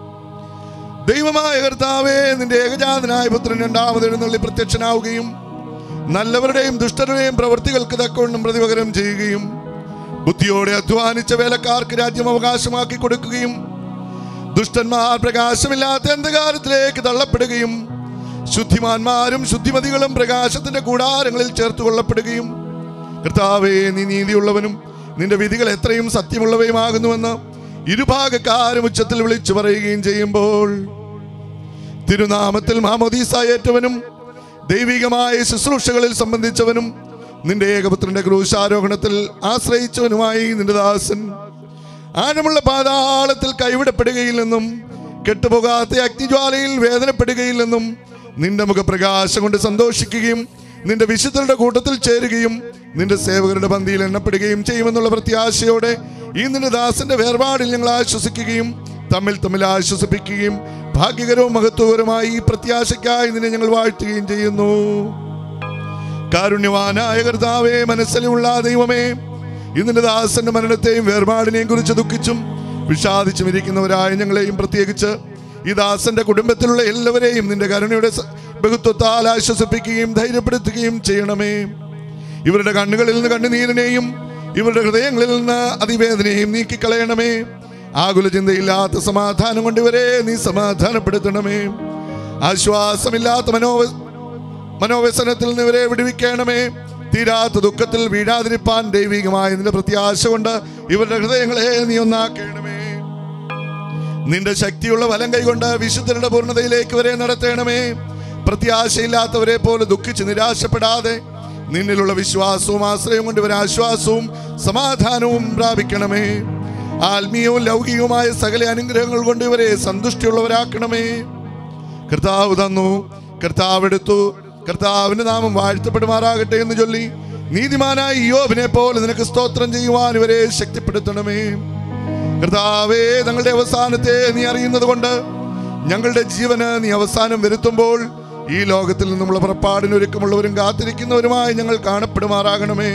ദൈവമായ കർത്താവേ നിന്റെ ഏകജാതനായ പുത്രൻ രണ്ടാമത് എഴുന്നള്ളി പ്രത്യക്ഷനാവുകയും നല്ലവരുടെയും ദുഷ്ടരുടെയും പ്രവൃത്തികൾക്ക് തക്കവണ്ണം പ്രതിപകരം ചെയ്യുകയും ബുദ്ധിയോടെ അധ്വാനിച്ച വേലക്കാർക്ക് രാജ്യം അവകാശമാക്കി കൊടുക്കുകയും ദുഷ്ടന്മാർ പ്രകാശമില്ലാത്ത അന്ധകാരത്തിലേക്ക് തള്ളപ്പെടുകയും ശുദ്ധിമാന്മാരും ശുദ്ധിമതികളും പ്രകാശത്തിന്റെ കൂടാരങ്ങളിൽ ചേർത്ത് കൊള്ളപ്പെടുകയും കർത്താവേ നീ നീതിയുള്ളവനും നിന്റെ വിധികൾ എത്രയും സത്യമുള്ളവയുമാകുന്നുവെന്ന് ഇരുഭാഗക്കാരും ഉച്ചത്തിൽ വിളിച്ചു പറയുകയും ചെയ്യുമ്പോൾ തിരുനാമത്തിൽ മാമോദീസ ഏറ്റവനും ദൈവികമായ ശുശ്രൂഷകളിൽ സംബന്ധിച്ചവനും നിന്റെ ഏകപുത്രന്റെ ക്രൂശാരോഹണത്തിൽ ആശ്രയിച്ചവനുമായി നിന്റെ ദാസൻ ആഴമുള്ള പാതാളത്തിൽ കൈവിടപ്പെടുകയില്ലെന്നും കെട്ടുപോകാത്ത അഗ്നിജ്വാലയിൽ വേദനപ്പെടുകയില്ലെന്നും നിന്റെ മുഖപ്രകാശം കൊണ്ട് സന്തോഷിക്കുകയും നിന്റെ വിശുദ്ധരുടെ കൂട്ടത്തിൽ ചേരുകയും നിന്റെ സേവകരുടെ പന്തിയിൽ എണ്ണപ്പെടുകയും ചെയ്യുമെന്നുള്ള പ്രത്യാശയോടെ ഈ നിന്റെ ദാസന്റെ വേർപാടിൽ ഞങ്ങൾ ആശ്വസിക്കുകയും തമ്മിൽ തമ്മിൽ ആശ്വസിപ്പിക്കുകയും ഭാഗ്യകരവും മഹത്വകരമായി ഈ പ്രത്യാശയ്ക്കായി നിന്നെ ഞങ്ങൾ വാഴ്ത്തുകയും ചെയ്യുന്നു കാരുണ്യവാനായ കർത്താവേ മനസ്സിലുള്ള ദൈവമേ ഇന്നിന്റെ ദാസന്റെ മരണത്തെയും വേർപാടിനെയും കുറിച്ച് ദുഃഖിച്ചും വിഷാദിച്ചും ഇരിക്കുന്നവരായ ഞങ്ങളെയും പ്രത്യേകിച്ച് ഈ ദാസന്റെ കുടുംബത്തിലുള്ള എല്ലാവരെയും നിന്റെ കരുണയുടെ സ- ബഹുത്വത്താൽ ആശ്വസിപ്പിക്കുകയും ധൈര്യപ്പെടുത്തുകയും ചെയ്യണമേ ഇവരുടെ കണ്ണുകളിൽ നിന്ന് കണ്ണുനീരിനെയും ഇവരുടെ ഹൃദയങ്ങളിൽ നിന്ന് അതിവേദനയും നീക്കിക്കളയണമേ ആകുല ചിന്തയില്ലാത്ത സമാധാനം കൊണ്ട് ഇവരെ നീ സമാധാനപ്പെടുത്തണമേ ആശ്വാസമില്ലാത്ത മനോവ മനോവ്യസനത്തിൽ നിന്ന് ഇവരെ വിടുവിക്കണമേ തീരാത്ത ദുഃഖത്തിൽ വീഴാതിരിപ്പാൻ ദൈവികമായ നിന്റെ പ്രത്യാശ കൊണ്ട് ഇവരുടെ ഹൃദയങ്ങളെ നീ ഒന്നാക്കണമേ നിന്റെ ശക്തിയുള്ള വലം കൈകൊണ്ട് വിശുദ്ധരുടെ പൂർണ്ണതയിലേക്ക് വരെ നടത്തണമേ പ്രത്യാശയില്ലാത്തവരെ പോലെ ദുഃഖിച്ച് നിരാശപ്പെടാതെ നിന്നിലുള്ള വിശ്വാസവും ആശ്രയവും കൊണ്ട് ഇവരെ ആശ്വാസവും സമാധാനവും പ്രാപിക്കണമേ ആത്മീയവും ലൗകികവുമായ സകല അനുഗ്രഹങ്ങൾ കൊണ്ട് ഇവരെ സന്തുഷ്ടിയുള്ളവരാക്കണമേ കർത്താവ് തന്നു കർത്താവ് എടുത്തു കർത്താവിന്റെ നാമം വാഴ്ത്തപ്പെടുമാറാകട്ടെ എന്ന് ചൊല്ലി നീതിമാനായ യോബിനെ പോലെ നിനക്ക് സ്തോത്രം ചെയ്യുവാൻ ഇവരെ ശക്തിപ്പെടുത്തണമേ കർത്താവേ ഞങ്ങളുടെ അവസാനത്തെ നീ അറിയുന്നത് കൊണ്ട് ഞങ്ങളുടെ ജീവന് നീ അവസാനം വരുത്തുമ്പോൾ ഈ ലോകത്തിൽ നിന്നുള്ള പുറപ്പാടിന് ഒരുക്കമുള്ളവരും കാത്തിരിക്കുന്നവരുമായി ഞങ്ങൾ കാണപ്പെടുമാറാകണമേ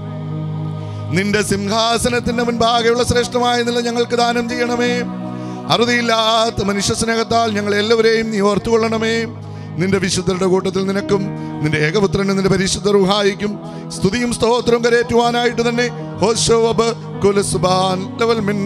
നിന്റെ സിംഹാസനത്തിന്റെ മുൻപാകെയുള്ള ശ്രേഷ്ഠമായ നില ഞങ്ങൾക്ക് ദാനം ചെയ്യണമേ അറുതിയില്ലാത്ത മനുഷ്യ സ്നേഹത്താൽ ഞങ്ങൾ എല്ലാവരെയും നീ ഓർത്തുകൊള്ളണമേ നിന്റെ വിശുദ്ധരുടെ കൂട്ടത്തിൽ നിനക്കും നിന്റെ ഏകപുത്രനും നിന്റെ പരിശുദ്ധ റുഹായിക്കും സ്തുതിയും സ്തോത്രവും കരേറ്റുവാനായിട്ട് തന്നെ ഹോശോബ് കുലസുബാൻ ലെവൽ മിൻ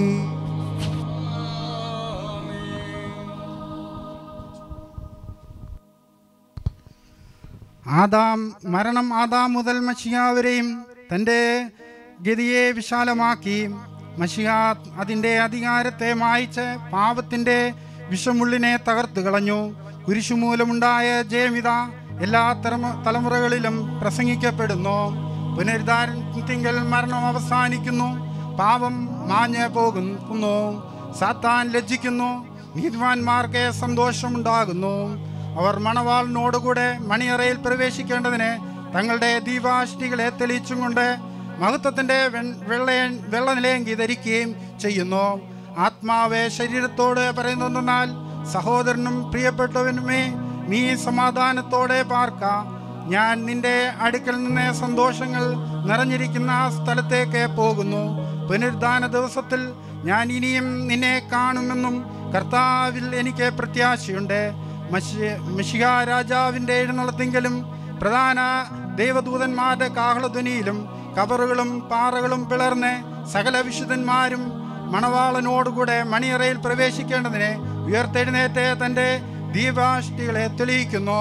ആദാം മരണം ആദാം മുതൽ മഷിയാവരെയും തൻ്റെ ഗതിയെ വിശാലമാക്കി മഷിയ അതിൻ്റെ അധികാരത്തെ മായിച്ച് പാപത്തിൻ്റെ വിഷമുള്ളിനെ തകർത്തു കളഞ്ഞു കുരിശുമൂലമുണ്ടായ ജയമിത എല്ലാ തലമ തലമുറകളിലും പ്രസംഗിക്കപ്പെടുന്നു പുനരുദ്ധാരത്തിങ്കൽ മരണം അവസാനിക്കുന്നു പാപം മാഞ്ഞ് പോകുന്നു സാത്താൻ ലജ്ജിക്കുന്നു നീതിമാന്മാർക്ക് സന്തോഷമുണ്ടാകുന്നു അവർ മണവാളിനോടുകൂടെ മണിയറയിൽ പ്രവേശിക്കേണ്ടതിന് തങ്ങളുടെ ദീപാഷ്ടികളെ തെളിയിച്ചും കൊണ്ട് മഹത്വത്തിൻ്റെ വെള്ള വെള്ളനിലയങ്കി ധരിക്കുകയും ചെയ്യുന്നു ആത്മാവെ ശരീരത്തോട് പറയുന്നതെന്നാൽ സഹോദരനും പ്രിയപ്പെട്ടവനുമേ നീ സമാധാനത്തോടെ പാർക്ക ഞാൻ നിന്റെ അടുക്കൽ നിന്ന് സന്തോഷങ്ങൾ നിറഞ്ഞിരിക്കുന്ന ആ സ്ഥലത്തേക്ക് പോകുന്നു പുനരുദ്ധാന ദിവസത്തിൽ ഞാൻ ഇനിയും നിന്നെ കാണുമെന്നും കർത്താവിൽ എനിക്ക് പ്രത്യാശയുണ്ട് മിഷിക രാജാവിൻ്റെ എഴുന്നള്ളത്തെങ്കിലും പ്രധാന ദൈവദൂതന്മാരുടെ കാഹളധ്വനിയിലും കബറുകളും പാറകളും പിളർന്ന് സകല വിശുദ്ധന്മാരും മണവാളനോടുകൂടെ മണിയറയിൽ പ്രവേശിക്കേണ്ടതിന് ഉയർത്തെഴുന്നേറ്റ് തൻ്റെ ദീപാഷ്ടികളെ തെളിയിക്കുന്നു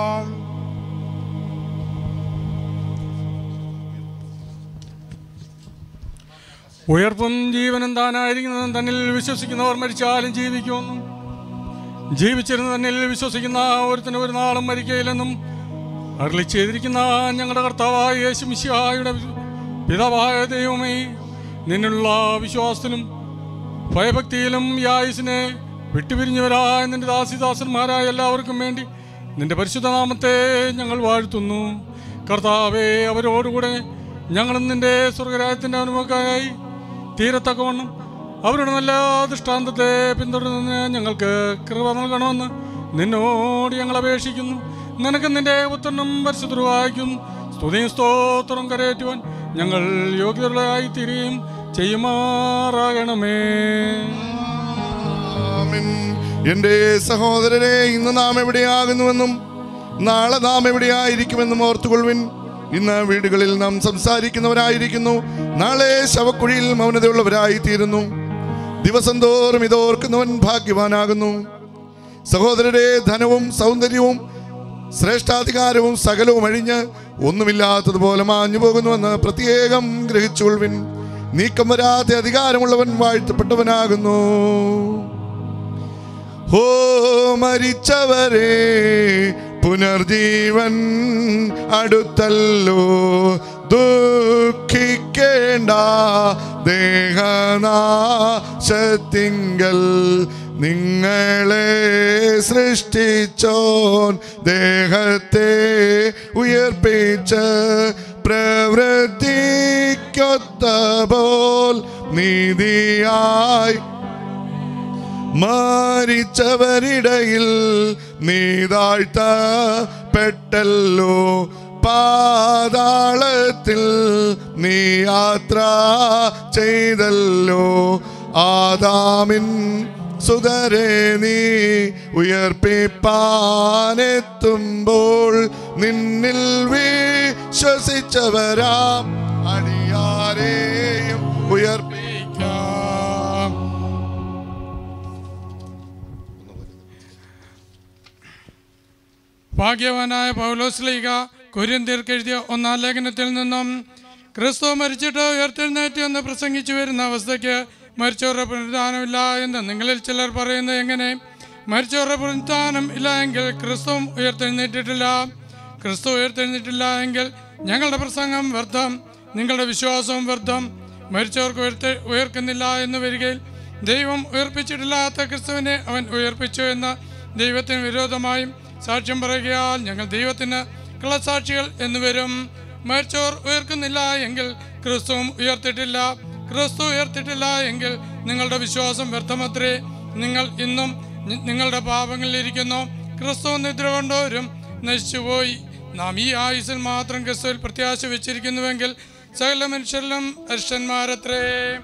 ഉയർപ്പും ജീവനും താനായിരിക്കുന്നതും തന്നിൽ വിശ്വസിക്കുന്നവർ മരിച്ചാലും ജീവിക്കുമെന്നും ജീവിച്ചിരുന്ന തന്നിൽ വിശ്വസിക്കുന്ന ഒരുത്തിന് ഒരു നാളും മരിക്കയില്ലെന്നും അരളി ചെയ്തിരിക്കുന്ന ഞങ്ങളുടെ കർത്താവായ യേശു മിശിഹായുടെ പിതാവായ ദൈവമേ നിന്നുള്ള വിശ്വാസത്തിലും ഭയഭക്തിയിലും ഈ ആയുസിനെ വിട്ടുപിരിഞ്ഞവരായ നിന്റെ ദാസിദാസന്മാരായ എല്ലാവർക്കും വേണ്ടി നിന്റെ പരിശുദ്ധ നാമത്തെ ഞങ്ങൾ വാഴ്ത്തുന്നു കർത്താവെ അവരോടുകൂടെ ഞങ്ങളും നിന്റെ സ്വർഗരാജ്യത്തിൻ്റെ അനുഭവക്കായി തീരത്തക്കവണ്ണം അവരുടെ നല്ല ദൃഷ്ടാന്തത്തെ പിന്തുടരുന്നതിന് ഞങ്ങൾക്ക് കൃപ നൽകണമെന്ന് നിന്നോട് ഞങ്ങൾ അപേക്ഷിക്കുന്നു നിനക്ക് നിന്റെ പുത്രനും പരിശുദ്ധരുവായിക്കും സ്തുതിയും സ്തോത്രം കരയേറ്റുവാൻ ഞങ്ങൾ യോഗ്യതകളായി തീരുകയും ചെയ്യുമാറാകണമേ ആമേൻ. എന്റെ സഹോദരരെ ഇന്ന് നാം എവിടെയാകുന്നുവെന്നും നാളെ നാം എവിടെയായിരിക്കുമെന്നും ഓർത്തുകൊള്ളുവിൻ ഇന്ന് വീടുകളിൽ നാം സംസാരിക്കുന്നവരായിരിക്കുന്നു നാളെ ശവക്കുഴിയിൽ മൗനതയുള്ളവരായി തീരുന്നു ദിവസം തോറും ഇതോർക്കുന്നവൻ ഭാഗ്യവാനാകുന്നു സഹോദരരെ ധനവും സൗന്ദര്യവും ശ്രേഷ്ഠാധികാരവും സകലവും അഴിഞ്ഞ് ഒന്നുമില്ലാത്തതുപോലെ മാഞ്ഞു പോകുന്നുവെന്ന് പ്രത്യേകം ഗ്രഹിച്ചുകൊള്ളുവിൻ നീക്കം വരാത്ത അധികാരമുള്ളവൻ വാഴ്ത്തപ്പെട്ടവനാകുന്നു ഹോ മരിച്ചവരെ പുനർജീവൻ അടുത്തല്ലോ ദുഃഖിക്കേണ്ട ദേഹനാശത്തിങ്കൽ നിങ്ങളെ സൃഷ്ടിച്ചോൻ ദേഹത്തെ ഉയർപ്പിച്ച് പ്രവൃത്തിക്കൊത്ത പോൽ നീതിയായി മരിച്ചവരിടയിൽ നീ താഴ്ത്തപ്പെട്ടല്ലോ പാതാളത്തിൽ നീ യാത്ര ചെയ്തല്ലോ ആദാമിൻ സുതരെ നീ ഉയർപ്പിപ്പാനെത്തുമ്പോൾ നിന്നിൽ വിശ്വസിച്ചവരാം അടിയാരെയും ഉയർപ്പിക്കാം ഭാഗ്യവാനായ പൗലോസ്ലീഗ കൊരിന്തിയർക്ക് എഴുതിയ ഒന്നാം ലേഖനത്തിൽ നിന്നും ക്രിസ്തു മരിച്ചിട്ട് ഉയർത്തെഴുന്നേറ്റ് എന്ന് പ്രസംഗിച്ചു വരുന്ന അവസ്ഥയ്ക്ക് മരിച്ചവരുടെ പുനരുദ്ധാനമില്ല എന്ന് നിങ്ങളിൽ ചിലർ പറയുന്നത് എങ്ങനെ മരിച്ചവരുടെ പുനരുദ്ധാനം ഇല്ല എങ്കിൽ ക്രിസ്തു ഉയർത്തെഴുന്നേറ്റിട്ടില്ല ക്രിസ്തു ഉയർത്തെഴുന്നേറ്റില്ല എങ്കിൽ ഞങ്ങളുടെ പ്രസംഗം വ്യർത്ഥം നിങ്ങളുടെ വിശ്വാസവും വ്യർത്ഥം മരിച്ചവർക്ക് ഉയർത്തെ ഉയർക്കുന്നില്ല എന്ന് വരികയിൽ ദൈവം ഉയർപ്പിച്ചിട്ടില്ലാത്ത ക്രിസ്തുവിനെ അവൻ ഉയർപ്പിച്ചു എന്ന ദൈവത്തിന് വിരോധമായും സാക്ഷ്യം പറയുകയാൽ ഞങ്ങൾ ദൈവത്തിന് കള്ളസാക്ഷികൾ എന്ന് വരും മരിച്ചവർ ഉയർക്കുന്നില്ല എങ്കിൽ ക്രിസ്തുവും ഉയർത്തിട്ടില്ല ക്രിസ്തു ഉയർത്തിട്ടില്ല എങ്കിൽ നിങ്ങളുടെ വിശ്വാസം വ്യർത്ഥമത്രേ നിങ്ങൾ ഇന്നും നി- നിങ്ങളുടെ പാപങ്ങളിലിരിക്കുന്നു ക്രിസ്തു നിദ്ര കൊണ്ടവരും നശിച്ചുപോയി നാം ഈ ആയുസിൽ മാത്രം ക്രിസ്തുവിൽ പ്രത്യാശ വെച്ചിരിക്കുന്നുവെങ്കിൽ സകല മനുഷ്യരിലും അരിഷ്ടന്മാരത്രേ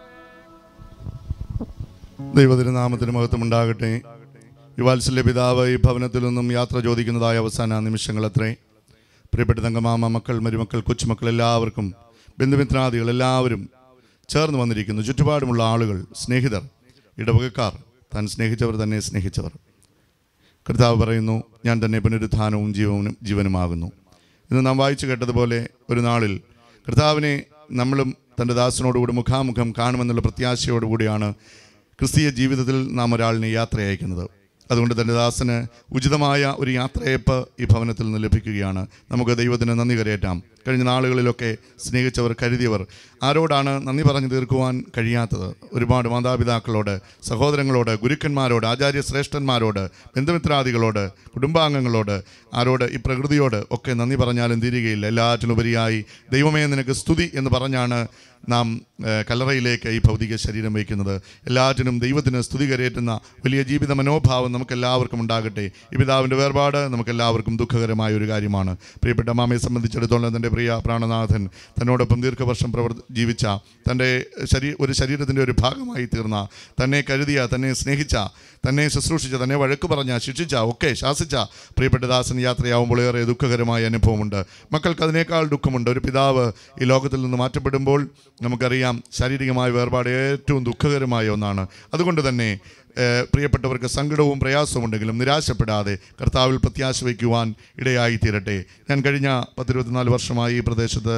ദൈവതിരുനാമത്തിന് മഹത്വം ഉണ്ടാകട്ടെ ഈ വാത്സല്യ പിതാവ് ഈ ഭവനത്തിൽ നിന്നും യാത്ര ചോദിക്കുന്നതായ അവസാന നിമിഷങ്ങളത്രേ പ്രിയപ്പെട്ട തങ്കമാമ മക്കൾ മരുമക്കൾ കൊച്ചുമക്കൾ എല്ലാവർക്കും ബന്ധുമിത്രാദികൾ എല്ലാവരും ചേർന്ന് വന്നിരിക്കുന്നു ചുറ്റുപാടുമുള്ള ആളുകൾ സ്നേഹിതർ ഇടവകക്കാർ താൻ സ്നേഹിച്ചവർ തന്നെ സ്നേഹിച്ചവർ കർത്താവ് പറയുന്നു ഞാൻ തന്നെ പുനരുത്ഥാനവും ജീവനും ജീവനുമാകുന്നു ഇന്ന് നാം വായിച്ചു കേട്ടതുപോലെ ഒരു നാളിൽ കർത്താവിനെ നമ്മളും തൻ്റെ ദാസനോടുകൂടി മുഖാമുഖം കാണുമെന്നുള്ള പ്രത്യാശയോടുകൂടിയാണ് ക്രിസ്തീയ ജീവിതത്തിൽ നാം ഒരാളിനെ യാത്ര അയക്കുന്നത് അതുകൊണ്ട് തൻ്റെ ദാസന് ഉചിതമായ ഒരു യാത്രയപ്പ് ഈ ഭവനത്തിൽ നിന്ന് ലഭിക്കുകയാണ് നമുക്ക് ദൈവത്തിന് നന്ദി കരയേറ്റാം കഴിഞ്ഞ നാളുകളിലൊക്കെ സ്നേഹിച്ചവർ കരുതിയവർ ആരോടാണ് നന്ദി പറഞ്ഞു തീർക്കുവാൻ കഴിയാത്തത് ഒരുപാട് മാതാപിതാക്കളോട് സഹോദരങ്ങളോട് ഗുരുക്കന്മാരോട് ആചാര്യ ശ്രേഷ്ഠന്മാരോട് ബന്ധുമിത്രാദികളോട് കുടുംബാംഗങ്ങളോട് ആരോട് ഈ പ്രകൃതിയോട് ഒക്കെ നന്ദി പറഞ്ഞാലും തീരുകയില്ല എല്ലാറ്റിനുപരിയായി ദൈവമേ നിനക്ക് സ്തുതി എന്ന് പറഞ്ഞാണ് നാം ഏഹ്, കല്ലറയിലേക്ക് ഈ ഭൗതിക ശരീരം വയ്ക്കുന്നത് എല്ലാറ്റിനും ദൈവത്തിന് സ്തുതി കരയേറ്റുന്ന വലിയ ജീവിത മനോഭാവം നമുക്ക് എല്ലാവർക്കും ഉണ്ടാകട്ടെ ഈ പിതാവിൻ്റെ വേർപാട് നമുക്ക് എല്ലാവർക്കും ദുഃഖകരമായ ഒരു കാര്യമാണ് പ്രിയപ്പെട്ട മാമയെ സംബന്ധിച്ചിടത്തോളം തൻ്റെ പ്രിയ പ്രാണനാഥൻ തന്നോടൊപ്പം ദീർഘവർഷം പ്രവർ ജീവിച്ച തൻ്റെ ശരീ ഒരു ശരീരത്തിൻ്റെ ഒരു ഭാഗമായി തീർന്ന തന്നെ കരുതിയ തന്നെ സ്നേഹിച്ച തന്നെ ശുശ്രൂഷിച്ച തന്നെ വഴക്ക് പറഞ്ഞ ശിക്ഷിച്ച ഒക്കെ ശാസിച്ച പ്രിയപ്പെട്ട ദാസൻ യാത്രയാവുമ്പോൾ ഏറെ ദുഃഖകരമായ അനുഭവമുണ്ട് മക്കൾക്ക് അതിനേക്കാൾ ദുഃഖമുണ്ട് ഒരു പിതാവ് ഈ ലോകത്തിൽ നിന്ന് മാറ്റപ്പെടുമ്പോൾ നമുക്കറിയാം ശാരീരികമായ വേർപാട് ഏറ്റവും ദുഃഖകരമായ ഒന്നാണ് അതുകൊണ്ട് തന്നെ ഏഹ്, പ്രിയപ്പെട്ടവർക്ക് സങ്കടവും പ്രയാസവും ഉണ്ടെങ്കിലും നിരാശപ്പെടാതെ കർത്താവിൽ പ്രത്യാശ വയ്ക്കുവാൻ ഇടയായി തീരട്ടെ ഞാൻ കഴിഞ്ഞ പത്തിരുപത്തിനാല് വർഷമായി ഈ പ്രദേശത്ത്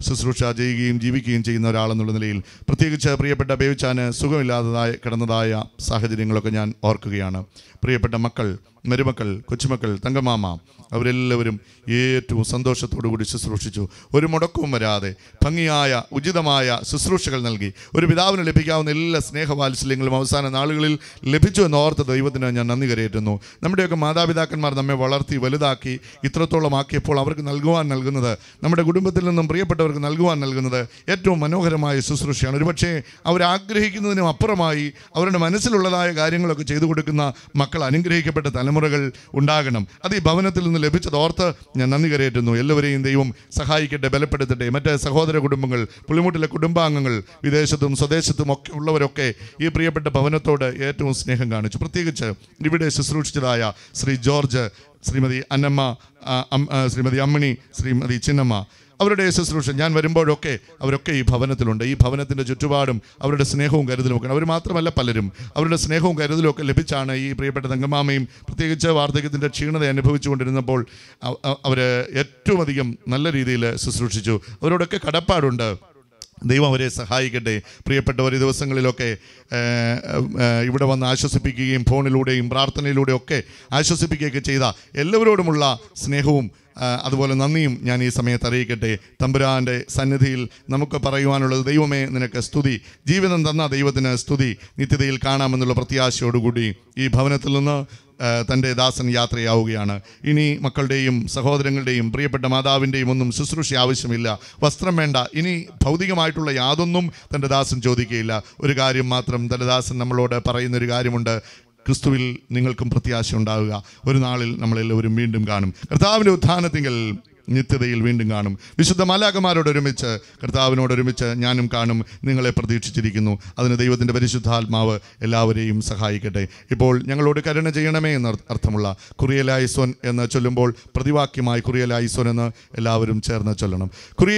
ശുശ്രൂഷ ചെയ്യുകയും ജീവിക്കുകയും ചെയ്യുന്ന ഒരാളെന്നുള്ള നിലയിൽ പ്രത്യേകിച്ച് പ്രിയപ്പെട്ട ബേവിച്ചാന് സുഖമില്ലാത്തതായ കിടന്നതായ സാഹചര്യങ്ങളൊക്കെ ഞാൻ ഓർക്കുകയാണ് പ്രിയപ്പെട്ട മക്കൾ മരുമക്കൾ കൊച്ചുമക്കൾ തങ്കമാമ അവരെല്ലാവരും ഏറ്റവും സന്തോഷത്തോടു കൂടി ശുശ്രൂഷിച്ചു ഒരു മുടക്കവും വരാതെ ഭംഗിയായ ഉചിതമായ ശുശ്രൂഷകൾ നൽകി ഒരു പിതാവിന് ലഭിക്കാവുന്ന എല്ലാ സ്നേഹവാത്സല്യങ്ങളും അവസാന നാളുകളിൽ ലഭിച്ചു എന്ന് ഓർത്ത ദൈവത്തിന് ഞാൻ നന്ദി കരയേറ്റുന്നു നമ്മുടെയൊക്കെ മാതാപിതാക്കന്മാർ നമ്മെ വളർത്തി വലുതാക്കി ഇത്രത്തോളം ആക്കിയപ്പോൾ അവർക്ക് നൽകുവാൻ നൽകുന്നത് നമ്മുടെ കുടുംബത്തിൽ നിന്നും പ്രിയപ്പെട്ടവർക്ക് നൽകുവാൻ നൽകുന്നത് ഏറ്റവും മനോഹരമായ ശുശ്രൂഷയാണ് ഒരുപക്ഷേ അവരാഗ്രഹിക്കുന്നതിനും അപ്പുറമായി അവരുടെ മനസ്സിലുള്ളതായ കാര്യങ്ങളൊക്കെ ചെയ്തു കൊടുക്കുന്ന മക്കൾ അനുഗ്രഹിക്കപ്പെട്ട തലമുറകൾ ഉണ്ടാകണം അത് ഈ ഭവനത്തിൽ നിന്ന് ലഭിച്ചത് ഓർത്ത് ഞാൻ നന്ദി കരയേറ്റുന്നു എല്ലാവരെയും ദൈവം സഹായിക്കട്ടെ ബലപ്പെടുത്തട്ടെ മറ്റ് സഹോദര കുടുംബങ്ങൾ പുളിമുട്ടിലെ കുടുംബാംഗങ്ങൾ വിദേശത്തും സ്വദേശത്തും ഒക്കെ ഉള്ളവരൊക്കെ ഈ പ്രിയപ്പെട്ട ഭവനത്തോട് ഏറ്റവും സ്നേഹം കാണിച്ചു പ്രത്യേകിച്ച് ഇവിടെ ശുശ്രൂഷിച്ചതായ ശ്രീ ജോർജ് ശ്രീമതി അന്നമ്മ ആ, അം- ആ, ശ്രീമതി അമ്മിണി ശ്രീമതി ചിന്നമ്മ അവരുടെ ശുശ്രൂഷ ഞാൻ വരുമ്പോഴൊക്കെ അവരൊക്കെ ഈ ഭവനത്തിലുണ്ട് ഈ ഭവനത്തിൻ്റെ ചുറ്റുപാടും അവരുടെ സ്നേഹവും കരുതലും ഒക്കെ അവർ മാത്രമല്ല പലരും അവരുടെ സ്നേഹവും കരുതലും ഒക്കെ ലഭിച്ചാണ് ഈ പ്രിയപ്പെട്ട തങ്കമാമയും പ്രത്യേകിച്ച് വാർദ്ധക്യത്തിൻ്റെ ക്ഷീണത അനുഭവിച്ചുകൊണ്ടിരുന്നപ്പോൾ അവർ ഏറ്റവും അധികം നല്ല രീതിയിൽ ശുശ്രൂഷിച്ചു അവരോടൊക്കെ കടപ്പാടുണ്ട് ദൈവം അവരെ സഹായിക്കട്ടെ പ്രിയപ്പെട്ടവർ ഈ ദിവസങ്ങളിലൊക്കെ ഏ, ഏ, ഇവിടെ വന്ന് ആശ്വസിപ്പിക്കുകയും ഫോണിലൂടെയും പ്രാർത്ഥനയിലൂടെയും ഒക്കെ ആശ്വസിപ്പിക്കുകയൊക്കെ ചെയ്ത എല്ലാവരോടുമുള്ള സ്നേഹവും ആ, അതുപോലെ നന്ദിയും ഞാൻ ഈ സമയത്ത് അറിയിക്കട്ടെ തമ്പുരാൻ്റെ സന്നിധിയിൽ നമുക്ക് പറയുവാനുള്ളത് ദൈവമേ നിനക്ക് സ്തുതി ജീവിതം തന്ന ദൈവത്തിന് സ്തുതി നിത്യതയിൽ കാണാമെന്നുള്ള പ്രത്യാശയോടുകൂടി ഈ ഭവനത്തിൽ നിന്ന് ആ, തൻ്റെ ദാസൻ യാത്രയാവുകയാണ് ഇനി മക്കളുടെയും സഹോദരങ്ങളുടെയും പ്രിയപ്പെട്ട മാതാവിൻ്റെയും ഒന്നും ശുശ്രൂഷ ആവശ്യമില്ല വസ്ത്രം വേണ്ട ഇനി ഭൗതികമായിട്ടുള്ള യാതൊന്നും തൻ്റെ ദാസൻ ചോദിക്കുകയില്ല ഒരു കാര്യം മാത്രം തൻ്റെ ദാസൻ നമ്മളോട് പറയുന്ന ഒരു കാര്യമുണ്ട് ക്രിസ്തുവിൽ നിങ്ങൾക്കും പ്രത്യാശ ഉണ്ടാവുക ഒരു നാളിൽ നമ്മളെല്ലാവരും വീണ്ടും കാണും കർത്താവിൻ്റെ ഉത്ഥാനത്തിങ്കൽ നിത്യതയിൽ വീണ്ടും കാണും വിശുദ്ധ മാലാകമാരോടൊരുമിച്ച് കർത്താവിനോടൊരുമിച്ച് ഞാനും കാണും നിങ്ങളെ പ്രതീക്ഷിച്ചിരിക്കുന്നു അതിന് ദൈവത്തിൻ്റെ പരിശുദ്ധാത്മാവ് എല്ലാവരെയും സഹായിക്കട്ടെ ഇപ്പോൾ ഞങ്ങളോട് കരുണ ചെയ്യണമേ എന്ന അർത്ഥമുള്ള കുറിയലായിസോൻ എന്ന് ചൊല്ലുമ്പോൾ പ്രതിവാക്യമായി കുറിയലായിസോൻ എന്ന് എല്ലാവരും ചേർന്ന് ചൊല്ലണം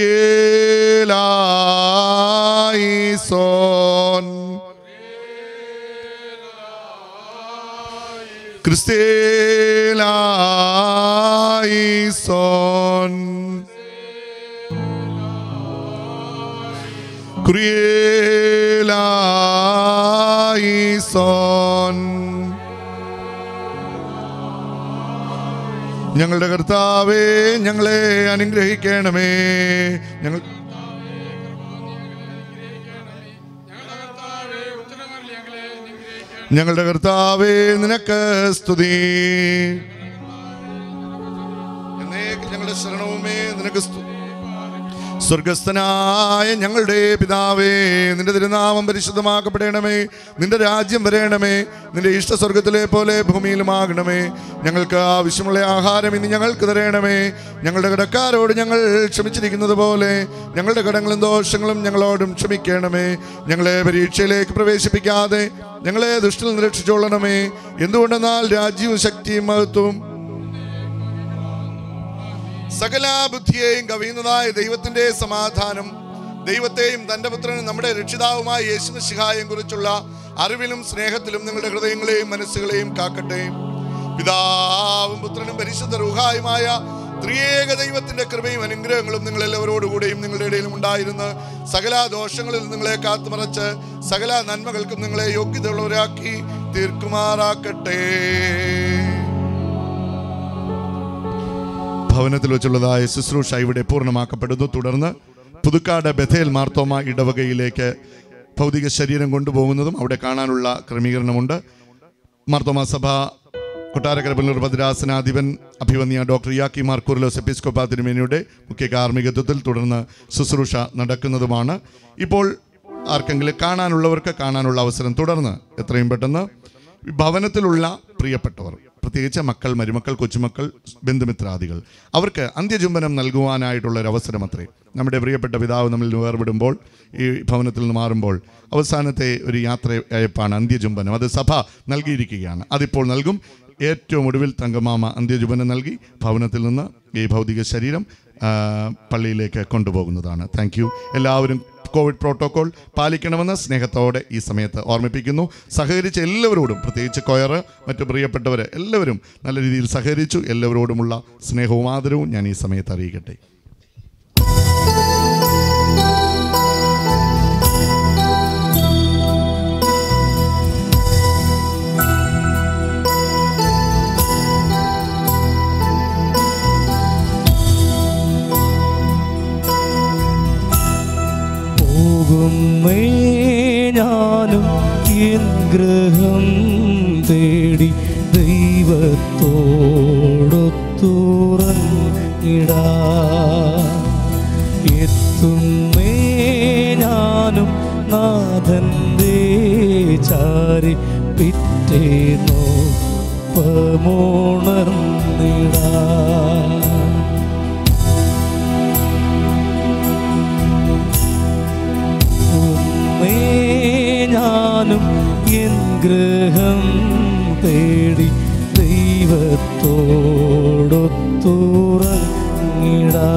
കുറിയലായിസോൻ ക്രിസ്തേലായിസോൻ ക്രിയേലായിസോൻ ഞങ്ങളുടെ കർത്താവേ ഞങ്ങളെ അനുഗ്രഹിക്കണമേ ഞങ്ങൾ ഞങ്ങളുടെ കർത്താവേ നിനക്ക് സ്തുതി എന്നേക്കും ഞങ്ങളുടെ ശരണവുമേ നിനക്ക് സ്തു സ്വർഗസ്ഥനായ ഞങ്ങളുടെ പിതാവേ നിന്റെ തിരുനാമം പരിശുദ്ധമാക്കപ്പെടണമേ നിന്റെ രാജ്യം വരേണമേ നിന്റെ ഇഷ്ട സ്വർഗത്തിലെ പോലെ ഭൂമിയിലുമാകണമേ ഞങ്ങൾക്ക് ആവശ്യമുള്ള ആഹാരം ഇനി ഞങ്ങൾക്ക് തരണമേ ഞങ്ങളുടെ കടക്കാരോട് ഞങ്ങൾ ക്ഷമിച്ചിരിക്കുന്നത് പോലെ ഞങ്ങളുടെ കടങ്ങളും ദോഷങ്ങളും ഞങ്ങളോടും ക്ഷമിക്കണമേ ഞങ്ങളെ പരീക്ഷയിലേക്ക് പ്രവേശിപ്പിക്കാതെ ഞങ്ങളെ ദുഷ്ടിൽ നിന്ന് രക്ഷിച്ചോളണമേ എന്തുകൊണ്ടെന്നാൽ രാജ്യവും ശക്തിയും മഹത്വവും സകല ബുദ്ധിയെയും കവിയുന്നതായ ദൈവത്തിന്റെ സമാധാനം ദൈവത്തെയും തന്റെ പുത്രനും നമ്മുടെ രക്ഷിതാവുമായ യേശുമിശിഹായെയും കുറിച്ചുള്ള അറിവിലും സ്നേഹത്തിലും നിങ്ങളുടെ ഹൃദയങ്ങളെയും മനസ്സുകളെയും കാക്കട്ടെ പിതാവും പുത്രനും പരിശുദ്ധ റുഹായുമായ ത്രിയേക ദൈവത്തിന്റെ കൃപയും അനുഗ്രഹങ്ങളും നിങ്ങൾ എല്ലാവരോടുകൂടെയും നിങ്ങളുടെ ഇടയിലും ഉണ്ടായിരുന്ന് സകല ദോഷങ്ങളിൽ നിങ്ങളെ കാത്തുമറച്ച് സകല നന്മകൾക്കും നിങ്ങളെ യോഗ്യതയുള്ളവരാക്കി തീർക്കുമാറാക്കട്ടെ ഭവനത്തിൽ വെച്ചുള്ളതായ ശുശ്രൂഷ ഇവിടെ പൂർണ്ണമാക്കപ്പെടുന്നു തുടർന്ന് പുതുക്കാട് ബഥേൽ മാർത്തോമ ഇടവകയിലേക്ക് ഭൗതിക ശരീരം കൊണ്ടുപോകുന്നതും അവിടെ കാണാനുള്ള ക്രമീകരണമുണ്ട് മാർത്തോമ സഭ കൊട്ടാരക്കര പുനലൂർ ഭദ്രാസനാധിപൻ അഭിവന്യ ഡോക്ടർ ഇയാക്കി മാർ കുർലോസ് എപ്പിസ്കോപ്പ തിരുമേനിയുടെ മുഖ്യ കാർമ്മികത്വത്തിൽ തുടർന്ന് ശുശ്രൂഷ നടക്കുന്നതുമാണ് ഇപ്പോൾ ആർക്കെങ്കിലും കാണാനുള്ളവർക്ക് കാണാനുള്ള അവസരം തുടർന്ന് എത്രയും പെട്ടെന്ന് ഭവനത്തിലുള്ള പ്രിയപ്പെട്ടവർ പ്രത്യേകിച്ച് മക്കൾ മരുമക്കൾ കൊച്ചുമക്കൾ ബന്ധുമിത്രാദികൾ അവർക്ക് അന്ത്യചുംബനം നൽകുവാനായിട്ടുള്ള ഒരു അവസരം അത്രേ നമ്മുടെ പ്രിയപ്പെട്ട പിതാവ് നമ്മിൽ നിന്ന് വേർപെടുമ്പോൾ ഈ ഭവനത്തിൽ നിന്ന് മാറുമ്പോൾ അവസാനത്തെ ഒരു യാത്രയയപ്പാണ് അന്ത്യചുംബനം അത് സഭ നൽകിയിരിക്കുകയാണ് അതിപ്പോൾ നൽകും ഏറ്റവും ഒടുവിൽ തങ്കമാമ അന്ത്യചുംബനം നൽകി ഭവനത്തിൽ നിന്ന് ഈ ഭൗതിക ശരീരം ആ, പള്ളിയിലേക്ക് കൊണ്ടുപോകുന്നതാണ് താങ്ക് യു എല്ലാവരും കോവിഡ് പ്രോട്ടോകോൾ പാലിക്കണമെന്ന് സ്നേഹത്തോടെ ഈ സമയത്ത് ഓർമ്മിപ്പിക്കുന്നു സഹകരിച്ച എല്ലാവരോടും പ്രത്യേകിച്ച് കൊയർ മറ്റു പ്രിയപ്പെട്ടവർ എല്ലാവരും നല്ല രീതിയിൽ സഹകരിച്ചു എല്ലാവരോടുമുള്ള സ്നേഹവും ആദരവും ഞാൻ ഈ സമയത്ത് അറിയിക്കട്ടെ ഗൃഹം തേടി ദൈവത്തോടൊത്തുറങ്ങിടാ എത്തുന്നേ ഞാനും നാഥൻ്റെ ചാരി പിറ്റേന്നോ പമോണർന്നിടാ ഉമ്മേ ഞാനും എൻ ഗൃഹം തേടി ദൈവത്തോടൊത്തുറങ്ങിടാ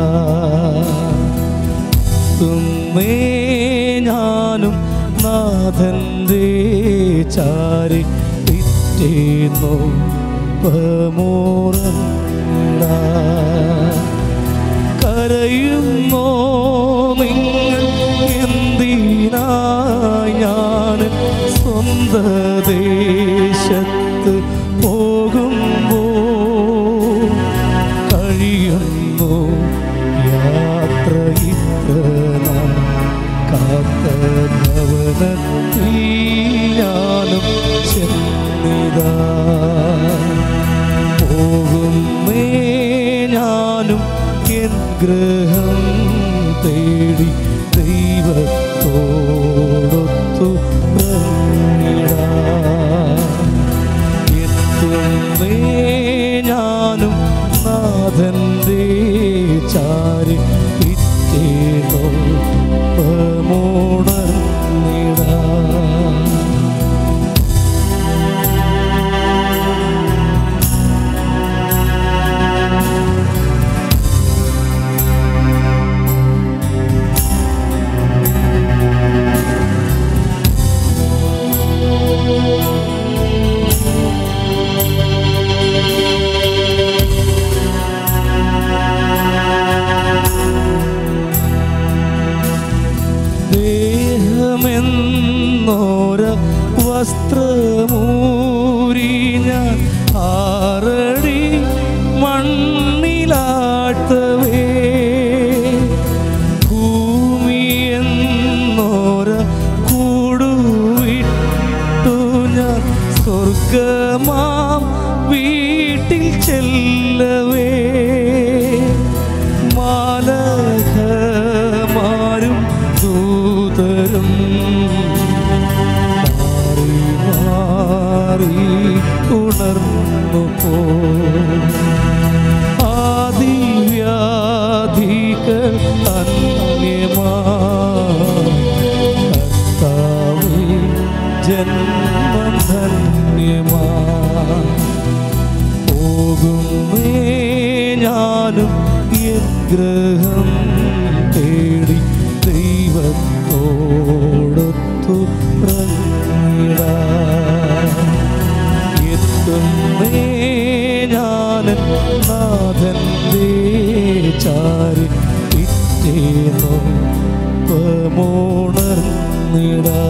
തുമ്മേ ഞാനും നാഥൻ്റെ ചാരി പിറ്റേന്നോ പമോറങ്ങിടാ കരയുന്നോ നിങ്ങൾ എന്തിനായി ഞാൻ സ്വന്ത ദേശത്ത് പോകുമ്പോ കഴിയുന്നു യാത്ര ഇത്ര നാൾ കാത്ത ഭവനത്തിൽ ഞാനും ചെന്നിതാ പോകുന്നേ ഞാനും എൻ ഗൃഹം തേടി ദൈവത്തോടൊത്തു എത്തുന്നേ ഞാനും നാഥൻ്റെ ചാരി പിറ്റേന്നോ പമോണർന്നിടാ ദേഹമെന്നോര വസ്ത്രമൂരി ഞാൻ ആറടി മണ്ണിലാട്ടവേ ഭൂമി എന്നോര കൂടുവിട്ടു ഞാൻ സ്വർഗമാം വീട്ടിൽ ചെല്ലവേ മാലകമാരും ദൂതരും മാറി മാറി ഉണർന്നു പോ ആദിവ്യാധികൾ അന്യമാ കർത്താവേ ജന്മം ധന്യമാ പോകുന്നേ ഞാനും എൻ ഗ്രഹം തേടി ദൈവത്തോടൊത്തു റങ്ങിടാ എത്തുന്നേ ഞാനൻ നാഥൻ്റെ ചാരി പിറ്റേന്നോ പമോണർന്നിടാ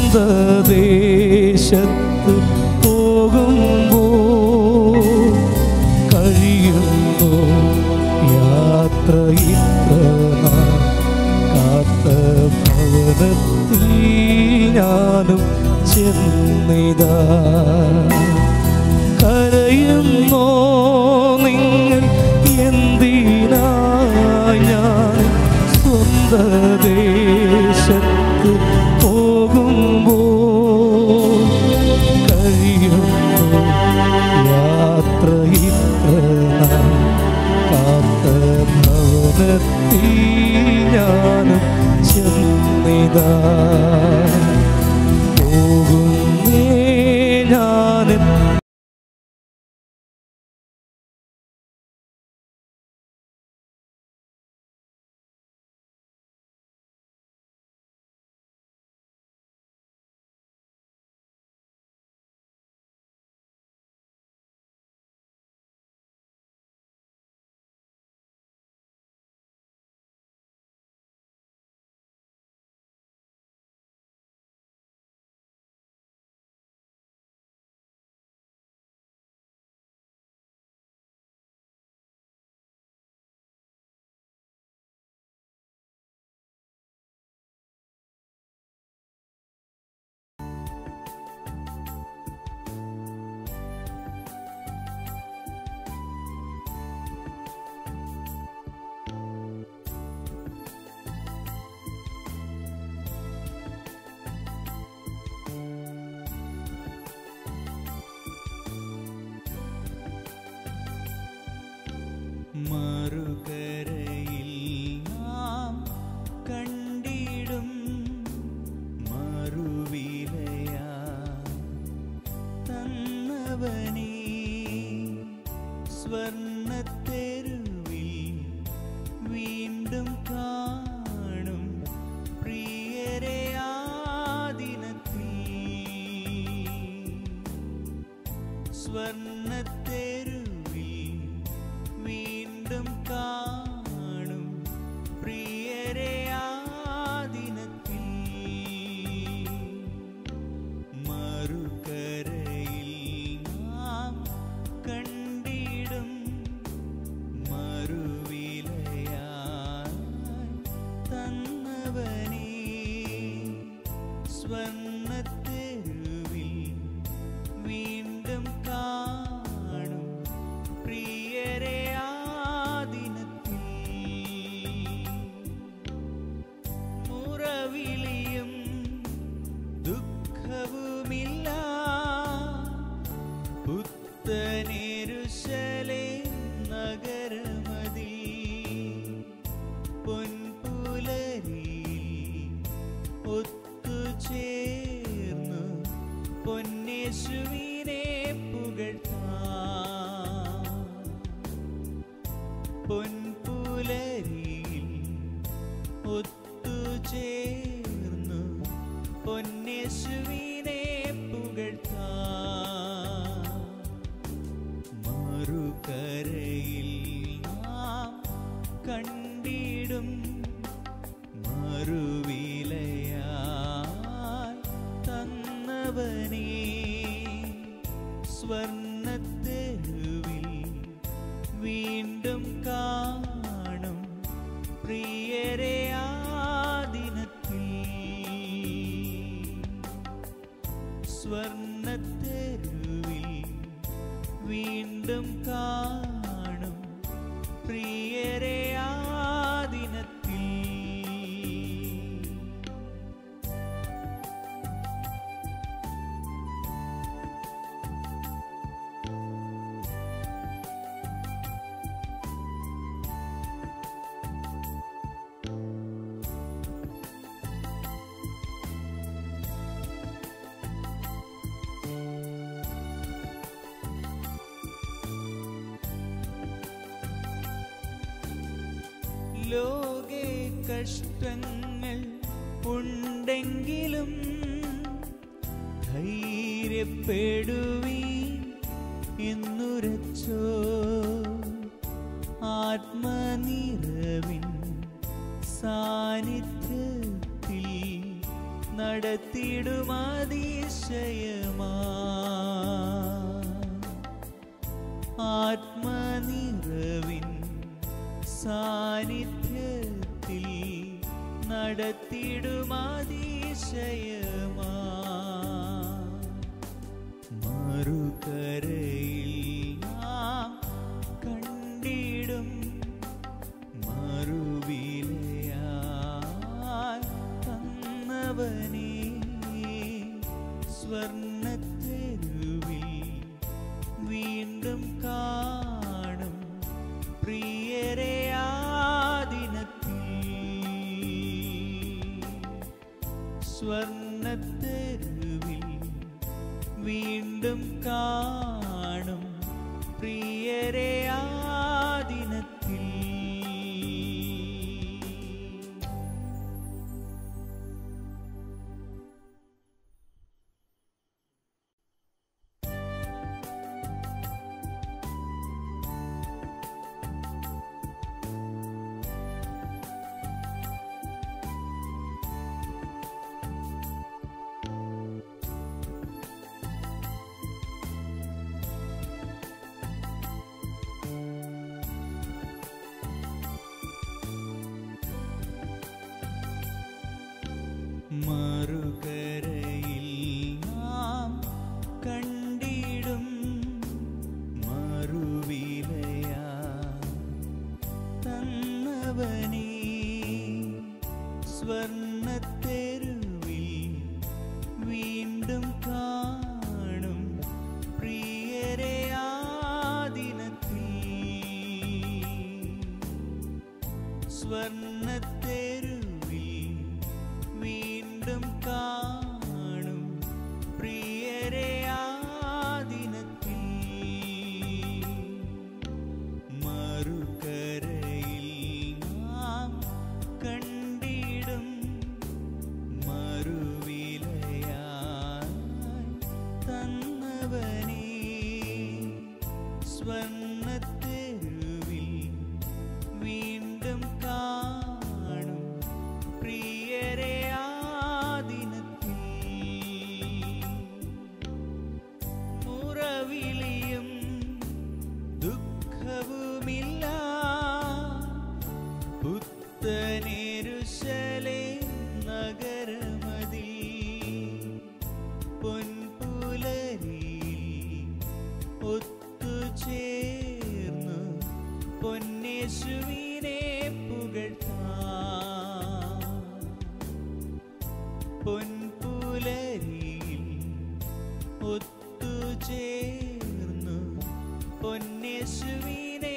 സ്വന്ത ദേശത്ത് പോകുമ്പോ കഴിയുമ്പോ യാത്ര ഇത്ര നാൾ കാത്ത ഭവനത്തിൽ ഞാനും ചെന്നിതാ കരയുന്നോ നിങ്ങൾ എന്തിനാ ഞാൻ സ്വന്ത ദേശത്ത് പോകുമ്പോ കഴിയുന്നു യാത്ര ഇത്ര നാൾ കാത്ത ഭവനത്തിൽ ഞാനും ചെന്നിതാ പോകുന്നേ ഞാനും മറുകരയിൽ നാം കണ്ടിടും മറുവിലയാ തന്നവനേ സ്വർണത്തെരുവിൽ വീണ്ടും കാണും പ്രിയരെ ആ ദിനത്തിൽ സ്വർണത്തെരുവിൽ വീണ്ടും കാണും പ്രിയരെ ആ ദിനത്തിൽ മറുകരയിൽ നാം കണ്ടിടും മറുവിലയായി തന്നവനേ സ്വർണത്തെരുവിൽ വീണ്ടും കാണും പ്രിയരെ ആ ദിനത്തിൽ മുറവിളിയും ദുഃഖവുമില്ല പുത്തനെരുശലേ നഗരമതി പൊൻപുലരിയിൽ ഒത്തുചേർന്നു പൊന്നേശുവിനെ പുകഴ്ത്താം പൊൻപുലരിയിൽ ഒത്തുചേർന്നു പൊന്നേശുവിനെ പുകഴ്ത്താം മറുകരയിൽ നാം കണ്ടിടും മറുവിലയായി തന്നവനേ സ്വർണത്തെരുവിൽ വീണ്ടും കാണും പ്രിയരെ ആ ദിനത്തിൽ സ്വർണത്തെരുവിൽ വീണ്ടും കാണും പ്രിയരെ ആ ദിനത്തിൽ ലോകെ കഷ്ടങ്ങൾ ഉണ്ടെങ്കിലും ധൈര്യപ്പെടുവീ എന്നുരച്ചോ ആത്മനിറവിൻ സാന്നിധ്യത്തിൽ നടത്തിടുമതിശയമാ ആത്മനിറവിൻ സാന്നിധ്യത്തിൽ നടത്തിടുമതിശയമാ മറുകരയിൽ നാം കണ്ടിടും മറുവിലയായി തന്നവനേ സ്വർണത്തെരുവിൽ വീണ്ടും കാണും പ്രിയരെ ആ ദിനത്തിൽ സ്വർണത്തെരുവിൽ വീണ്ടും കാണും പ്രിയരെ ആ ദിനത്തിൽ മറുകരയിൽ നാം കണ്ടിടും മറുവിലയാ തന്നവനേ സ്വർണത്തെരുവിൽ വീണ്ടും കാണും പ്രിയരെ ആ ദിനത്തിൽ സ്വർണത്തെരുവിൽ വീണ്ടും കാണും പ്രിയരെ ആ ദിനത്തിൽ മറുകരയിൽ നാം കണ്ടിടും മറുവിലയായി തന്നവനേ സ്വർണത്തെരുവിൽ വീണ്ടും കാണും പ്രിയരെ ആ ദിനത്തിൽ മുറവിളിയും ദുഃഖവുമില്ല പുത്തനേരുശലേ നഗരമതി പൊൻപുലരിയിൽ ഒത്തുചേർന്നു പൊന്നേശുവിനെ പുകഴ്ത്താം പൊൻപുലരിയിൽ ഒത്തുചേർന്നു പൊന്നേശുവിനെ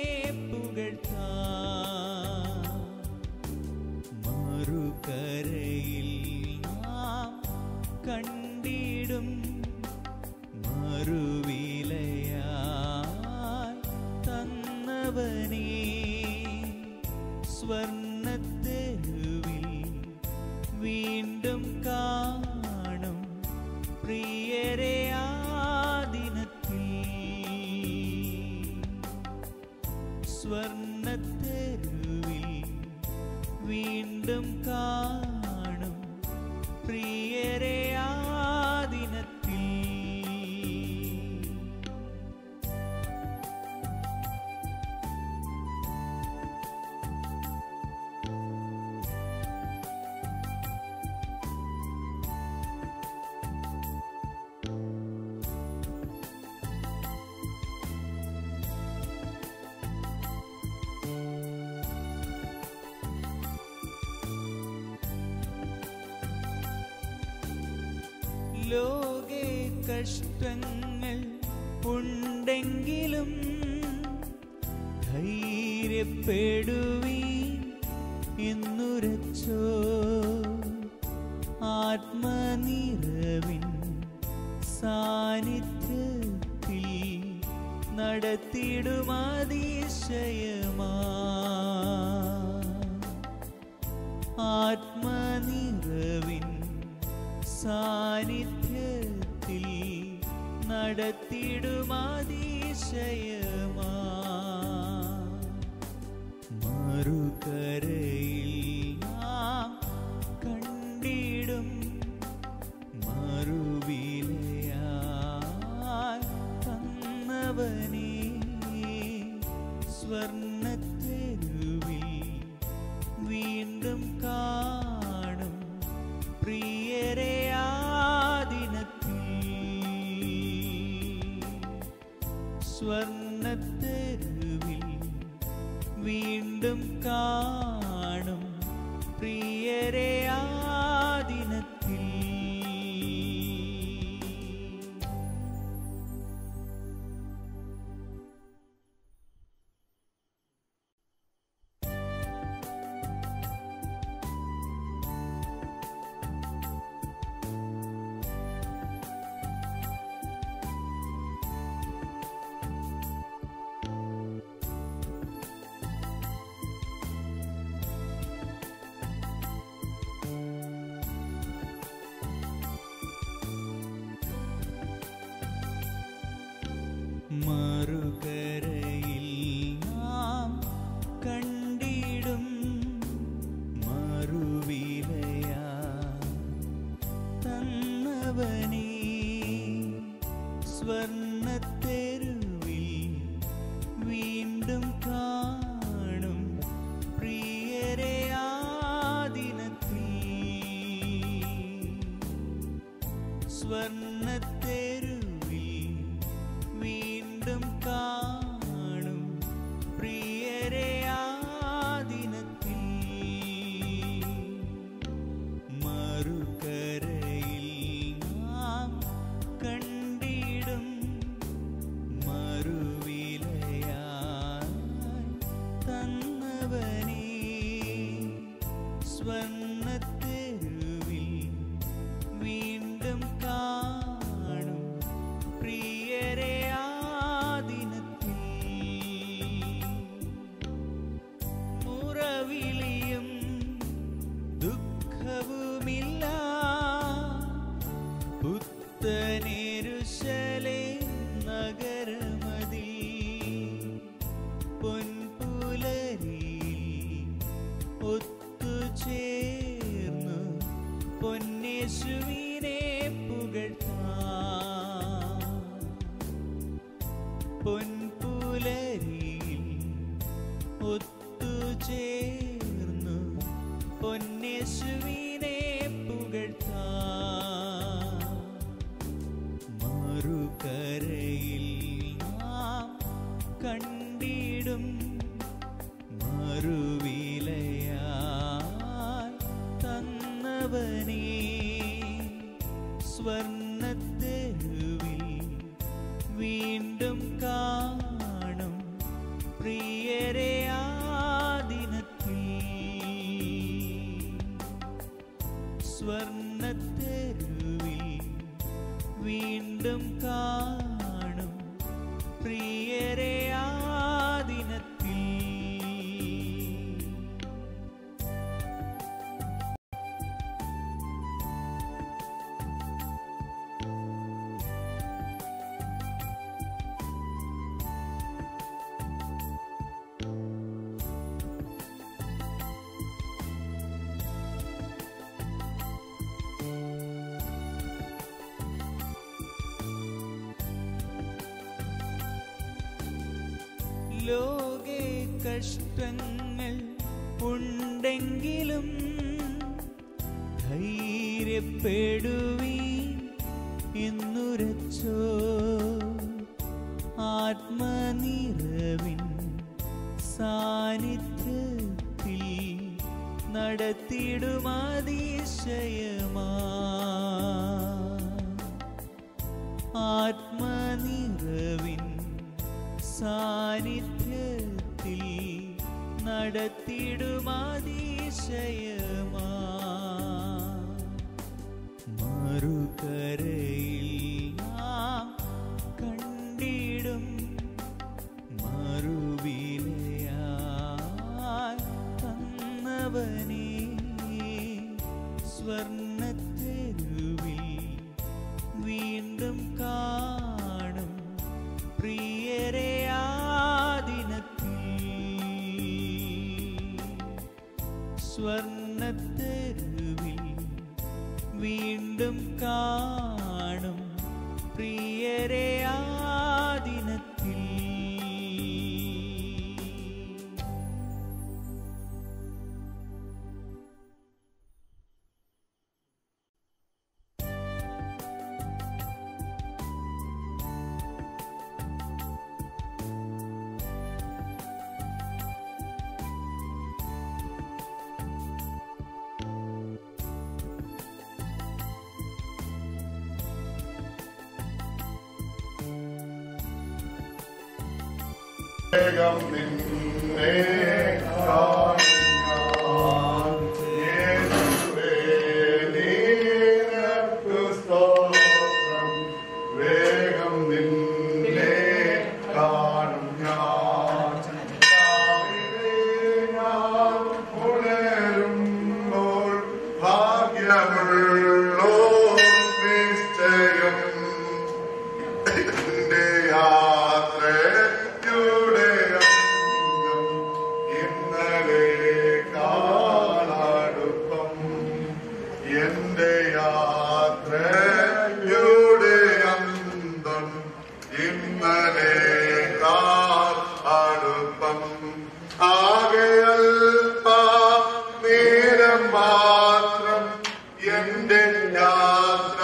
പുകഴ്ത്താം മറുകരയിൽ നാം കണ്ടിടും മറുവിലയായി തന്നവനേ സ്വർണത്തെരുവിൽ വീണ്ടും കാണും പ്രിയരെ ആ ദിനത്തിൽ സ്വർണത്തെരുവിൽ വീണ്ടും കാണും പ്രിയരെ ആ ദിനത്തിൽ ലോകെ കഷ്ടങ്ങൾ ഉണ്ടെങ്കിലും ധൈര്യപ്പെടുവീ എന്നുരച്ചോ ആത്മനിറവിൻ സാന്നിധ്യത്തിൽ നടത്തിടുമതിശയമാ ആത്മനിറവിൻ സാന്നിധ്യത്തിൽ നടത്തിടുമതിശയമാ മറുകരയിൽ നാം കണ്ടിടും സ്വർണത്തെരുവിൽ വീണ്ടും കാണും പ്രിയരെ ആ ദിനത്തിൽ മറുകരയിൽ നാം കണ്ടിടും മറുവിലയാ തന്നവനേ സ്വർണത്തെരുവിൽ വീണ്ടും കാണും പ്രിയരെ ആ ദിനത്തിൽ സ്വർണത്തെരുവിൽ വീണ്ടും കാണും പ്രിയരെ ആ ദിനത്തിൽ മറുകരയിൽ നാം കണ്ടിടും മറുവിലയായി തന്നവനേ സ്വർണത്തെരുവിൽ വീണ്ടും കാണും പ്രിയരെ ആ ദിനത്തിൽ മുറവിളിയും ദുഃഖവുമില്ല പുത്തനെരുശലേ നഗരമതി പൊൻപുലരിയിൽ ഒത്തുചേർന്നു പൊന്നേശുവിനെ പുകഴ്ത്താം പൊൻപുലരിയിൽ ഒത്തുചേർന്നു പൊന്നേശുവിനെ പുകഴ്ത്താം മറുകരയിൽ നാം കണ്ടിടും മറുവിലയായി തന്നവനേ സ്വർണത്തെരുവിൽ വീണ്ടും കാണും പ്രിയരെ ആ ദിനത്തിൽ സ്വർണത്തെരുവിൽ വീണ്ടും കാണും പ്രിയരെ ആ ദിനത്തിൽ ലോകെ കഷ്ടങ്ങൾ ഉണ്ടെങ്കിലും ധൈര്യപ്പെടുവീ എന്നുരച്ചോ ആത്മനിറവിൻ സാന്നിധ്യത്തിൽ നടത്തിടുമാതിശയമാ ആത്മനിറവിൻ സാന്നിധ്യത്തിൽ നടത്തിടുമാതിശയമാ മറുകരയിൽ നാം കണ്ടിടും മറുവിലയായി തന്നവനേ സ്വർണത്തെരുവിൽ വീണ്ടും കാണും പ്രിയരെ ആ ദിനത്തിൽ സ്വർണത്തെരുവിൽ വീണ്ടും കാണും പ്രിയരെ ആ ദിനത്തിൽ വേഗം നിന്നെ കാണുവാൻ യേശുവേ നിനക്കു സ്തോത്രം. വേഗം നിന്നെ കാണും ഞാൻ. രാവിലെ ഞാൻ ഉണരുമ്പോൾ ഭാഗ്യമുള്ളോർ നിശ്ചയം എന്റെ യാത്രയുടെ അന്ത്യം ഇന്നലെ കാളടുപ്പം എന്റെ യാത്രയുടെ അന്തം ഇന്നലെ കാളടുപ്പം ആകെയൽപ്പ നേരം മാത്രം എന്റെ യാത്ര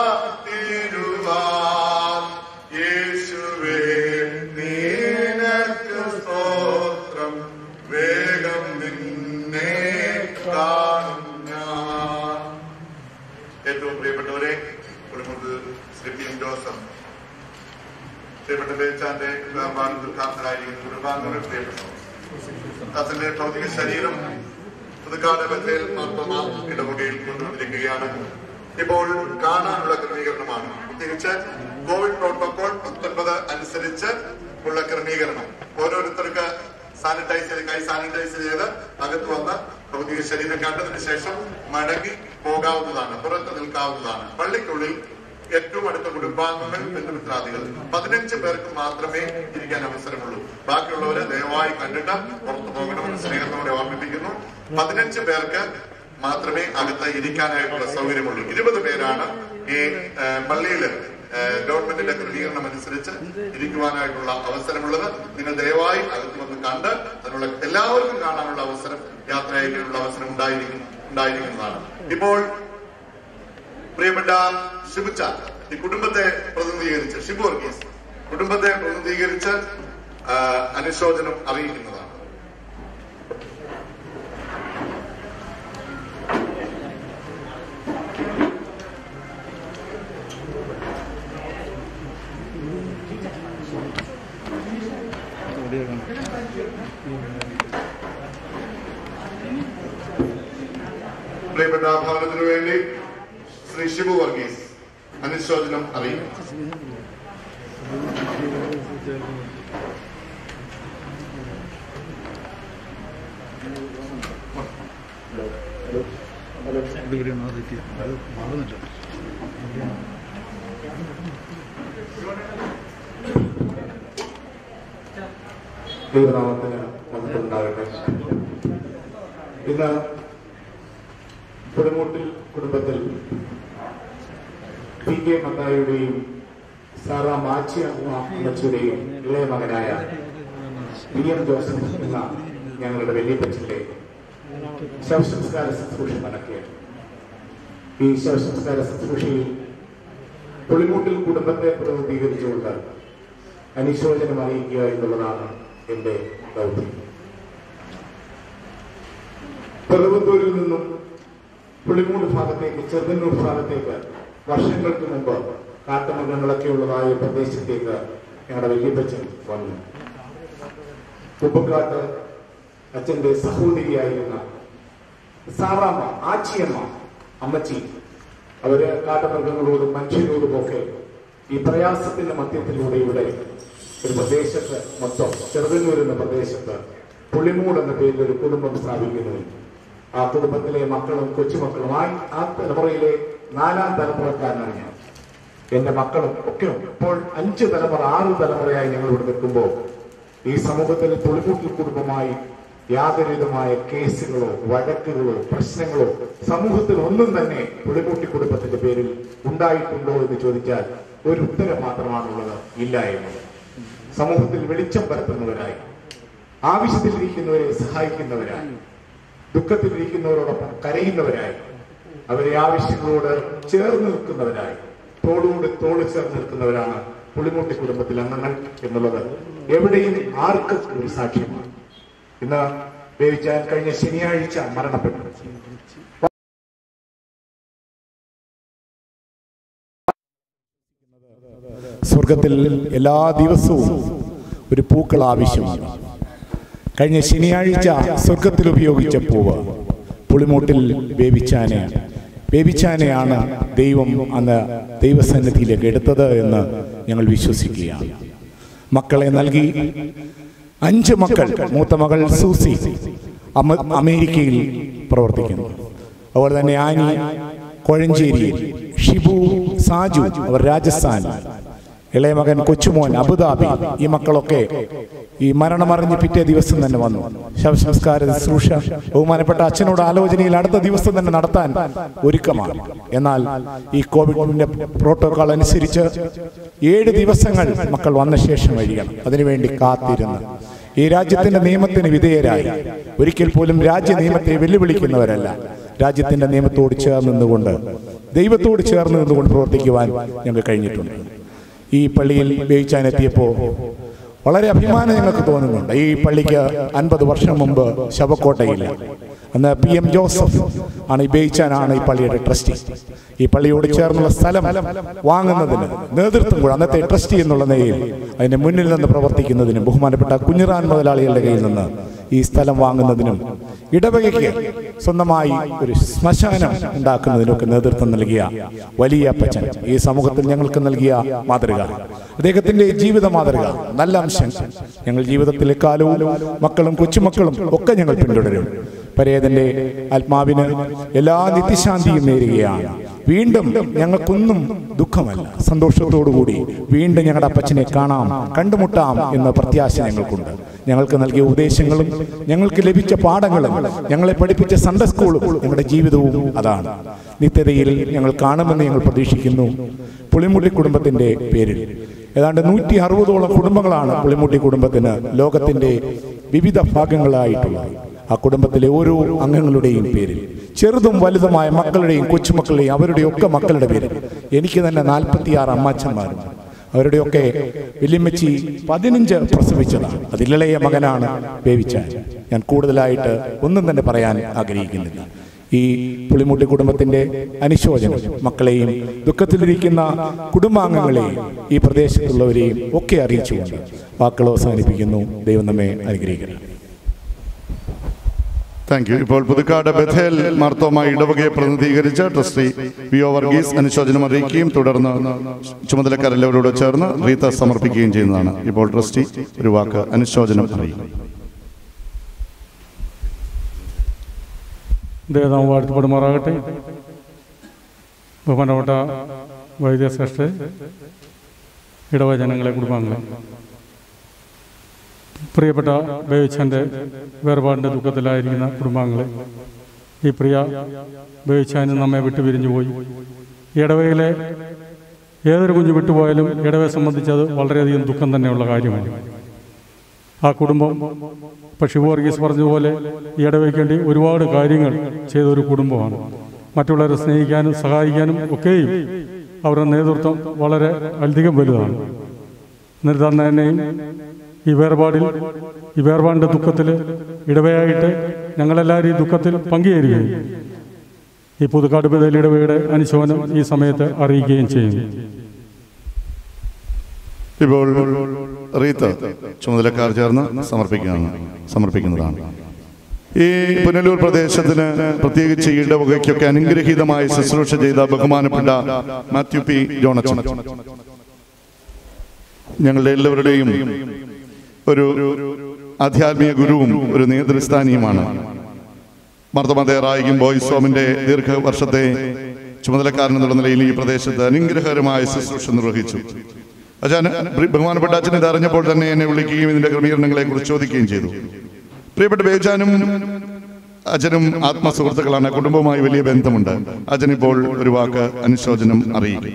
തീരുവാൻ യേശുവേ നിനക്ക് സ്തോത്രം വേഗം നിന്നെ കാണും ഞാൻ ഏറ്റവും പ്രിയപ്പെട്ടവരെ കുടുംബത്തിൽ ശ്രീ പി എം ജോസഫ് പ്രിയപ്പെട്ട ബേച്ചാന്റെ വേർപാട് ദുഃഖാർത്ഥനായിരിക്കുന്ന കുടുംബാംഗങ്ങൾ പ്രിയപ്പെട്ടവർ അതിന്റെ ഭൗതിക ശരീരം പുതുക്കാട് ബന്ധയിൽ മാർത്തോമ ഇടവകയിൽ കൊണ്ടുവന്നിരിക്കുകയാണ് ഇപ്പോൾ കാണാനുള്ള ക്രമീകരണമാണ് പ്രത്യേകിച്ച് കോവിഡ് പ്രോട്ടോകോൾ പത്തൊൻപത് അനുസരിച്ച് ഉള്ള ക്രമീകരണം ഓരോരുത്തർക്ക് സാനിറ്റൈസ് ചെയ്ത് കൈ സാനിറ്റൈസ് ചെയ്ത് അകത്ത് വന്ന് ഭൗതിക ശരീരം കണ്ടതിന് ശേഷം മടങ്ങി പോകാവുന്നതാണ് പുറത്ത് നിൽക്കാവുന്നതാണ് പള്ളിക്കുള്ളിൽ ഏറ്റവും അടുത്ത കുടുംബാംഗങ്ങൾ ബന്ധുമിത്രാദികൾ പതിനഞ്ച് പേർക്ക് മാത്രമേ ഇരിക്കാൻ അവസരമുള്ളൂ ബാക്കിയുള്ളവരെ ദയവായി കണ്ടിട്ട് പുറത്തു പോകണമെന്ന് സ്നേഹത്തോടെ ഓർമ്മിപ്പിക്കുന്നു പതിനഞ്ച് പേർക്ക് മാത്രമേ അകത്ത് ഇരിക്കാനായിട്ടുള്ള സൗകര്യമുള്ളൂ ഇരുപത് പേരാണ് ഈ ആ, പള്ളിയില് ആ, ഗവൺമെന്റിന്റെ ക്രമീകരണം അനുസരിച്ച് ഇരിക്കുവാനായിട്ടുള്ള അവസരമുള്ളത് നിങ്ങൾ ദയവായി അകത്ത് വന്ന് കണ്ട് അതിനുള്ള എല്ലാവർക്കും കാണാനുള്ള അവസരം യാത്ര അയക്കാനുള്ള അവസരം ഉണ്ടായിരിക്കും ഉണ്ടായിരിക്കുന്നതാണ് ഇപ്പോൾ പ്രിയപ്പെട്ട ഷിബുച്ച ഈ കുടുംബത്തെ പ്രതിനിധീകരിച്ച് ഷിബു വർഗീസ് കുടുംബത്തെ പ്രതിനിധീകരിച്ച് ആ, അനുശോചനം അറിയിക്കുന്നതാണ് പ്രിയപ്പെട്ട ഭവനത്തിനു വേണ്ടി ശ്രീ ഷിബു വർഗീസ് അനുശോചനം അറിയിക്കും ദൈവനാമത്തിന് നമുക്കുണ്ടാകട്ടെ ഇന്ന് പുടുമൂട്ടിൽ കുടുംബത്തിൽ പി കെ മത്തായുടെയും സാറ മാച്ചി അമ്മച്ചിയുടെയും ഇളയ മകനായ വി എം ജോസഫ് എന്ന ഞങ്ങളുടെ വല്യപ്പച്ചന്റെ ശവസംസ്കാര ശുശ്രൂഷ നടക്കുകയാണ് ഈ ശവസംസ്കാര ശുശ്രൂഷയിൽ പുളിമൂട്ടിൽ കുടുംബത്തെ പ്രതിനിധീകരിച്ചുകൊണ്ട് അനുശോചനം അറിയിക്കുക എന്നുള്ളതാണ് എന്റെ ദൗത്യം പെറുവത്തൂരിൽ നിന്നും പുളിമൂട് ഭാഗത്തേക്ക് ചെറുതന്നൂർ ഭാഗത്തേക്ക് വർഷങ്ങൾക്ക് മുമ്പ് കാട്ടുമൃഗങ്ങളൊക്കെ ഉള്ളതായ പ്രദേശത്തേക്ക് ഞങ്ങളുടെ വല്യപ്പച്ചൻ വന്നു ഉപ്പക്കാട്ട് അച്ഛന്റെ സഹോദരിയായിരുന്ന സാറാമ്മ ആച്ചിയമ്മ അമ്മച്ചി അവര് കാട്ടുമൃഗങ്ങളോടും മനുഷ്യരോടും ഒക്കെ ഈ പ്രയാസത്തിന്റെ മധ്യത്തിലൂടെ ഇവിടെ ഒരു പ്രദേശത്ത് മൊത്തം ചെറുതന്നൂർ എന്ന പ്രദേശത്ത് പുളിമൂട് എന്ന പേരിൽ ഒരു കുടുംബം സ്ഥാപിക്കുന്നു ആ കുടുംബത്തിലെ മക്കളും കൊച്ചുമക്കളുമായി ആ തലമുറയിലെ നാലാം തലമുറക്കാരനാണ് ഞാൻ എന്റെ മക്കളും ഒക്കെ ഉണ്ട് ഇപ്പോൾ അഞ്ച് തലമുറ ആറ് തലമുറയായി ഞങ്ങൾ ഇവിടെ നിൽക്കുമ്പോൾ ഈ സമൂഹത്തിൽ പുളിമൂട്ടിൽ കുടുംബമായി യാതൊരുവിധമായ കേസുകളോ വഴക്കുകളോ പ്രശ്നങ്ങളോ സമൂഹത്തിൽ ഒന്നും തന്നെ പുളിമൂട്ടി കുടുംബത്തിന്റെ പേരിൽ ഉണ്ടായിട്ടുണ്ടോ എന്ന് ചോദിച്ചാൽ ഒരു ഉത്തരം മാത്രമാണുള്ളത് ഇല്ല എന്നത് സമൂഹത്തിൽ വെളിച്ചം പരത്തുന്നവരായി ആവശ്യത്തിലിരിക്കുന്നവരെ സഹായിക്കുന്നവരായി ദുഃഖത്തിലിരിക്കുന്നവരോടൊപ്പം കരയുന്നവരായി അവരെ ആവശ്യങ്ങളോട് ചേർന്ന് നിൽക്കുന്നവരായി തോളോട് തോള് ചേർന്ന് നിൽക്കുന്നവരാണ് പുളിമൂട്ടി കുടുംബത്തിലെ അംഗങ്ങൾ എന്നുള്ളത് എവിടെയും ആർക്കും ഒരു സാക്ഷ്യമാണ് ഇന്ന് വേവിച്ചാൻ കഴിഞ്ഞ ശനിയാഴ്ച മരണപ്പെട്ടു സ്വർഗത്തിൽ എല്ലാ ദിവസവും ഒരു പൂക്കൾ ആവശ്യമാണ് കഴിഞ്ഞ ശനിയാഴ്ച സ്വർഗത്തിൽ ഉപയോഗിച്ച പൂവ് പുളിമൂട്ടിൽ വേവിച്ചാനെ വേവിച്ചാനെയാണ് ദൈവം അന്ന് ദൈവസന്നിധിയിലേക്ക് എടുത്തത് എന്ന് ഞങ്ങൾ വിശ്വസിക്കുകയാണ് മക്കളെ നൽകി അഞ്ച് മക്കൾ മൂത്ത മകൾ സൂസി അമ- അമേരിക്കയിൽ പ്രവർത്തിക്കുന്നു അതുപോലെ തന്നെ ആനി കോഴഞ്ചേരിയിൽ ഷിബു സാജു അവർ രാജസ്ഥാൻ ഇളയ മകൻ കൊച്ചുമോൻ അബുദാബി ഈ മക്കളൊക്കെ ഈ മരണമറിഞ്ഞ് പിറ്റേ ദിവസം തന്നെ വന്നു ശവസംസ്കാര ശുശ്രൂഷ ബഹുമാനപ്പെട്ട അച്ഛനോട് ആലോചനയിൽ അടുത്ത ദിവസം തന്നെ നടത്താൻ ഒരുക്കമാണ് എന്നാൽ ഈ കോവിഡിന്റെ പ്രോട്ടോകോൾ അനുസരിച്ച് ഏഴ് ദിവസങ്ങൾ മക്കൾ വന്ന ശേഷം കഴിയണം അതിനുവേണ്ടി കാത്തിരുന്ന് ഈ രാജ്യത്തിന്റെ നിയമത്തിന് വിധേയരായി ഒരിക്കൽ പോലും രാജ്യ നിയമത്തെ വെല്ലുവിളിക്കുന്നവരല്ല രാജ്യത്തിന്റെ നിയമത്തോട് ചേർന്ന് നിന്നുകൊണ്ട് ദൈവത്തോട് ചേർന്ന് നിന്നുകൊണ്ട് പ്രവർത്തിക്കുവാൻ ഞങ്ങൾക്ക് കഴിഞ്ഞിട്ടുണ്ട് ഈ പള്ളിയിൽ വേവിച്ചാനെത്തിയപ്പോൾ വളരെ അഭിമാനം ഞങ്ങൾക്ക് തോന്നുന്നുണ്ട് ഈ പള്ളിക്ക് അൻപത് വർഷം മുമ്പ് ശവക്കോട്ടയില്ല അന്ന് പി എം ജോസഫ് ആണ് ഈ ബേയിച്ചാനാണ് ഈ പള്ളിയുടെ ട്രസ്റ്റി ഈ പള്ളിയോട് ചേർന്നുള്ള സ്ഥലം വാങ്ങുന്നതിന് നേതൃത്വം കൂടെ അന്നത്തെ ട്രസ്റ്റി എന്നുള്ള നിലയിൽ അതിന്റെ മുന്നിൽ നിന്ന് പ്രവർത്തിക്കുന്നതിനും ബഹുമാനപ്പെട്ട കുഞ്ഞിറാൻ മുതലാളികളുടെ കയ്യിൽ നിന്ന് ഈ സ്ഥലം വാങ്ങുന്നതിനും ഇടവകയ്ക്ക് സ്വന്തമായി ഒരു ശ്മശാനം ഉണ്ടാക്കുന്നതിനൊക്കെ നേതൃത്വം നൽകിയ വലിയ അപ്പച്ചൻ ഈ സമൂഹത്തിൽ ഞങ്ങൾക്ക് നൽകിയ മാതൃക അദ്ദേഹത്തിന്റെ ജീവിത മാതൃക നല്ല അംശം ഞങ്ങൾ ജീവിതത്തിലെ കാലവും മക്കളും കൊച്ചുമക്കളും ഒക്കെ ഞങ്ങൾ പിന്തുടരും പരേതന്റെ ആത്മാവിന് എല്ലാ നിത്യശാന്തിയും നേരുകയാണ് വീണ്ടും ഞങ്ങൾക്കൊന്നും ദുഃഖമല്ല സന്തോഷത്തോടുകൂടി വീണ്ടും ഞങ്ങളുടെ അപ്പച്ചനെ കാണാം കണ്ടുമുട്ടാം എന്ന പ്രത്യാശ ഞങ്ങൾക്കുണ്ട് ഞങ്ങൾക്ക് നൽകിയ ഉപദേശങ്ങളും ഞങ്ങൾക്ക് ലഭിച്ച പാഠങ്ങളും ഞങ്ങളെ പഠിപ്പിച്ച സൺഡേ സ്കൂളും ഞങ്ങളുടെ ജീവിതവും അതാണ് നിത്യതയിൽ ഞങ്ങൾ കാണുമെന്ന് ഞങ്ങൾ പ്രതീക്ഷിക്കുന്നു പുളിമുട്ടി കുടുംബത്തിന്റെ പേരിൽ ഏതാണ്ട് നൂറ്റി അറുപതോളം കുടുംബങ്ങളാണ് പുളിമുട്ടി കുടുംബത്തിന് ലോകത്തിന്റെ വിവിധ ഭാഗങ്ങളായിട്ടുള്ളത് ആ കുടുംബത്തിലെ ഓരോ അംഗങ്ങളുടെയും പേരിൽ ചെറുതും വലുതുമായ മക്കളുടെയും കൊച്ചുമക്കളുടെയും അവരുടെയും ഒക്കെ മക്കളുടെ പേരിൽ എനിക്ക് തന്നെ നാൽപ്പത്തിയാറ് അമ്മാച്ചന്മാരും അവരുടെയൊക്കെ വല്യമ്മച്ചി പതിനഞ്ച് പ്രസവിച്ചതാണ് അതിലിളയ മകനാണ് വേവിച്ചാൻ ഞാൻ കൂടുതലായിട്ട് ഒന്നും തന്നെ പറയാൻ ആഗ്രഹിക്കുന്നില്ല ഈ പുളിമുട്ടി കുടുംബത്തിന്റെ അനുശോചനം മക്കളെയും ദുഃഖത്തിലിരിക്കുന്ന കുടുംബാംഗങ്ങളെയും ഈ പ്രദേശത്തുള്ളവരെയും ഒക്കെ അറിയിച്ചുകൊണ്ട് വാക്കുകൾ അവസാനിപ്പിക്കുന്നു ദൈവം നമ്മെ അനുഗ്രഹിക്കണം താങ്ക് യു ഇപ്പോൾ പുതുക്കാട് ബഥേൽ മാർത്തോമ ഇടവകയെ പ്രതിനിധീകരിച്ച് ട്രസ്റ്റി വി ഒ വർഗീസ് അനുശോചനം അറിയിക്കുകയും തുടർന്ന് ചുമതലക്കാരെല്ലാവരോട് ചേർന്ന് റീത്ത സമർപ്പിക്കുകയും ചെയ്യുന്നതാണ് ഇപ്പോൾ ട്രസ്റ്റി ഒരു വാക്ക് അനുശോചനം അറിയിക്കും ദേവനാമം വാഴ്ത്തപ്പെടുമാറാകട്ടെ ബഹുമാനപ്പെട്ട വൈദ്യശ്രേഷ്ഠ ഇടവജനങ്ങളെ കുടുംബാംഗങ്ങളെ പ്രിയപ്പെട്ട ബേവിച്ചാൻ്റെ വേർപാടിൻ്റെ ദുഃഖത്തിലായിരിക്കുന്ന കുടുംബാംഗങ്ങളെ ഈ പ്രിയ ബേവിച്ചാന് നമ്മെ വിട്ടു പിരിഞ്ഞു പോയി ഈ ഇടവയിലെ ഏതൊരു കുഞ്ഞു വിട്ടുപോയാലും ഇടവയെ സംബന്ധിച്ച് അത് വളരെയധികം ദുഃഖം തന്നെയുള്ള കാര്യമാണ് ആ കുടുംബം ഇപ്പോൾ ഷിബു വർഗീസ് പറഞ്ഞതുപോലെ ഈ ഇടവയ്ക്ക് വേണ്ടി ഒരുപാട് കാര്യങ്ങൾ ചെയ്ത ഒരു കുടുംബമാണ് മറ്റുള്ളവരെ സ്നേഹിക്കാനും സഹായിക്കാനും ഒക്കെയും അവരുടെ നേതൃത്വം വളരെ അധികം വലുതാണ് എന്നിട്ട് തന്നെയും ഈ വേർപാടിൽ ഈ വേർപാടിൻ്റെ ദുഃഖത്തിൽ ഇടവയായിട്ട് ഞങ്ങളെല്ലാവരും ഈ ദുഃഖത്തിൽ പങ്കുചേരുകയും ഈ പുതുക്കാട് ബദൽ ഇടവയുടെ അനുശോചനം ഈ സമയത്ത് അറിയിക്കുകയും ചെയ്യുന്നു ഇപ്പോൾ റീത്ത് ചുമതലക്കാർ ചേർന്ന് സമർപ്പിക്കുകയാണ് സമർപ്പിക്കുന്നതാണ് ഈ പുനലൂർ പ്രദേശത്തിന് പ്രത്യേകിച്ച് ഈ ഇടവകയ്ക്കൊക്കെ അനുഗ്രഹീതമായി ശുശ്രൂഷ ചെയ്ത ബഹുമാനപ്പെട്ട മാത്യു പി ജോണച്ചൻ ഞങ്ങളുടെ എല്ലാവരുടെയും ഒരു ആധ്യാത്മിക ഗുരുവും ഒരു നേതൃസ്ഥാനിയുമാണ് മർദ്ദമതേറായിക്കും ബോയ്സ് ഹോമിന്റെ ദീർഘവർഷത്തെ ചുമതലക്കാരൻ എന്നുള്ള നിലയിൽ ഈ പ്രദേശത്ത് അനുഗ്രഹകരമായ ശുശ്രൂഷ നിർവഹിച്ചു അച്ഛൻ ബഹുമാനപ്പെട്ട അച്ഛൻ ഇത് അറിഞ്ഞപ്പോൾ തന്നെ എന്നെ വിളിക്കുകയും ഇതിന്റെ ക്രമീകരണങ്ങളെ കുറിച്ച് ചോദിക്കുകയും ചെയ്തു പ്രിയപ്പെട്ട ബേജാനും അച്ഛനും ആത്മസുഹൃത്തുക്കളാണ് കുടുംബവുമായി വലിയ ബന്ധമുണ്ട് അച്ഛൻ ഇപ്പോൾ ഒരു വാക്ക് അനുശോചനം അറിയിക്കും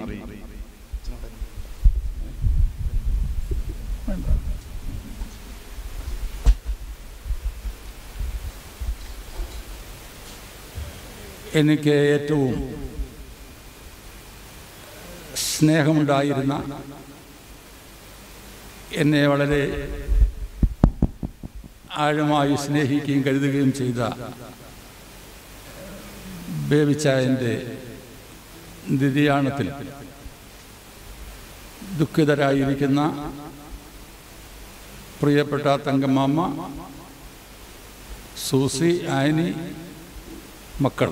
എനിക്ക് ഏറ്റവും സ്നേഹമുണ്ടായിരുന്ന എന്നെ വളരെ ആഴമായി സ്നേഹിക്കുകയും കരുതുകയും ചെയ്ത ബേബിച്ചായൻ്റെ നിര്യാണത്തിൽ ദുഃഖിതരായിരിക്കുന്ന പ്രിയപ്പെട്ട തങ്കമ്മ സൂസി ആനി മക്കൾ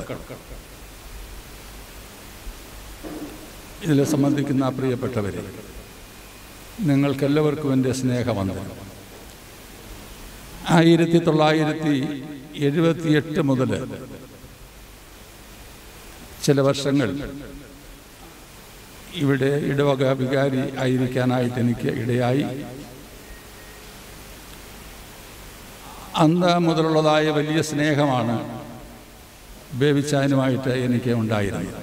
ഇതിൽ സംബന്ധിക്കുന്ന പ്രിയപ്പെട്ടവരെ നിങ്ങൾക്കെല്ലാവർക്കും എൻ്റെ സ്നേഹവന്ദനം ആയിരത്തി തൊള്ളായിരത്തി എഴുപത്തിയെട്ട് മുതൽ ചില വർഷങ്ങൾ ഇവിടെ ഇടവക വികാരി ആയിരിക്കാനായിട്ട് എനിക്ക് ഇടയായി അന്ന് മുതലുള്ളതായ വലിയ സ്നേഹമാണ് ബേബിച്ചാനുമായിട്ട് എനിക്ക് ഉണ്ടായിരുന്നത്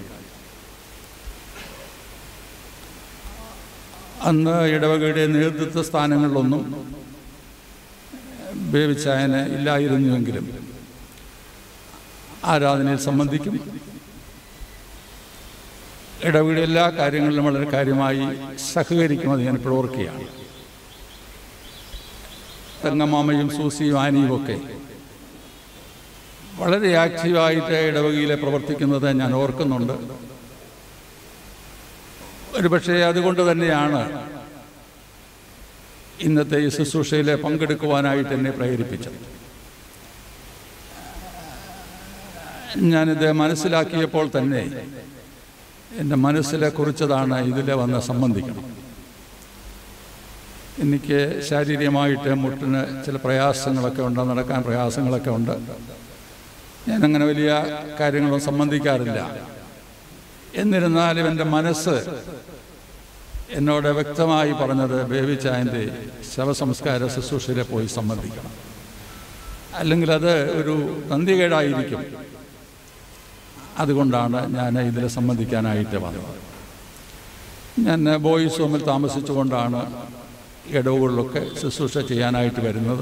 അന്ന് ഇടവകയുടെ നേതൃത്വ സ്ഥാനങ്ങളിലൊന്നും ബേബിച്ചായന് ഇല്ലായിരുന്നുവെങ്കിലും ആരാധനയിൽ സംബന്ധിക്കും ഇടവകയുടെ എല്ലാ കാര്യങ്ങളിലും വളരെ കാര്യമായി സഹകരിക്കുമെന്ന് ഞാൻ ഇപ്പോൾ ഓർക്കുകയാണ് തങ്കമാമയും സൂസിയും ആനിയും ഒക്കെ വളരെ ആക്റ്റീവായിട്ട് ഇടവകയിലെ പ്രവർത്തിക്കുന്നത് ഞാൻ ഓർക്കുന്നുണ്ട് ഒരുപക്ഷെ അതുകൊണ്ട് തന്നെയാണ് ഇന്നത്തെ ഈ ശുശ്രൂഷയിൽ പങ്കെടുക്കുവാനായിട്ട് എന്നെ പ്രേരിപ്പിച്ചത് ഞാനിത് മനസ്സിലാക്കിയപ്പോൾ തന്നെ എൻ്റെ മനസ്സിലെ കുറിച്ചതാണ് ഇതിൽ വന്ന് സംബന്ധിക്കണം എനിക്ക് ശാരീരികമായിട്ട് മുട്ടിന് ചില പ്രയാസങ്ങളൊക്കെ ഉണ്ട് നടക്കാൻ പ്രയാസങ്ങളൊക്കെ ഉണ്ട് ഞാനങ്ങനെ വലിയ കാര്യങ്ങളൊന്നും സംബന്ധിക്കാറില്ല എന്നിരുന്നാലും എൻ്റെ മനസ്സ് എന്നോട് വ്യക്തമായി പറഞ്ഞത് ബേബിച്ചായൻ്റെ ശവസംസ്കാര ശുശ്രൂഷയിൽ പോയി സംബന്ധിക്കണം അല്ലെങ്കിൽ അത് ഒരു നന്ദികേടായിരിക്കും അതുകൊണ്ടാണ് ഞാൻ ഇതിൽ സംബന്ധിക്കാനായിട്ട് വന്നത് ഞാൻ ബോയ്സ് ഹോമിൽ താമസിച്ചുകൊണ്ടാണ് ഇടവുകളിലൊക്കെ ശുശ്രൂഷ ചെയ്യാനായിട്ട് വരുന്നത്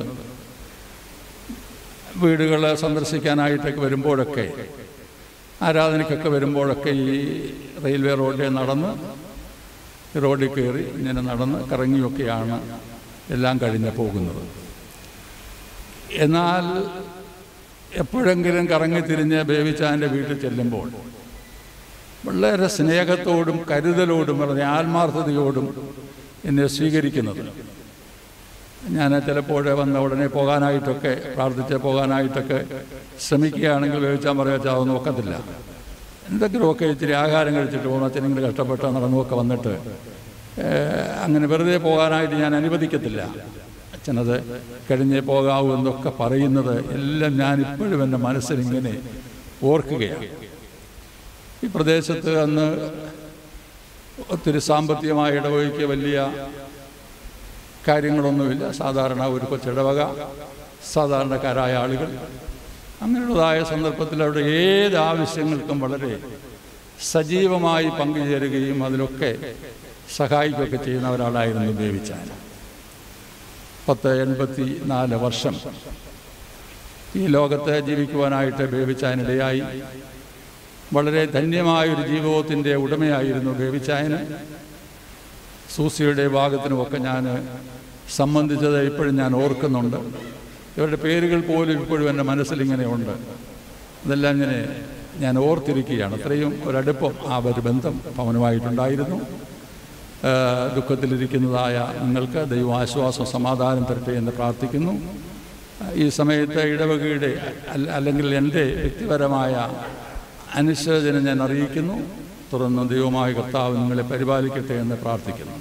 വീടുകൾ സന്ദർശിക്കാനായിട്ടൊക്കെ വരുമ്പോഴൊക്കെ ആരാധനയ്ക്കൊക്കെ വരുമ്പോഴൊക്കെ ഈ റെയിൽവേ റോഡിൽ നടന്ന് റോഡിൽ കയറി ഇങ്ങനെ നടന്ന് കറങ്ങിയൊക്കെയാണ് എല്ലാം കഴിഞ്ഞ് പോകുന്നത് എന്നാൽ എപ്പോഴെങ്കിലും കറങ്ങി തിരിഞ്ഞ് ബേബിച്ചാൻ്റെ വീട്ടിൽ ചെല്ലുമ്പോൾ വളരെ സ്നേഹത്തോടും കരുതലോടും വളരെ ആത്മാർത്ഥതയോടും എന്നെ സ്വീകരിക്കുന്നത് ഞാൻ ചിലപ്പോൾ വന്ന ഉടനെ പോകാനായിട്ടൊക്കെ പ്രാർത്ഥിച്ച് പോകാനായിട്ടൊക്കെ ശ്രമിക്കുകയാണെങ്കിൽ വേവിച്ചാൽ പറയാച്ചാൽ അതൊന്നും ഒക്കത്തില്ല എന്തെങ്കിലുമൊക്കെ ഇച്ചിരി ആഹാരം കഴിച്ചിട്ട് പോകണം അച്ഛനെങ്കിലും കഷ്ടപ്പെട്ട് നടന്നുമൊക്കെ വന്നിട്ട് അങ്ങനെ വെറുതെ പോകാനായിട്ട് ഞാൻ അനുവദിക്കത്തില്ല അച്ഛനത് കഴിഞ്ഞേ പോകാവൂ എന്നൊക്കെ പറയുന്നത് എല്ലാം ഞാൻ ഇപ്പോഴും എൻ്റെ മനസ്സിലിങ്ങനെ ഓർക്കുകയാണ് ഈ പ്രദേശത്ത് അന്ന് ഒത്തിരി സാമ്പത്തികമായ ഇടവകയ്ക്ക് വലിയ കാര്യങ്ങളൊന്നുമില്ല സാധാരണ ഒരു കൊച്ചിടവക സാധാരണക്കാരായ ആളുകൾ അങ്ങനെയുള്ളതായ സന്ദർഭത്തിൽ അവിടെ ഏത് ആവശ്യങ്ങൾക്കും വളരെ സജീവമായി പങ്കുചേരുകയും അതിലൊക്കെ സഹായിക്കുകയൊക്കെ ചെയ്യുന്ന ഒരാളായിരുന്നു ബേബിച്ചാൻ പത്ത് എൺപത്തി നാല് വർഷം ഈ ലോകത്ത് ജീവിക്കുവാനായിട്ട് ബേബിച്ചാനിടയായി വളരെ ധന്യമായൊരു ജീവിതത്തിൻ്റെ ഉടമയായിരുന്നു ബേബിച്ചായന് സൂസിയുടെ ഭാഗത്തിനുമൊക്കെ ഞാൻ സംബന്ധിച്ചത് ഇപ്പോഴും ഞാൻ ഓർക്കുന്നുണ്ട് ഇവരുടെ പേരുകൾ പോലും ഇപ്പോഴും എൻ്റെ മനസ്സിലിങ്ങനെ ഉണ്ട് ഇതെല്ലാം ഇങ്ങനെ ഞാൻ ഓർത്തിരിക്കുകയാണ് അത്രയും ഒരടുപ്പം ആ ഒരു ബന്ധം ഭവനുമായിട്ടുണ്ടായിരുന്നു ദുഃഖത്തിലിരിക്കുന്നതായ നിങ്ങൾക്ക് ദൈവാശ്വാസം സമാധാനം തരട്ടെ എന്ന് പ്രാർത്ഥിക്കുന്നു ഈ സമയത്ത് ഇടവകയുടെ അല്ലെങ്കിൽ എൻ്റെ വ്യക്തിപരമായ അനുശോചനം ഞാൻ അറിയിക്കുന്നു തുടർന്ന് ദൈവമായ കർത്താവ് നിങ്ങളെ പരിപാലിക്കട്ടെ എന്ന് പ്രാർത്ഥിക്കുന്നു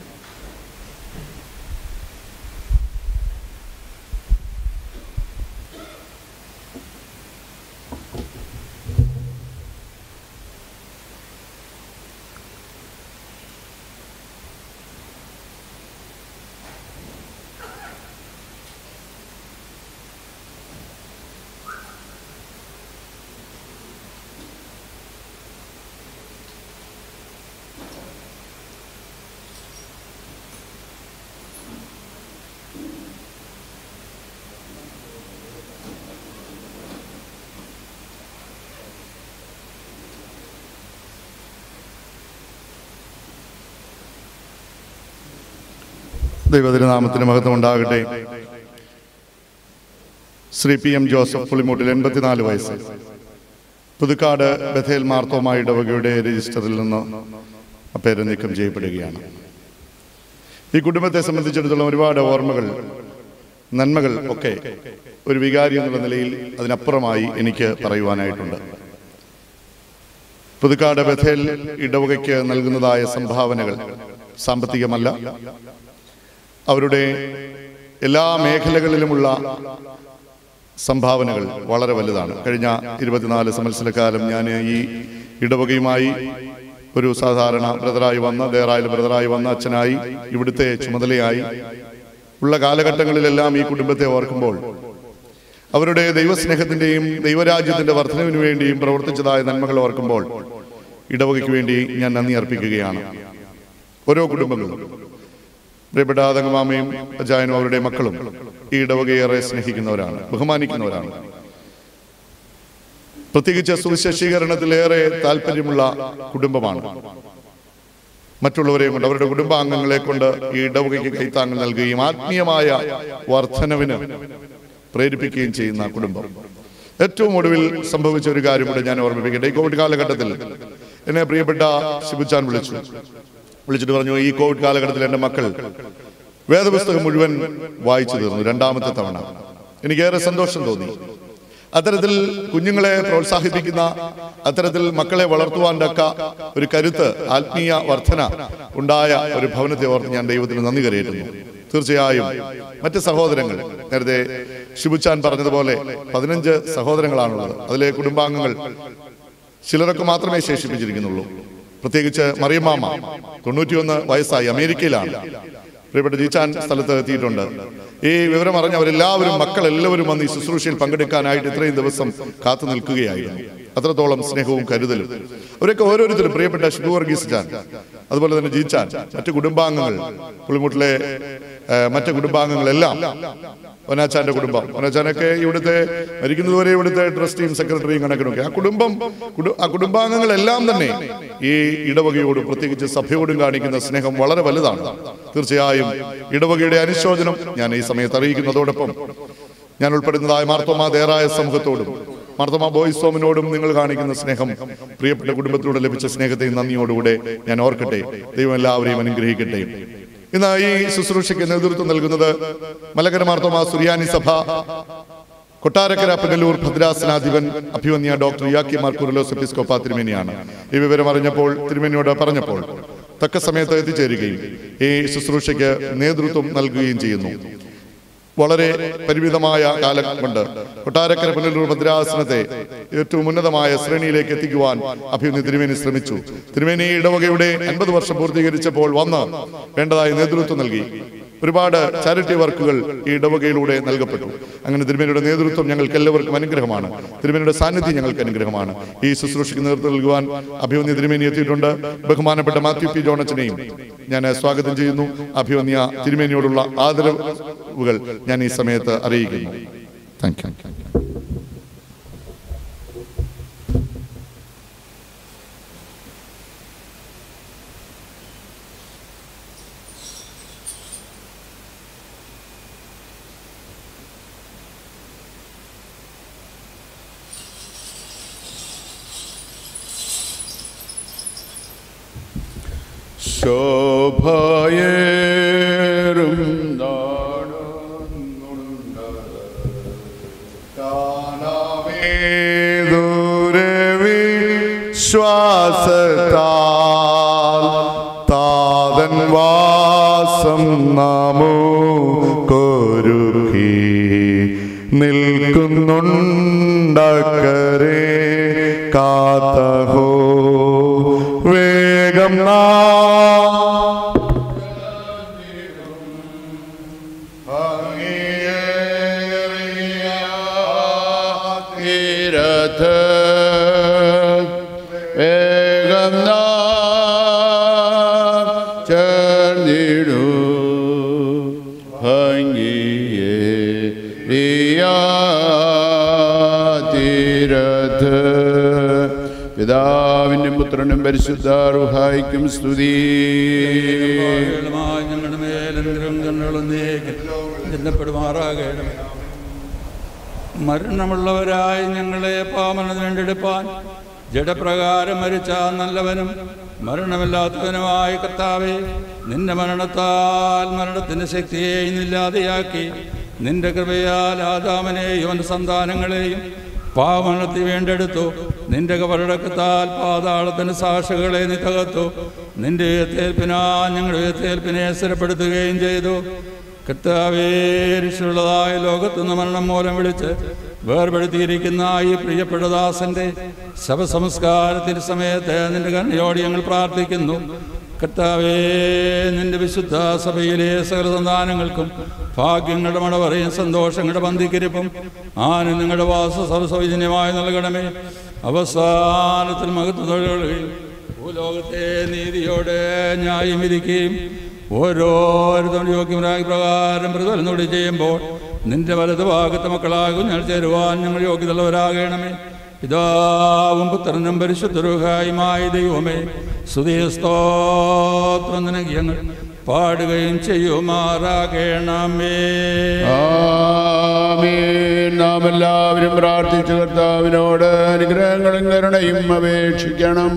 ദൈവതിരുനാമത്തിന് മഹത്വം ഉണ്ടാകട്ടെ Shri P M Joseph Pulimoottil എൺപത്തിനാല് വയസ്സ് പുതുക്കാട് ബഥേൽ മാർത്തോമ ഇടവകയുടെ രജിസ്റ്ററിൽ നിന്ന് ആ പേര് നീക്കം ചെയ്യപ്പെടുകയാണ് ഈ കുടുംബത്തെ സംബന്ധിച്ചിടത്തോളം ഒരുപാട് ഓർമ്മകൾ നന്മകൾ ഒക്കെ ഒരു വികാരി എന്നുള്ള നിലയിൽ അതിനപ്പുറമായി എനിക്ക് പറയുവാനായിട്ടുണ്ട് പുതുക്കാട് ബഥേൽ ഇടവകയ്ക്ക് നൽകുന്നതായ സംഭാവനകൾ സാമ്പത്തികമല്ല അവരുടെ എല്ലാ മേഖലകളിലുമുള്ള സംഭാവനകൾ വളരെ വലുതാണ് കഴിഞ്ഞ ഇരുപത്തിനാല് സംവത്സരക്കാലം ഞാൻ ഈ ഇടവകയുമായി ഒരു സാധാരണ ബ്രദറായി വന്ന ദേറായിൽ ബ്രദറായി വന്ന അച്ഛനായി ഇവിടുത്തെ ചുമതലയായി ഉള്ള കാലഘട്ടങ്ങളിലെല്ലാം ഈ കുടുംബത്തെ ഓർക്കുമ്പോൾ അവരുടെ ദൈവസ്നേഹത്തിന്റെയും ദൈവരാജ്യത്തിന്റെ വർധനവിന് വേണ്ടിയും പ്രവർത്തിച്ചതായ നന്മകൾ ഓർക്കുമ്പോൾ ഇടവകയ്ക്ക് വേണ്ടി ഞാൻ നന്ദി അർപ്പിക്കുകയാണ് ഓരോ കുടുംബങ്ങളും പ്രിയപ്പെട്ട തങ്കമാമയും അജായനും അവരുടെ മക്കളും ഈ ഇടവകയേറെ സ്നേഹിക്കുന്നവരാണ് ബഹുമാനിക്കുന്നവരാണ് പ്രത്യേകിച്ച് സുവിശേഷീകരണത്തിലേറെ താല്പര്യമുള്ള കുടുംബമാണ് മറ്റുള്ളവരെയും കൊണ്ട് അവരുടെ കുടുംബാംഗങ്ങളെ കൊണ്ട് ഈ ഇടവകയ്ക്ക് കൈത്താങ്ങൽ നൽകുകയും ആത്മീയമായ വർധനവിന് പ്രേരിപ്പിക്കുകയും ചെയ്യുന്ന കുടുംബം ഏറ്റവും ഒടുവിൽ സംഭവിച്ച ഒരു കാര്യം കൂടെ ഞാൻ ഓർമ്മിപ്പിക്കട്ടെ ഈ കോവിഡ് കാലഘട്ടത്തിൽ എന്നെ പ്രിയപ്പെട്ട ശിബുച്ചാൻ വിളിച്ചു വിളിച്ചിട്ട് പറഞ്ഞു ഈ കോവിഡ് കാലഘട്ടത്തിൽ എൻ്റെ മക്കൾ വേദപുസ്തകം മുഴുവൻ വായിച്ചു തീർന്നു രണ്ടാമത്തെ തവണ എനിക്കേറെ സന്തോഷം തോന്നി അത്തരത്തിൽ കുഞ്ഞുങ്ങളെ പ്രോത്സാഹിപ്പിക്കുന്ന അത്തരത്തിൽ മക്കളെ വളർത്തുവാൻ തക്ക ഒരു കരുത്ത് ആത്മീയ വർധന ഉണ്ടായ ഒരു ഭവനത്തെ ഓർത്ത് ഞാൻ ദൈവത്തിന് നന്ദി കരയേറ്റുന്നു തീർച്ചയായും മറ്റ് സഹോദരങ്ങൾ നേരത്തെ ഷിബുച്ചാൻ പറഞ്ഞതുപോലെ പതിനഞ്ച് സഹോദരങ്ങളാണുള്ളത് അതിലെ കുടുംബാംഗങ്ങൾ ചിലരൊക്കെ മാത്രമേ ശേഷിപ്പിച്ചിരിക്കുന്നുള്ളൂ പ്രത്യേകിച്ച് മറിയമ്മാമ തൊണ്ണൂറ്റിയൊന്ന് വയസ്സായി അമേരിക്കയിലാണ് പ്രിയപ്പെട്ട ജീച്ചാൻ സ്ഥലത്ത് എത്തിയിട്ടുണ്ട് ഈ വിവരം അറിഞ്ഞ അവരെല്ലാവരും മക്കൾ എല്ലാവരും വന്ന് ഈ ശുശ്രൂഷയിൽ പങ്കെടുക്കാനായിട്ട് ഇത്രയും ദിവസം കാത്തു നിൽക്കുകയായിരുന്നു അത്രത്തോളം സ്നേഹവും കരുതലും അവരൊക്കെ ഓരോരുത്തരും പ്രിയപ്പെട്ട ഷിബു വർഗീസ് ചാൻ അതുപോലെ തന്നെ ജീച്ചാൻ മറ്റു കുടുംബാംഗങ്ങൾ പുളിമുട്ടിലെ ഏഹ്, മറ്റു കുടുംബാംഗങ്ങളെല്ലാം വനാച്ചാന്റെ കുടുംബം വനാച്ചാനൊക്കെ ഇവിടുത്തെ മരിക്കുന്നതുവരെ ഇവിടുത്തെ ട്രസ്റ്റിയും സെക്രട്ടറിയും കണക്കിനൊക്കെ ആ കുടുംബം കുടു- ആ കുടുംബാംഗങ്ങളെല്ലാം തന്നെ ഈ ഇടവകയോടും പ്രത്യേകിച്ച് സഭയോടും കാണിക്കുന്ന സ്നേഹം വളരെ വലുതാണ് തീർച്ചയായും ഇടവകയുടെ അനുശോചനം ഞാൻ ഈ സമയത്ത് അറിയിക്കുന്നതോടൊപ്പം ഞാൻ ഉൾപ്പെടുന്നതായ മാർത്തോമ ദേറായ സമൂഹത്തോടും മാർത്തോമ ബോയ്സ് ഹോമിനോടും നിങ്ങൾ കാണിക്കുന്ന സ്നേഹം പ്രിയപ്പെട്ട കുടുംബത്തിലൂടെ ലഭിച്ച സ്നേഹത്തെയും നന്ദിയോടുകൂടെ ഞാൻ ഓർക്കട്ടെ ദൈവം എല്ലാവരെയും അനുഗ്രഹിക്കട്ടെ ഇന്ന് ഈ ശുശ്രൂഷയ്ക്ക് നേതൃത്വം നൽകുന്നത് മലകര മാർത്തോമ സുറിയാനി സഭ കൊട്ടാരക്കര പുനലൂർ ഭദ്രാസനാധിപൻ അഭിവന്യ ഡോക്ടർ യാക്കി മാർക്കുറലോസ് എപ്പിസ്കോപ്പ തിരുമേനിയാണ് ഈ വിവരം അറിഞ്ഞപ്പോൾ തിരുമേനിയോട് പറഞ്ഞപ്പോൾ തക്ക സമയത്ത് എത്തിച്ചേരുകയും ഈ ശുശ്രൂഷയ്ക്ക് നേതൃത്വം നൽകുകയും ചെയ്യുന്നു വളരെ പരിമിതമായ കാലം കൊണ്ട് കൊട്ടാരക്കര പുനലൂർ ഭദ്രാസനത്തെ ഏറ്റവും ഉന്നതമായ ശ്രേണിയിലേക്ക് എത്തിക്കുവാൻ അഭിമന്യ തിരുമേനി ശ്രമിച്ചു തിരുമേനി ഇടവകയുടെ അൻപത് വർഷം പൂർത്തീകരിച്ചപ്പോൾ വന്ന് വേണ്ടതായ നേതൃത്വം നൽകി ഒരുപാട് ചാരിറ്റി വർക്കുകൾ ഈ ഇടവകയിലൂടെ നൽകപ്പെട്ടു അങ്ങനെ തിരുമേനിയുടെ നേതൃത്വം ഞങ്ങൾക്ക് എല്ലാവർക്കും അനുഗ്രഹമാണ് തിരുമേനിയുടെ സാന്നിധ്യം ഞങ്ങൾക്ക് അനുഗ്രഹമാണ് ഈ ശുശ്രൂഷയ്ക്ക് നേതൃത്വം നൽകുവാൻ അഭിമന്യ തിരുമേനി എത്തിയിട്ടുണ്ട് ബഹുമാനപ്പെട്ട മാത്യു പി ജോണച്ചനെയും ഞാൻ സ്വാഗതം ചെയ്യുന്നു അഭിമന്യ തിരുമേനിയോടുള്ള ആദരവുകൾ ഞാൻ ഈ സമയത്ത് അറിയിക്കുന്നു താങ്ക് യു ശോഭയേറും ശ്വാസത്താൽ താതൻ വാസം നാമോ കൊരുക്കി നിൽക്കുന്നുണ്ടക്കരെ കാത്തഹോ വേഗം നാ തീരത്ത് വേഗം നാം ചേർന്നിടൂ ഭംഗിയേ തീരത്ത് പിതാവിനും പുത്രനും പരിശുദ്ധ റുഹായിക്കും സ്തുതി ഞങ്ങളുടെ മേലെന്തിരും കണ്ണുകളൊന്നേക്ക് ചെന്നപ്പെടുമാറാകണം മരണമുള്ളവരായി ഞങ്ങളെ പാമനത്തിന് വേണ്ടിയെടുപ്പാൻ ജഡപ്രകാരം മരിച്ച ആ നല്ലവനും മരണമില്ലാത്തവനുമായ കർത്താവെ നിന്റെ മരണത്താൽ മരണത്തിൻ്റെ ശക്തിയെ ഇന്നില്ലാതെയാക്കി നിന്റെ കൃപയാൽ ആദാമനെയും അവൻ്റെ സന്താനങ്ങളെയും പാവണത്തി വീണ്ടെടുത്തു നിന്റെ കവറടക്കത്താൽ പാതാളത്തിൻ്റെ സാക്ഷികളെ നീ തകർത്തു നിന്റെ ഉയർത്തേൽപ്പിനാ ഞങ്ങളുടെ ഉയർത്തേൽപ്പിനെ സ്ഥിരപ്പെടുത്തുകയും ചെയ്തു കർത്താവേരിച്ചുള്ളതായ ലോകത്തുനിന്ന് മരണം മൂലം വിളിച്ച് വേർപെടുത്തിയിരിക്കുന്ന ഈ പ്രിയപ്പെട്ട ദാസന്റെ ശവസംസ്കാരത്തിന് സമയത്ത് നിന്റെ കണ്ണയോട് ഞങ്ങൾ പ്രാർത്ഥിക്കുന്നു കർത്താവേ നിന്റെ വിശുദ്ധ സഭയിലെ സകല സന്താനങ്ങൾക്കും ഭാഗ്യങ്ങളുടെ മടവറയും സന്തോഷങ്ങളുടെ പന്തിക്കരിപ്പും ആനന്ദങ്ങളുടെ വാസ സൗജന്യമായി നൽകണമേ അവസാനത്തിൽ മഹത്വതൊഴിലുകളിൽ ഭൂലോകത്തെ നീതിയോടെ ന്യായം വിധിക്കുകയും ഓരോരുത്തരും യോഗ്യമായ പ്രകാരം പ്രതിഫലം തൊടി ചെയ്യുമ്പോൾ നിന്റെ വലത് ഭാഗത്തെ മക്കളാകും ഞങ്ങൾ ചേരുവാൻ ഞങ്ങൾ യോഗ്യതയുള്ളവരാകണമേ പിതാവും പുത്രനും പരിശുദ്ധരുഹായുമായ ദൈവമേ സുധീയ സ്തോത്രം നിനക്ക് ഞങ്ങൾ പാടുകയും ചെയ്യുമാറാകണമേ ആമേൻ. നാം എല്ലാവരും പ്രാർത്ഥിച്ചു കർത്താവിനോട് അനുഗ്രഹങ്ങളും കരുണയും അപേക്ഷിക്കണം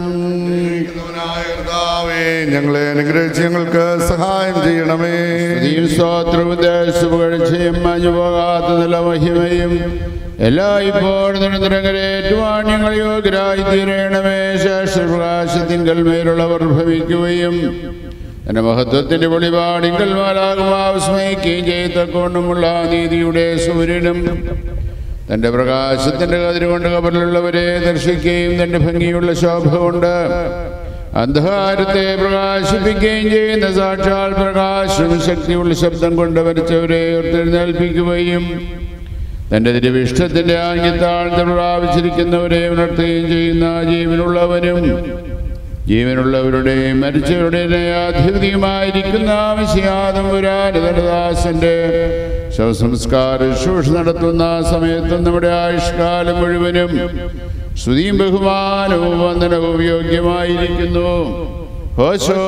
കർത്താവേ, ഞങ്ങളെ അനുഗ്രഹിച്ച് ഞങ്ങൾക്ക് സഹായം ചെയ്യണമേ സ്തുതിയും സ്തോത്രവും ദേശപുകഴ്ചയും മഞ്ഞുപോകാത്ത നില മഹിമയും എല്ലാ ഇപ്പോൾ നിരന്തരങ്ങളേറ്റുവാൻ ഞങ്ങൾ യോഗ്യരായി തീരണമേ ശേഷപ്രകാശത്തിങ്കൽ മേലുള്ളവർ ഭവിക്കുകയും എന്റെ മഹത്വത്തിന്റെ വെളിപാടിങ്കൽ മാലാകുമാവിസ്മയിക്കുകയും ചെയ്തക്കൊണ്ടുമുള്ള നീതിയുടെ സൂര്യനും തന്റെ പ്രകാശത്തിന്റെ കതിരുകൊണ്ട് കബറിലുള്ളവരെ ദർശിക്കുകയും തന്റെ ഭംഗിയുള്ള ശോഭ കൊണ്ട് അന്ധകാരത്തെ പ്രകാശിപ്പിക്കുകയും ചെയ്യുന്ന സാക്ഷാൽ പ്രകാശം ശക്തിയുള്ള ശബ്ദം കൊണ്ട് വരച്ചവരെ ഉയർത്തെഴുന്നേൽപ്പിക്കുകയും തന്റെ തിരുവിഷ്ടത്തിന്റെ ആംഗ്യത്താഴ്ത്ത പ്രാപിച്ചിരിക്കുന്നവരെ ഉണർത്തുകയും ചെയ്യുന്ന ജീവനുള്ളവനും ജീവനുള്ളവരുടെയും മരിച്ചവരുടെയും ന്യായാധിപതിയുമായിരിക്കുന്ന വിശയാതമ്പുരാനദാസന്റെ ശവസംസ്കാര ശുശ്രൂഷ നടത്തുന്ന സമയത്തും നമ്മുടെ ആയുഷ്കാലം മുഴുവനും സ്തുതിയും ബഹുമാനവും വന്ദനവും യോഗ്യമായിരിക്കുന്നു ഹോശോ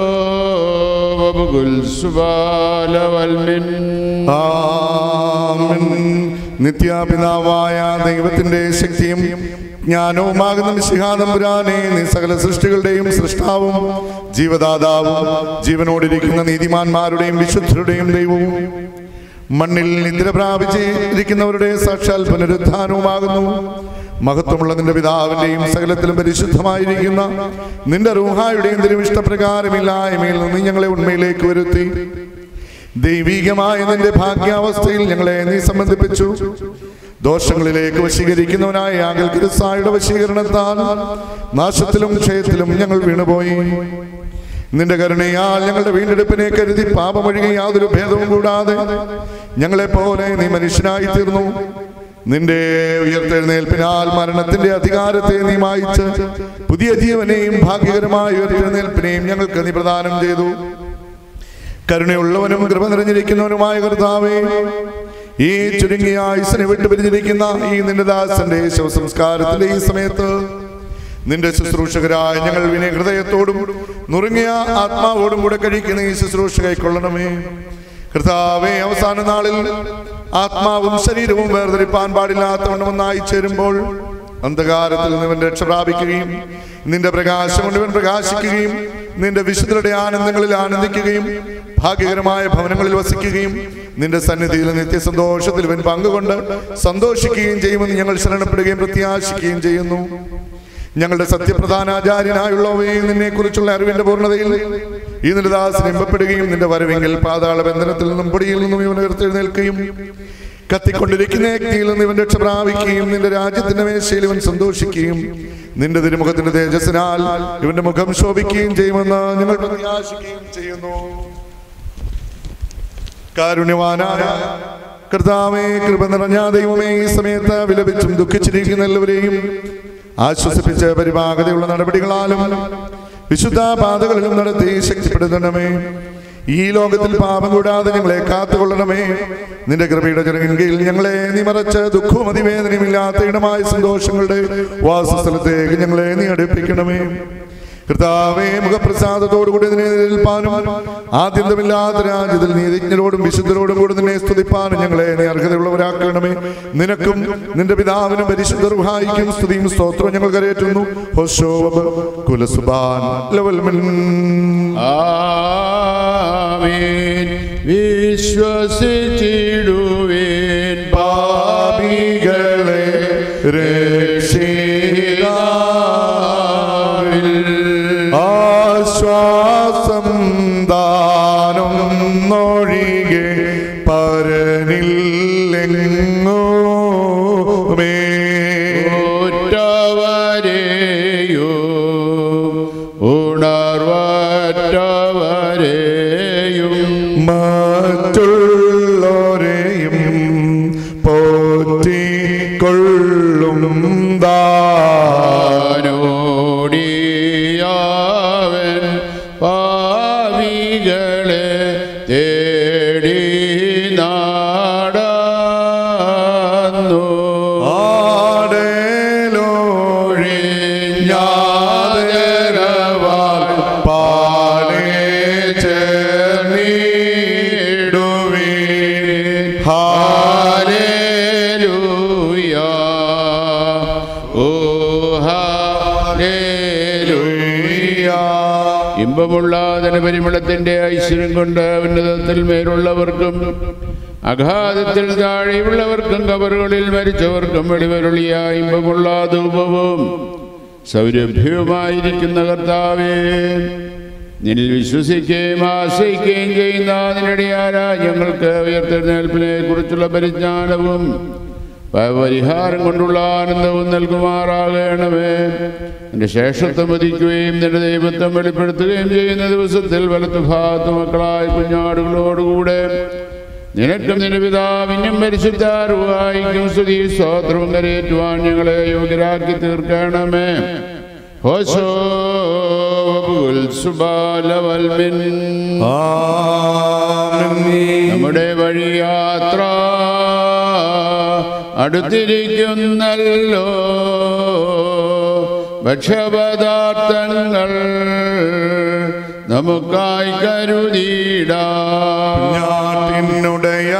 വബുകുൽ സുബാലവൽമിൻ ആമേൻ. നിത്യാപിതാവായ ദൈവത്തിന്റെ ശക്തിയും ജ്ഞാനവുമാകുന്ന മിശിഹാതമ്പുരാനെ നീ സകല സൃഷ്ടികളുടെയും സൃഷ്ടാവും ജീവദാതാവും ജീവനോടിരിക്കുന്ന നീതിമാന്മാരുടെയും വിശുദ്ധരുടെയും ദൈവവും മണ്ണിൽ നിദ്ര പ്രാപിച്ചിരിക്കുന്നവരുടെ സാക്ഷാൽ പുനരുത്ഥാനവുമാകുന്നു മഹത്വമുള്ള നിന്റെ പിതാവിന്റെയും സകലത്തിലും പരിശുദ്ധമായിരിക്കുന്ന നിന്റെ റൂഹായുടെയും തിരുവിഷ്ടപ്രകാരമില്ലായ്മയിൽ നിന്ന് ഞങ്ങളെ ഉണ്മയിലേക്ക് വരുത്തി ദൈവികമായ നിന്റെ ഭാഗ്യാവസ്ഥയിൽ ഞങ്ങളെ നീ സംബന്ധിപ്പിച്ചു ദോഷങ്ങളിലേക്ക് വശീകരിക്കുന്നവനായ ആകൽ ക്രിസ്തായുടെ വശീകരണത്താൽ നാശത്തിലും ക്ഷയത്തിലും ഞങ്ങൾ വീണുപോയി നിന്റെ കരുണയാൽ ഞങ്ങളുടെ വീണ്ടെടുപ്പിനെ കരുതി പാപമൊഴികെ യാതൊരു ഭേദവും കൂടാതെ ഞങ്ങളെ പോലെ നീ മനുഷ്യനായി തീർന്നു നിന്റെ ഉയർത്തെഴുന്നേൽപ്പിനാൽ മരണത്തിന്റെ അധികാരത്തെ നീ മായിച്ച് പുതിയ ജീവനെയും ഭാഗ്യകരമായ ഉയർത്തെഴുന്നേൽപ്പിനെയും ഞങ്ങൾക്ക് നീ പ്രദാനം ചെയ്തു കരുണയുള്ളവനും കൃപ നിറഞ്ഞിരിക്കുന്നവനുമായ കർത്താവേ ഈ ചുരുങ്ങിയ ആയുസിനെ വിട്ടുപിരിഞ്ഞിരിക്കുന്ന ഈ നിന്റെ ദാസന്റെ ശവസംസ്കാരത്തിന്റെ ഈ സമയത്ത് നിന്റെ ശുശ്രൂഷകരായ ഞങ്ങൾ വിനയ ഹൃദയത്തോടും നുറുങ്ങിയ ആത്മാവോടും കൂടെ കഴിക്കുന്ന ഈ ശുശ്രൂഷ കൈക്കൊള്ളണമേ കർത്താവേ അവസാന നാളിൽ ആത്മാവും ശരീരവും വേർതിരിപ്പാൻ പാടില്ലാത്തവണ്ണം ഒന്നായി ചേരുമ്പോൾ അന്ധകാരത്തിൽ നിന്ന് ഇവൻ രക്ഷ പ്രാപിക്കുകയും നിന്റെ പ്രകാശം കൊണ്ട് ഇവൻ പ്രകാശിക്കുകയും നിന്റെ വിശുദ്ധരുടെ ആനന്ദങ്ങളിൽ ആനന്ദിക്കുകയും ഭാഗ്യകരമായ ഭവനങ്ങളിൽ വസിക്കുകയും നിന്റെ സന്നിധിയിൽ നിത്യസന്തോഷത്തിൽ ഇവൻ പങ്കുകൊണ്ട് സന്തോഷിക്കുകയും ചെയ്യുമെന്ന് ഞങ്ങൾ ശരണപ്പെടുകയും പ്രത്യാശിക്കുകയും ചെയ്യുന്നു ഞങ്ങളുടെ സത്യപ്രധാനാചാര്യനായുള്ളവയെ നിന്നെ കുറിച്ചുള്ള അറിവിന്റെ പൂർണ്ണതയിൽ ഈ നിന്റെ ദാസൻ ഇമ്പപ്പെടുകയും നിന്റെ വരവെങ്കിൽ പാതാള ബന്ധനത്തിൽ നിന്നും പൊടിയിൽ നിന്നും ഇവൻ ഉയർത്തെഴുന്നേൽക്കുകയും കത്തിക്കൊണ്ടിരിക്കുന്ന അഗ്നിയിൽ നിന്ന് ഇവൻ രക്ഷ പ്രാപിക്കുകയും നിന്റെ രാജ്യത്തിന്റെ മേശയിൽ ഇവൻ സന്തോഷിക്കുകയും നിന്റെ തിരുമുഖത്തിന്റെ തേജസ്സിനാൽ ഇവന്റെ മുഖം ശോഭിക്കുകയും ചെയ്യുമെന്ന് ഞങ്ങൾ പ്രത്യാശിക്കുകയും ചെയ്യുന്നു കാരുണ്യവാനായ കർത്താവേ കൃപ നിറഞ്ഞ ദൈവമേ ഈ സമയത്ത് വിലപിച്ചും ദുഃഖിച്ചിരിക്കുന്ന എല്ലാവരെയും ആശ്വസിപ്പിച്ച് പരിപാകതയുള്ള നടപടികളാലും വിശുദ്ധ പാതകളിലും നടത്തി ശക്തിപ്പെടുത്തണമേ ഈ ലോകത്തിൽ പാപം കൂടാതെ ഞങ്ങളെ കാത്തുകൊള്ളണമേ നിന്റെ കൃപയുടെ ചെറുകിൽ ഞങ്ങളെ നീ മറച്ച് ദുഃഖവും അതിവേദനയുമില്ലാത്ത ഇടമായ സന്തോഷങ്ങളുടെ വാസസ്ഥലത്തേക്ക് ഞങ്ങളെ നീ അടുപ്പിക്കണമേ കർത്താവേ മുഖപ്രസാദത്തോടുകൂടി നിന്നെ നിൽപ്പാനും ആദ്യന്തമില്ലാത്ത രാജ്യത്തിൽ നീതിജ്ഞരോടും വിശുദ്ധരോടും കൂടി നിന്നെ സ്തുതിപ്പാനും ഞങ്ങളെ നീ അർഹതയുള്ളവരാക്കണമേ നിനക്കും നിന്റെ പിതാവിനും പരിശുദ്ധ റുഹായിക്കും സ്തുതിയും സ്തോത്രവും ഞങ്ങൾ കരയേറ്റുന്നു ഹോശോബ് കുലസുബാൻ ലവൽമൻ ആമേൻ വിശ്വസിച്ചിടുവേ ദാസം താനൊന്നൊഴികെ പരനില്ലെങ്ങോമേ ഉറ്റവരെയോ ഉണർവറ്റവരെയും മറ്റുള്ളവരെയും പോറ്റിക്കൊള്ളും താനോടിയാവൻ പാവികളെ തേടി നാടന്നു ആടേലോഴിഞ്ഞാതരവാൽ പാടേ ചേർന്നിടുവീൻ ഹാലേലൂയ ഓ ഹാലേലൂയ ഇമ്പമുള്ള പരിമളത്തിന്റെ ഐശ്വര്യം കൊണ്ട് ഉന്നതത്തിൽ മേലുള്ളവർക്കും അഗാധത്തിൽ താഴെയുള്ളവർക്കും കബറുകളിൽ മരിച്ചവർക്കും വെളിവരുളിയ ഇമ്പമുള്ള ധൂപവും സൗരഭ്യവുമായിരിക്കുന്ന കർത്താവേ നിന്നിൽ വിശ്വസിക്കുകയും ആശ്രയിക്കുകയും ചെയ്യുന്ന നിന്നിടെയാരാ ഞങ്ങൾക്ക് ഉയർത്തെഴുന്നേൽപ്പിനെ കുറിച്ചുള്ള പരിജ്ഞാനവും പരിഹാരം കൊണ്ടുള്ള ആനന്ദവും നൽകുമാറാകണമേ എൻ്റെ ശേഷത്വം വധിക്കുകയും നിന്റെ ദൈവത്വം വെളിപ്പെടുത്തുകയും ചെയ്യുന്ന ദിവസത്തിൽ വലത്ത് ഭാഗത്ത് മക്കളായ കുഞ്ഞാടുകളോടുകൂടെ നിനക്കും നിന്റെ പിതാവിനും പരിശുദ്ധാറുവായിക്കും സ്തുതി സ്തോത്രവും കരയേറ്റുവാൻ ഞങ്ങളെ യോഗ്യരാക്കി തീർക്കണമേ ഹോശോ സുബാലവൽമിൻ നമ്മുടെ വഴിയാത്ര അടുത്തിരിക്കുന്നല്ലോ ഭക്ഷ്യപദാർത്ഥങ്ങൾ നമുക്കായി കരുതിയിടാം ഞാട്ടിനുടയ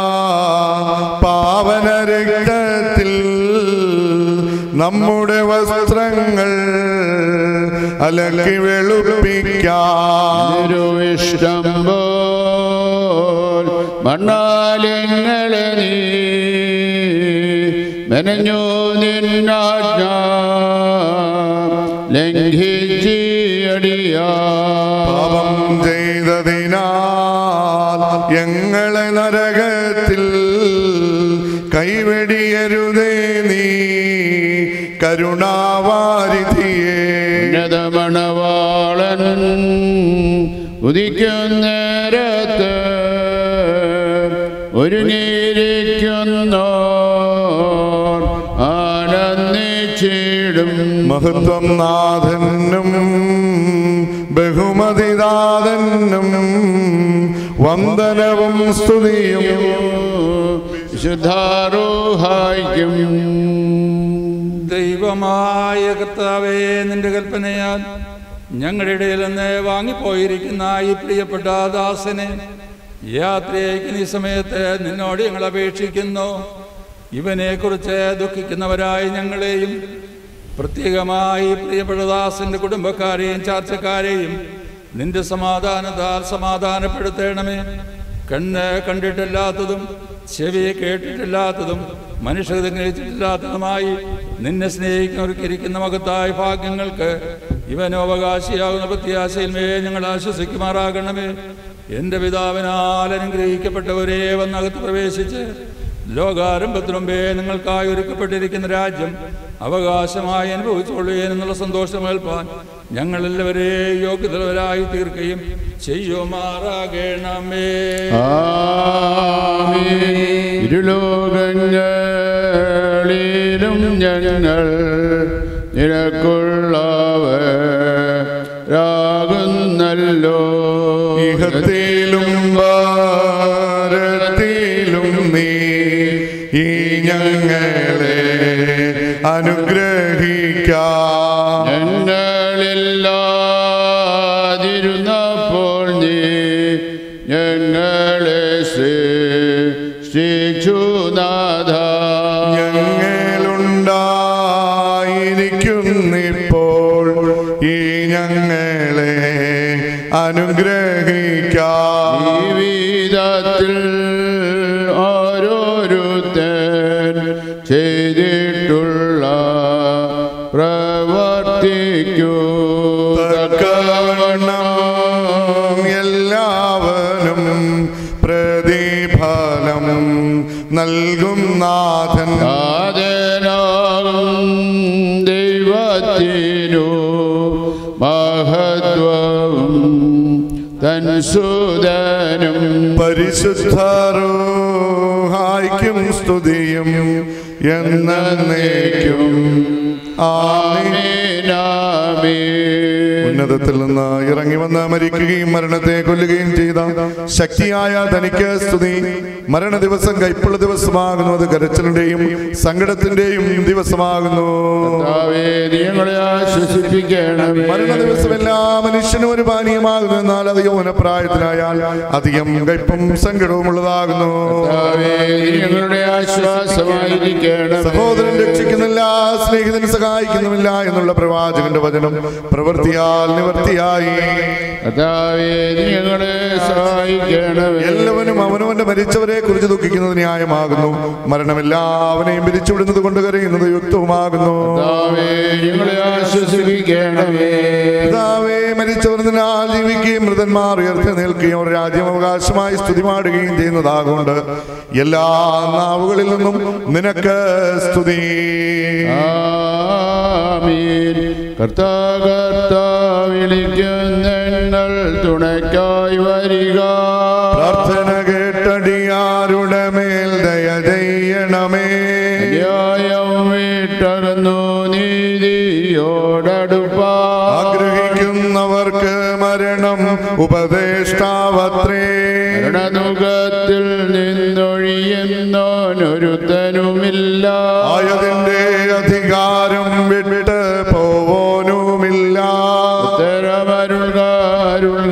പാവന രക്തത്തിൽ നമ്മുടെ വസ്ത്രങ്ങൾ അലക്കി വെളുപ്പിക്കാം ഇഷ്ടം പോൽ മണ്ണാലങ്ങളെ നീ മെനഞ്ഞു നിന്നാജ്ഞ ലംഘിച്ചിയടിയാ പാപം ചെയ്തതിനാൽ ഞങ്ങളെ നരകത്തിൽ കൈവെടിയരുതേ നീ കരുണാവാരിധിയേ ഉന്നതമണവാളൻ ഉദിക്കുന്നേരത്ത് ഒരുങ്ങിയിരിക്കുന്നോ ആനന്ദിച്ചിടും മഹത്വം നാഥനും ബഹുമതിദാതനും വന്ദനവും സ്തുതിയും ശുദ്ധാരോഹായിക്കും ദൈവമായ കർത്താവേ നിന്റെ കൽപ്പനയാൽ ഞങ്ങളുടെ ഇടയിൽ നിന്ന് വാങ്ങിപ്പോയിരിക്കുന്ന ഈ പ്രിയപ്പെട്ട ദാസനെ യാത്രയ്ക്കുന്ന ഈ സമയത്ത് നിന്നോട് ഞങ്ങൾ അപേക്ഷിക്കുന്നു ഇവനെക്കുറിച്ച് ദുഃഖിക്കുന്നവരായ ഞങ്ങളെയും പ്രത്യേകമായി പ്രിയപ്പെട്ട ദാസന്റെ കുടുംബക്കാരെയും ചാർച്ചക്കാരെയും നിന്റെ സമാധാനത്താൽ സമാധാനപ്പെടുത്തണമേ കണ്ണ് കണ്ടിട്ടില്ലാത്തതും ചെവി കേട്ടിട്ടില്ലാത്തതും മനുഷ്യത ഗ്രഹിച്ചിട്ടില്ലാത്തതുമായി നിന്നെ സ്നേഹിക്കുന്നവർക്കിരിക്കുന്ന മകത്തായ ഭാഗ്യങ്ങൾക്ക് ഇവനോ അവകാശിയാകുന്ന പ്രത്യാശയിന്മേ ഞങ്ങൾ ആശ്വസിക്കുമാറാകണമേ എൻ്റെ പിതാവിനാൽ അനുഗ്രഹിക്കപ്പെട്ടവരെ വന്നകത്ത് പ്രവേശിച്ച് ലോകാരംഭത്തിനു മുമ്പേ നിങ്ങൾക്കായി ഒരുക്കപ്പെട്ടിരിക്കുന്ന രാജ്യം അവകാശമായി അനുഭവിച്ചുകൊള്ളുകയും എന്നുള്ള സന്തോഷം ഏൽപ്പാൻ ഞങ്ങളെല്ലാവരെ യോഗ്യതവരായി തീർക്കുകയും ചെയ്യുമാറാകണമേ ഇരുലോകങ്ങളിലും ഞങ്ങൾ നിനക്കുള്ളവരാകുന്നല്ലോ ഇഹത്തിലും ഭാരത്തിലും നീ ഈ ഞങ്ങളെ അനുഗ്രഹിക്കാം ഞങ്ങളില്ലാതിരുന്നപ്പോൾ നീ ഞങ്ങളെ സൃഷ്ടിച്ചു നാഥ ഞങ്ങളുണ്ടായിരിക്കുന്നിപ്പോൾ ഈ ഞങ്ങളെ അനുഗ്രഹിക്കാം ജീവിതത്തിൽ ഓരോരുത്തൻ ചെയ്തിട്ടുള്ള പ്രവർത്തിക്കൂ തക്കവണ്ണം പകരം പ്രതിഫലം നൽകും നാഥൻ നാഥനാകും ദൈവത്തിനു മഹത്വവും തൻ സുതനും പരിശുദ്ധരോഹായിക്കും സ്തുതിയും എന്നേക്കും ഉന്നതത്തിൽ നിന്ന് ഇറങ്ങി വന്ന് മരിക്കുകയും മരണത്തെ കൊല്ലുകയും ചെയ്ത ശക്തിയായ തനിക്ക് സ്തുതി മരണ ദിവസം കൈപ്പുള്ള ദിവസമാകുന്നു അത് കരച്ചിലിന്റെയും സങ്കടത്തിന്റെയും ദിവസമാകുന്നു ഞങ്ങളെ ആശ്വസിപ്പിക്കണം മരണ ദിവസം എല്ലാ മനുഷ്യനും ഒരു പാനീയമാകുന്നു എന്നാൽ അത് യൗവനപ്രായത്തിലായാൽ അധികം കയ്പും സങ്കടവും ഉള്ളതാകുന്നു ഞങ്ങളുടെ ആശ്വാസമായിരിക്കണം സഹോദരൻ രക്ഷിക്കുന്നില്ല സ്നേഹിതന് സഹായിക്കുന്നുമില്ല എന്നുള്ള പ്രവാചകന്റെ വചനം പ്രവൃത്തിയാൽ നിവർത്തിയായി കർത്താവേ നീ ഞങ്ങളെ സഹായിക്കണമേ എല്ലാവനും അവനവന്റെ മരിച്ചവരെ കുറിച്ച് ദുഃഖിക്കുന്നത് ന്യായമാകുന്നു മരണം എല്ലാവനെയും പിരിച്ചുവിടുന്നത് കൊണ്ട് കരയുന്നത് യുക്തവുമാകുന്നു ഞങ്ങളെ ആശ്വസിപ്പിക്കണമേ പിതാവേ മരിച്ചവർ നിന്നാൽ ജീവിക്കുകയും മൃതന്മാർ ഉയർത്തി നിൽക്കുകയും ഒരു രാജ്യം അവകാശമായി സ്തുതി പാടുകയും ചെയ്യുന്നതാകൊണ്ട് എല്ലാ നാവുകളിൽ നിന്നും നിനക്ക് സ്തുതി ആമീൻ കർത്താ കർത്താ വിളിക്കുന്നെങ്ങൾ തുണയ്ക്കായി വരിക പ്രാർത്ഥന കേട്ടടിയാരുടെ മേൽ ദയ ചെയ്യണമേ ന്യായം വിട്ടകന്നു നീതിയോടടുപ്പാ ആഗ്രഹിക്കുന്നവർക്ക് മരണം ഉപദേഷ്ടാവത്രേ മരണനുഖത്തിൽ നിന്നൊഴിയുന്നോനൊരുത്തനുമില്ല ആയതിന്റെ അധികാരം വിട്ട് പോവാനുമില്ല ഉത്തരമരുൾകാരുൾക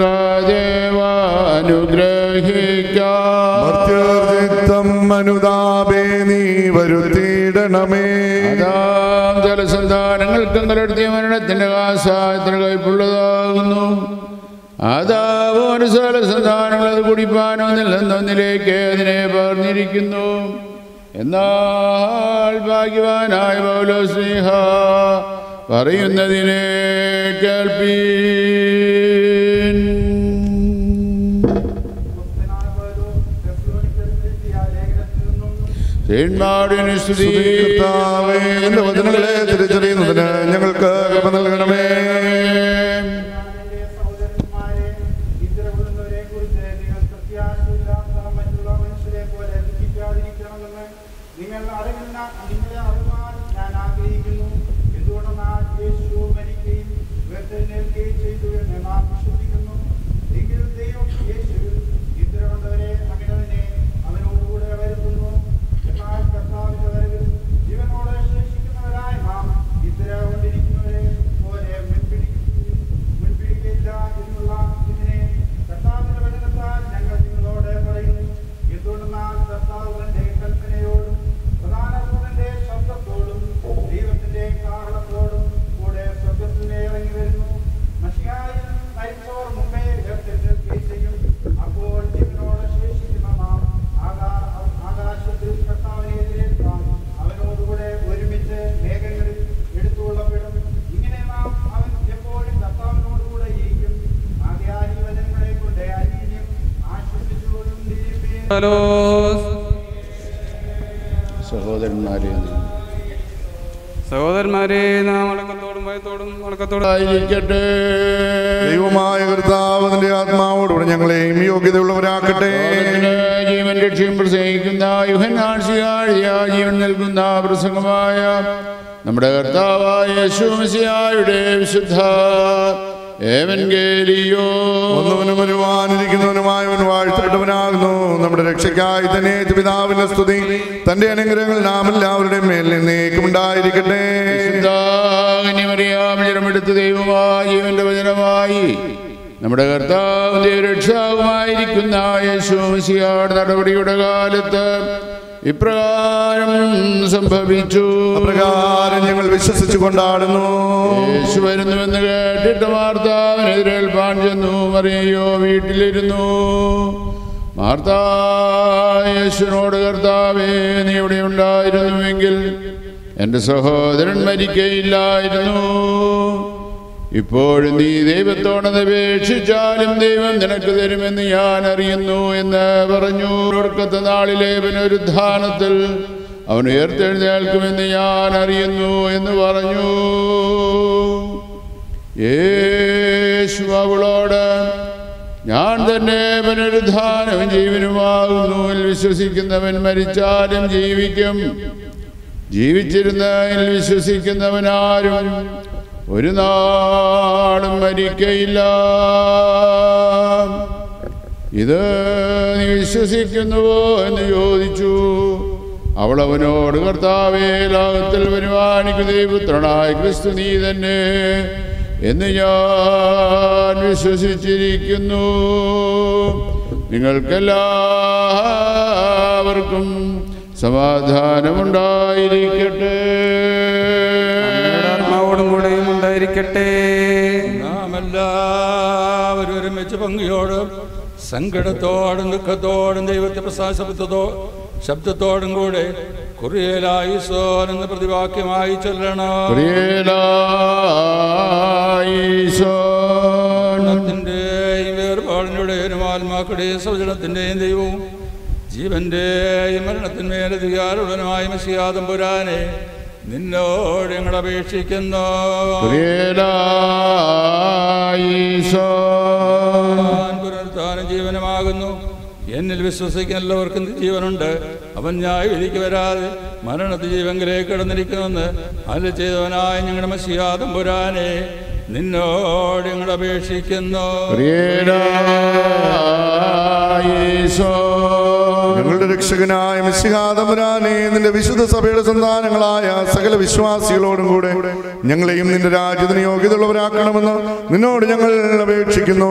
ദേവാനുഗ്രഹിക്കാം മർത്യർജിത്തം അനുതാപേ നീ വരുത്തിയിടണമേ അതാം ജലസന്താനങ്ങൾക്ക് നിലർത്തിയ മരണത്തിന്റെ ആസായത്തിന് കൈപ്പുള്ളതാകുന്നു അതാവ് മനസ്സാല സന്താനങ്ങൾ അത് കുടിപ്പാനോ നില്ലെന്നൊന്നിലേക്ക് അതിനെ പകർന്നിരിക്കുന്നു എന്നാൽ ഭാഗ്യവാനായ പൗലോ സ്നേഹ പറയുന്നതിനെ കേൾപ്പീൻ തേന്മാടിന് സ്തുതി കർത്താവേ, നിന്റെ വചനങ്ങളെ തിരിച്ചറിയുന്നതിന് ഞങ്ങൾക്ക് കൃപ നൽകണമേ നിങ്ങൾ അറിവില്ല നിങ്ങളെ അറിവാൻ ഞാൻ ആഗ്രഹിക്കുന്നു എന്തുകൊണ്ടെന്നാൽ യേശു മരിക്കുകയും ഉയർത്തെഴുന്നേൽക്കുകയും ചെയ്തു എന്ന് നാം വിശ്വസിക്കുന്നു എങ്കിൽ ദൈവം യേശു നിദ്ര കൊണ്ടവരെ അങ്ങനെ തന്നെ അവനോടുകൂടെ വരുത്തുന്നു എന്നാൽ കർത്താവിന്റെ വരവിൽ ജീവനോടെ ശേഷിക്കുന്നവരായ നാം നിദ്ര കൊണ്ടിരിക്കുന്നവരെ പോലെ മുൻപിടിക്കും മുൻപിടിക്കില്ല എന്നുള്ള ഇതിനെ കർത്താവിന്റെ വചനത്താൽ ഞങ്ങൾ നിങ്ങളോട് പറയുന്നു എന്തുകൊണ്ടെന്നാൽ കർത്താവ് തന്റെ കൽപ്പനയോടും പ്രധാന ദൂതന്റെ ശബ്ദത്തോടും ദൈവത്തിന്റെ കാഹളത്തോടും കൂടെ സ്വർഗത്തിൽ നിന്ന് ഇറങ്ങി വരുന്നു മഷിയായി മരിച്ചവർ മുമ്പേ ഉയർത്തെഴുന്നേൽക്കുകയും ചെയ്യും അപ്പോൾ ജീവനോട് ശേഷിക്കുന്ന നാം ആകാ- ആകാശത്തിൽ കർത്താവിനെ എതിരേൽക്കാം അവനോടുകൂടെ ഒരുമിച്ച് മേഘങ്ങളിൽ എടുത്തുകൊള്ളപ്പെടും ഇങ്ങനെ നാം അവൻ എപ്പോഴും കർത്താവിനോടുകൂടെ ഇരിക്കും ആകയാൽ ഈ വചനങ്ങളെ കൊണ്ട് അന്യം ആശ്വസിച്ചുകൊണ്ടിരിപ്പീൻ സഹോദരന്മാരെ സഹോദരന്മാരെ നാം വണക്കത്തോടും ഭയത്തോടും വണക്കത്തോടും ആയിരിക്കട്ടെ ദൈവമായ കർത്താവ് നിന്റെ ആത്മാവോടുകൂടെ ഞങ്ങളെയും യോഗ്യതയുള്ളവരാക്കട്ടെ ജീവൻ രക്ഷയും പ്രസംഗിക്കുന്ന യുഹനാശിയാഴിയ ജീവൻ നൽകുന്ന പ്രസംഗമായ നമ്മുടെ കർത്താവായ യേശുമസിയായുടെ വിശുദ്ധ ഏവൻഗേലിയോ ഒന്നവനും വരുവാനിരിക്കുന്നവനുമായവൻ വാഴ്ത്തപ്പെട്ടവനാകുന്നു നമ്മുടെ രക്ഷയ്ക്കായി തന്നെ പിതാവിന്റെ സ്തുതി തന്റെ അനുഗ്രഹങ്ങൾ നാം എല്ലാവരുടെയും മേൽ നിന്നേക്കും ഉണ്ടായിരിക്കട്ടെ ജനമെടുത്ത് ദൈവമായി ജീവന്റെ വചനമായി നമ്മുടെ കർത്താവിന്റെ രക്ഷാവുമായിരിക്കുന്ന യേശുമസിയാട് നടപടിയുടെ കാലത്ത് ഇപ്രകാരം സംഭവിച്ചു അപ്രകാരം ഞങ്ങൾ വിശ്വസിച്ചു കൊണ്ടാടുന്നു യേശു വരുന്നുവെന്ന് കേട്ടിട്ട് മാർത്താവിനെതിരേൽപ്പാൻ ചെന്നു മറിയോ വീട്ടിലിരുന്നു മാർത്താ യേശുവിനോട് കർത്താവേ നീ ഇവിടെ ഉണ്ടായിരുന്നുവെങ്കിൽ എൻ്റെ സഹോദരൻ മരിക്കയില്ലായിരുന്നു ഇപ്പോഴും നീ ദൈവത്തോടത് അപേക്ഷിച്ചാലും ദൈവം നിനക്ക് തരുമെന്ന് ഞാൻ അറിയുന്നു എന്ന് പറഞ്ഞു ഒടുക്കത്തെ നാളിലെ പുനരുദ്ധാനത്തിൽ അവൻ ഉയർത്തെഴുന്നേൽക്കുമെന്ന് ഞാൻ അറിയുന്നു എന്ന് പറഞ്ഞു യേശു അവളോട് ഞാൻ തന്നെ പുനരുദ്ധാനവും ജീവനുമാകുന്നു ഇതിൽ വിശ്വസിക്കുന്നവൻ മരിച്ചാലും ജീവിക്കും ജീവിച്ചിരുന്നതിൽ വിശ്വസിക്കുന്നവനാരും ഒരു നാളും മരിക്കയില്ല ഇത് നീ വിശ്വസിക്കുന്നുവോ എന്ന് ചോദിച്ചു അവൾ അവനോട് കർത്താവേ ലോകത്തിൽ വരുവാനിക്ക് ദൈവപുത്രനായ ക്രിസ്തു നീ തന്നെ എന്ന് ഞാൻ വിശ്വസിച്ചിരിക്കുന്നു നിങ്ങൾക്കെല്ലാവർക്കും സമാധാനമുണ്ടായിരിക്കട്ടെ ആത്മാവോടും കൂടെയും ഉണ്ടായിരിക്കട്ടെ നാം എല്ലാവരും ഒരുമിച്ച് പങ്കിയോടും സങ്കടത്തോടും ദുഃഖത്തോടും ദൈവത്തെ പ്രസാശബ്ദത്തോ ശബ്ദത്തോടും കൂടെ കുറിയലായുസോൻ എന്ന പ്രതിവാക്യമായി ചൊല്ലണം മരണത്തിന്റെയും വേർപാടിനുടെയും ആത്മാക്കളുടെയും സൗജനത്തിന്റെയും ദൈവവും ജീവന്റെയും മരണത്തിന്മേൽ അധികാരമുള്ളവനുമായ മസിയാദം പുരാനെ നിന്നോട് ഞങ്ങൾ അപേക്ഷിക്കുന്നു പുനരുത്ഥാനം ജീവനമാകുന്നു എന്നിൽ വിശ്വസിക്കുന്ന എല്ലാവർക്കും ജീവനുണ്ട് അവൻ ന്യായ വിധിക്ക് വരാതെ മരണത്തിൽ ജീവങ്കിലേക്ക് കിടന്നിരിക്കുമെന്ന് അല്ല ചെയ്തവനായ ഞങ്ങളുടെ മസിയാദം പുരാനെ നിന്നോട് ഞങ്ങൾ അപേക്ഷിക്കുന്നു ഞങ്ങളുടെ രക്ഷകനായ മിശിഹാതമ്പുരാനെ നിന്റെ വിശുദ്ധ സഭയുടെ സന്താനങ്ങളായ സകല വിശ്വാസികളോടും കൂടെ ഞങ്ങളെയും നിന്റെ രാജ്യത്തിന് യോഗ്യതയുള്ളവരാക്കണമെന്ന് നിന്നോട് ഞങ്ങൾ അപേക്ഷിക്കുന്നു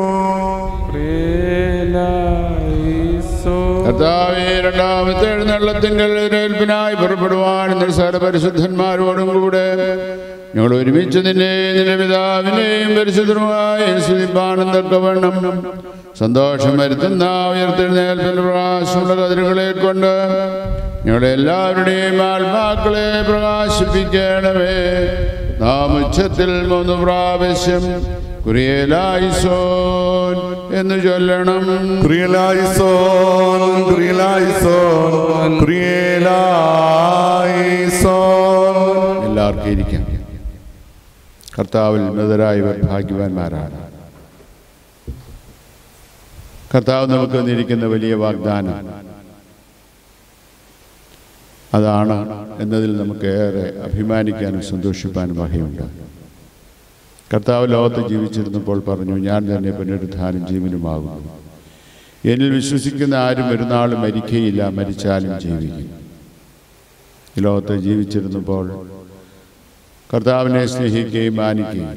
കർത്താവേ രണ്ടാമത്തെ എഴുന്നള്ളത്തിങ്കൽ എതിരേൽപ്പിനായി പുറപ്പെടുവാൻ നിർസാര പരിശുദ്ധന്മാരോടും കൂടെ ഞങ്ങൾ ഒരുമിച്ച് നിന്നെ നിന്റെ പിതാവിനെയും പരിശുദ്ധനുമായി സ്തുതിപ്പാനും തക്കവണ്ണം സന്തോഷം വരുത്തുന്ന ഉയർത്തെഴുന്നേൽപ്പിന്റെ പ്രകാശമുള്ള കതിരുകളെ കൊണ്ട് ഞങ്ങളുടെ എല്ലാവരുടെയും ആത്മാക്കളെ പ്രകാശിപ്പിക്കണമേ നാം ഉച്ചത്തിൽ മൂന്ന് പ്രാവശ്യം കുറിയലായിസോൻ എന്ന് ചൊല്ലണം കുറിയലായിസോൻ കുറിയലായിസോൻ കുറിയലായിസോൻ എല്ലാവർക്കും ഇരിക്കാം കർത്താവിൽ മൃതരായവർ ഭാഗ്യവാന്മാരാണ് കർത്താവ് നമുക്ക് തന്നിരിക്കുന്ന വലിയ വാഗ്ദാനം അതാണ് എന്നതിൽ നമുക്ക് ഏറെ അഭിമാനിക്കാനും സന്തോഷിപ്പാനും വകയുണ്ട് കർത്താവ് ലോകത്ത് ജീവിച്ചിരുന്നപ്പോൾ പറഞ്ഞു ഞാൻ തന്നെ പുനരുദ്ധാനം ജീവനുമാകുന്നു എന്നിൽ വിശ്വസിക്കുന്ന ആരും ഒരു നാൾ മരിക്കുകയില്ല മരിച്ചാലും ജീവിക്കും ഈ ലോകത്ത് ജീവിച്ചിരുന്നപ്പോൾ കർത്താവിനെ സ്നേഹിക്കുകയും മാനിക്കുകയും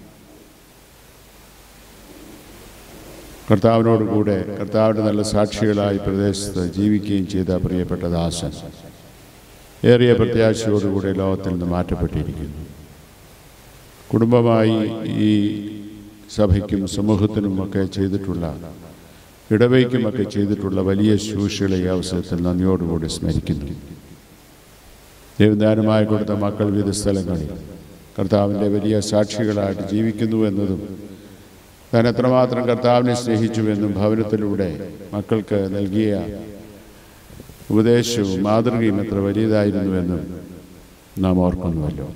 കർത്താവിനോട് കൂടെ കർത്താവിൻ്റെ നല്ല സാക്ഷികളായി പ്രദേശത്ത് ജീവിക്കുകയും ചെയ്ത പ്രിയപ്പെട്ട ദാസൻ ഏറിയ പ്രത്യാശയോടുകൂടെ ലോകത്തിൽ നിന്ന് മാറ്റപ്പെട്ടിരിക്കുന്നു കുടുംബമായി ഈ സഭയ്ക്കും സമൂഹത്തിനും ഒക്കെ ചെയ്തിട്ടുള്ള ഇടവയ്ക്കുമൊക്കെ ചെയ്തിട്ടുള്ള വലിയ ശുശ്രൂഷകളെ ഈ അവസരത്തിൽ നന്ദിയോടുകൂടി സ്മരിക്കുന്നു ദൈവദാനമായി കൊടുത്ത മക്കൾ വിവിധ സ്ഥലങ്ങളിൽ കർത്താവിൻ്റെ വലിയ സാക്ഷികളായിട്ട് ജീവിക്കുന്നു എന്നതും താൻ എത്രമാത്രം കർത്താവിനെ സ്നേഹിച്ചുവെന്നും ഭവനത്തിലൂടെ മക്കൾക്ക് നൽകിയ ഉപദേശവും മാതൃകയും എത്ര വലിയതായിരുന്നുവെന്നും നാം ഓർക്കുന്നുവല്ലോ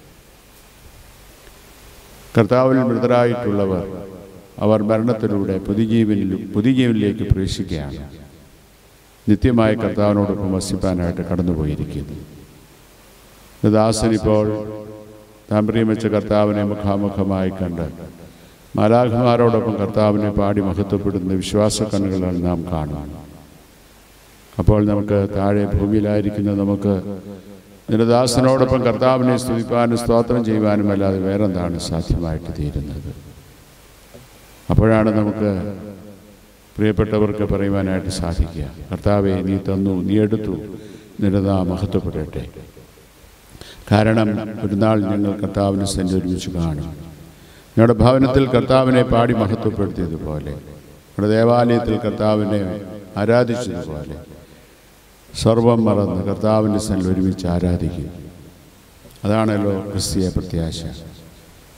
കർത്താവിൽ മൃതരായിട്ടുള്ളവർ അവർ മരണത്തിലൂടെ പുതുജീവനിലും പുതുജീവനിലേക്ക് പ്രവേശിക്കുകയാണ് നിത്യമായ കർത്താവിനോടൊപ്പം വസിപ്പാനായിട്ട് കടന്നുപോയിരിക്കുന്നു ദാസൻ ഇപ്പോൾ താൻ പ്രിയമിച്ച കർത്താവിനെ മുഖാമുഖമായി കണ്ട് മാലാഖമാരോടൊപ്പം കർത്താവിനെ പാടി മഹത്വപ്പെടുന്ന വിശ്വാസ കണ്ണുകളാണ് നാം കാണുന്നത് അപ്പോൾ നമുക്ക് താഴെ ഭൂമിയിലായിരിക്കുന്ന നമുക്ക് നിരദാസനോടൊപ്പം കർത്താവിനെ സ്തുതിപ്പാനും സ്തോത്രം ചെയ്യുവാനും അല്ലാതെ വേറെന്താണ് സാധ്യമായിട്ട് തീരുന്നത് അപ്പോഴാണ് നമുക്ക് പ്രിയപ്പെട്ടവർക്ക് പറയുവാനായിട്ട് സാധിക്കുക കർത്താവെ നീ തന്നു നീ എടുത്തു നിരതാ മഹത്വപ്പെടട്ടെ കാരണം ഒരു നാൾ ഞങ്ങൾ കർത്താവിനെ സെൻ്റ് ഒരുമിച്ച് കാണും ഞങ്ങളുടെ ഭവനത്തിൽ കർത്താവിനെ പാടി മഹത്വപ്പെടുത്തിയതുപോലെ നമ്മുടെ ദേവാലയത്തിൽ കർത്താവിനെ ആരാധിച്ചതുപോലെ സർവം മറന്ന് കർത്താവിൻ്റെ സന്നിൽ ഒരുമിച്ച് ആരാധിക്കും അതാണല്ലോ ക്രിസ്തീയ പ്രത്യാശ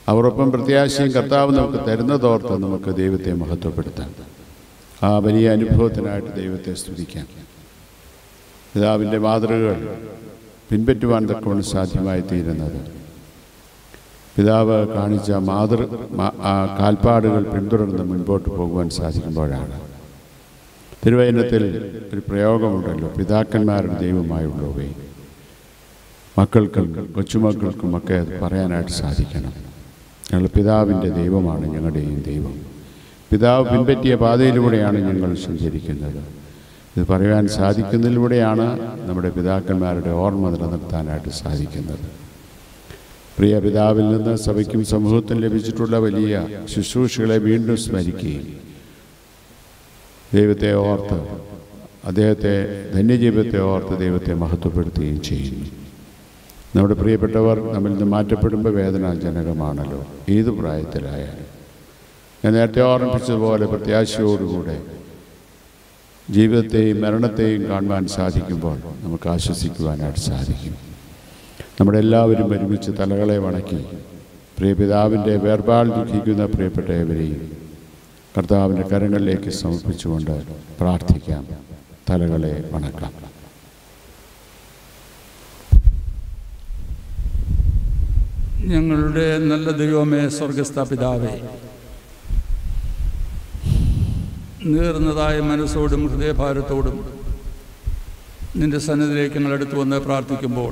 അവരൊപ്പം പ്രത്യാശയും കർത്താവ് നമുക്ക് തരുന്നതോർത്ത് നമുക്ക് ദൈവത്തെ മഹത്വപ്പെടുത്താം ആ വലിയ അനുഭവത്തിനായിട്ട് ദൈവത്തെ സ്തുതിക്കാം പിതാവിൻ്റെ മാതൃകകൾ പിൻപറ്റുവാൻ തക്കവണ്ണം സാധ്യമായി തീരുന്നത് പിതാവ് കാണിച്ച മാതൃ മാ- ആ കാൽപ്പാടുകൾ പിന്തുടർന്ന് മുൻപോട്ട് പോകുവാൻ സാധിക്കുമ്പോഴാണ് തിരുവചനത്തിൽ ഒരു പ്രയോഗമുണ്ടല്ലോ പിതാക്കന്മാരുടെ ദൈവമായുള്ളവേ മക്കൾക്കും കൊച്ചുമക്കൾക്കും ഒക്കെ അത് പറയാനായിട്ട് സാധിക്കണം ഞങ്ങൾ പിതാവിൻ്റെ ദൈവമാണ് ഞങ്ങളുടെയും ദൈവം പിതാവ് പിൻപറ്റിയ പാതയിലൂടെയാണ് ഞങ്ങൾ സഞ്ചരിക്കുന്നത് ഇത് പറയാൻ സാധിക്കുന്നതിലൂടെയാണ് നമ്മുടെ പിതാക്കന്മാരുടെ ഓർമ്മ നിലനിർത്താനായിട്ട് സാധിക്കുന്നത് പ്രിയ പിതാവിൽ നിന്ന് സഭയ്ക്കും സമൂഹത്തിനും ലഭിച്ചിട്ടുള്ള വലിയ ശുശ്രൂഷകളെ വീണ്ടും സ്മരിക്കുകയും ദൈവത്തെ ഓർത്ത് അദ്ദേഹത്തെ ധന്യജീവിതത്തെ ഓർത്ത് ദൈവത്തെ മഹത്വപ്പെടുത്തുകയും ചെയ്യുന്നു നമ്മുടെ പ്രിയപ്പെട്ടവർ നമ്മിൽ നിന്ന് മാറ്റപ്പെടുമ്പോൾ വേദനാജനകമാണല്ലോ ഏത് പ്രായത്തിലായാലും ഞാൻ നേരത്തെ ഓർമ്മിപ്പിച്ചതുപോലെ പ്രത്യാശയോടുകൂടെ ജീവിതത്തെയും മരണത്തെയും കാണുവാൻ സാധിക്കുമ്പോൾ നമുക്ക് ആശ്വസിക്കുവാനായിട്ട് സാധിക്കും നമ്മുടെ എല്ലാവരും ഒരുമിച്ച് തലകളെ വണക്കി പ്രിയപിതാവിൻ്റെ വേർപാൽ ദുഃഖിക്കുന്ന പ്രിയപ്പെട്ട ഏവരെയും കർത്താവിൻ്റെ കരങ്ങളിലേക്ക് സമർപ്പിച്ചുകൊണ്ട് പ്രാർത്ഥിക്കാം തലകളെ വണക്കാം ഞങ്ങളുടെ നല്ല ദൈവമേ സ്വർഗസ്ഥ പിതാവേ നീർന്നതായ മനസ്സോടും ഹൃദയഭാരത്തോടും നിന്റെ സന്നിധിയിലേക്ക് ഞങ്ങൾ അടുത്ത് വന്ന് പ്രാർത്ഥിക്കുമ്പോൾ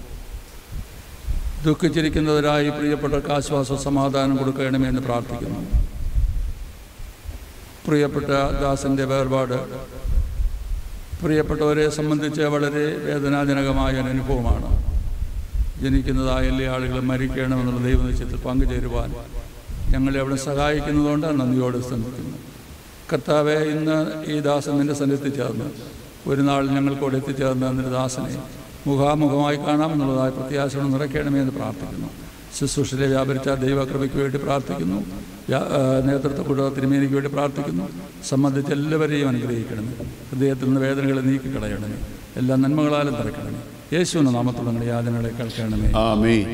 ദുഃഖിച്ചിരിക്കുന്നവരായി പ്രിയപ്പെട്ടവർക്ക് ആശ്വാസ സമാധാനം കൊടുക്കണമേ എന്ന് പ്രാർത്ഥിക്കുന്നു പ്രിയപ്പെട്ട ദാസൻ്റെ വേർപാട് പ്രിയപ്പെട്ടവരെ സംബന്ധിച്ച് വളരെ വേദനാജനകമായ ഒരു അനുഭവമാണ് ജനിക്കുന്നതായ എല്ലാ ആളുകളും മരിക്കണമെന്നുള്ള ദൈവനിശ്ചയത്തിൽ പങ്കുചേരുവാൻ ഞങ്ങളെ അവിടെ സഹായിക്കുന്നതുകൊണ്ട് നന്ദിയോട് ശ്രമിക്കുന്നു കർത്താവെ ഇന്ന് ഈ ദാസൻ നിന്റെ സന്നിധി ചേർന്ന് ഒരു നാൾ ഞങ്ങൾക്കോട് എത്തിച്ചേർന്ന നിന്റെ ദാസനെ മുഖാമുഖമായി കാണാമെന്നുള്ളതായ പ്രത്യാശകൾ നിറയ്ക്കണമേ എന്ന് പ്രാർത്ഥിക്കുന്നു ശുശ്രൂഷയിലെ വ്യാപരിച്ച ദൈവകൃപയ്ക്ക് വേണ്ടി പ്രാർത്ഥിക്കുന്നു വ്യാ- ആ, നേതൃത്വ കുടുംബ തിരുമേനിക്ക് വേണ്ടി പ്രാർത്ഥിക്കുന്നു സംബന്ധിച്ച് എല്ലാവരെയും അനുഗ്രഹിക്കണമേ ഹൃദയത്തിൽ നിന്ന് വേദനകളെ നീക്കിക്കളയണമേ എല്ലാ നന്മകളാലും നിറയ്ക്കണമേ യേശുവിൻ്റെ നാമത്തിൽ നിങ്ങളുടെ യാതനകളെ കേൾക്കണമേ ആമേൻ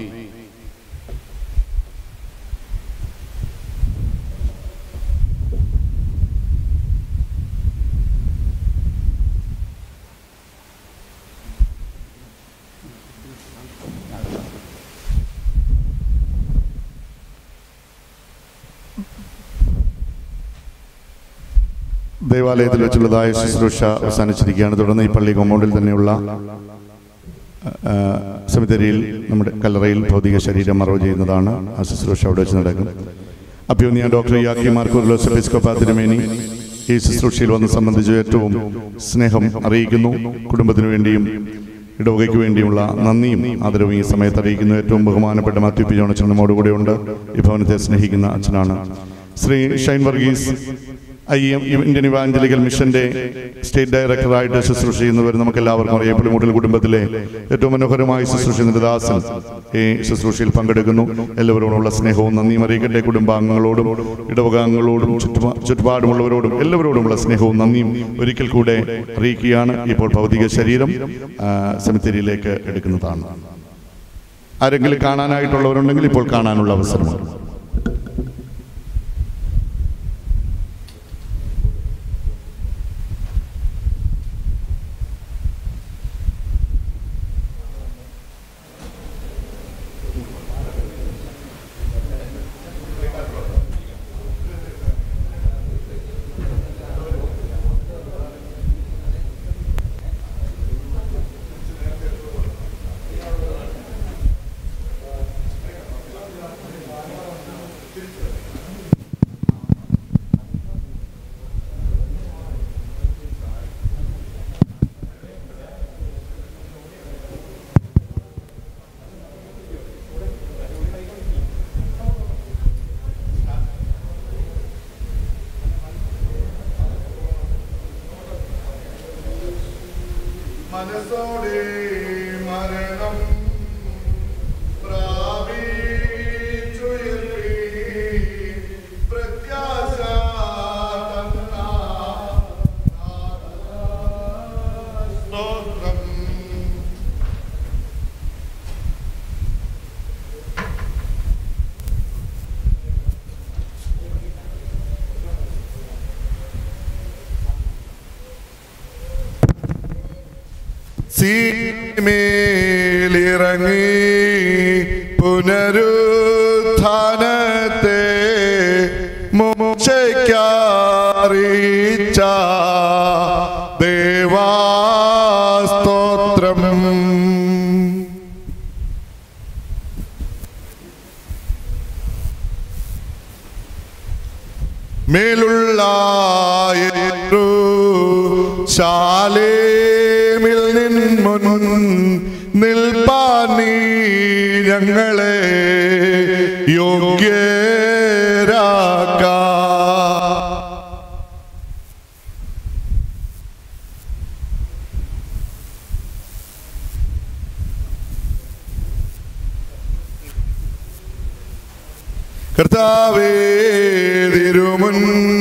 ദേവാലയത്തിൽ വെച്ചുള്ളതായ ശുശ്രൂഷ അവസാനിച്ചിരിക്കുകയാണ് തുടർന്ന് ഈ പള്ളി കോമ്പൗണ്ടിൽ തന്നെയുള്ള ആ, സെമിത്തേരിയിൽ നമ്മുടെ കല്ലറയിൽ ഭൗതിക ശരീരം മറവ് ചെയ്യുന്നതാണ് ആ ശുശ്രൂഷ അവിടെ വെച്ച് നടക്കും അഭ്യൂന്നിയ ഡോക്ടർ യാക്കി മാർക്കോർലോസ് എപ്പിസ്കോപ്പ തിരുമേനി ഈ ശുശ്രൂഷയിൽ വന്ന് സംബന്ധിച്ച് ഏറ്റവും സ്നേഹം അറിയിക്കുന്നു കുടുംബത്തിനു വേണ്ടിയും ഇടവകയ്ക്ക് വേണ്ടിയുമുള്ള നന്ദിയും ആദരവും ഈ സമയത്ത് അറിയിക്കുന്നു ഏറ്റവും ബഹുമാനപ്പെട്ട മാത്യു പി ജോൺ അച്ഛൻ നമ്മോട് കൂടെയുണ്ട് ഈ ഭവനത്തെ സ്നേഹിക്കുന്ന അച്ഛനാണ് Shri Shine Varghese I M Indian evangelical മിഷന്റെ സ്റ്റേറ്റ് ഡയറക്ടറായിട്ട് ശുശ്രൂഷ ചെയ്യുന്നവർ നമുക്ക് എല്ലാവർക്കും അറിയാം പുളിമൂട്ടിൽ കുടുംബത്തിലെ ഏറ്റവും മനോഹരമായ ശുശ്രൂഷ ചെയ്യുന്ന ദാസൻ ഈ ശുശ്രൂഷയിൽ പങ്കെടുക്കുന്നു എല്ലാവരോടുമുള്ള സ്നേഹവും നന്ദിയും അറിയിക്കട്ടെ കുടുംബാംഗങ്ങളോടും ഇടവകാംഗങ്ങളോടും ചുറ്റുപാ ചുറ്റുപാടുമുള്ളവരോടും എല്ലാവരോടുമുള്ള സ്നേഹവും നന്ദിയും ഒരിക്കൽ കൂടെ അറിയിക്കുകയാണ് ഇപ്പോൾ ഭൗതിക ശരീരം ആ, സെമിത്തേരിയിലേക്ക് എടുക്കുന്നതാണ് ആരെങ്കിലും കാണാനായിട്ടുള്ളവരുണ്ടെങ്കിൽ ഇപ്പോൾ കാണാനുള്ള അവസരമുണ്ട് മനസ്സോടെ മരണം പ്രാപിച്ചുയർത്തി പ്രത്യാശ തന്ന സ്തോത്രം സീമേലിറങ്ങി പുനരുത്ഥാനത്തെ മോശയ്ക്കറിയിച്ച ദേവാസ്തോത്രം മേലുള്ള ശാലേമിൽ നിൻമുൻ നിൽപ്പാനീ ഞങ്ങളെ യോഗ്യരാക്ക കർത്താവേ തിരുമുൻ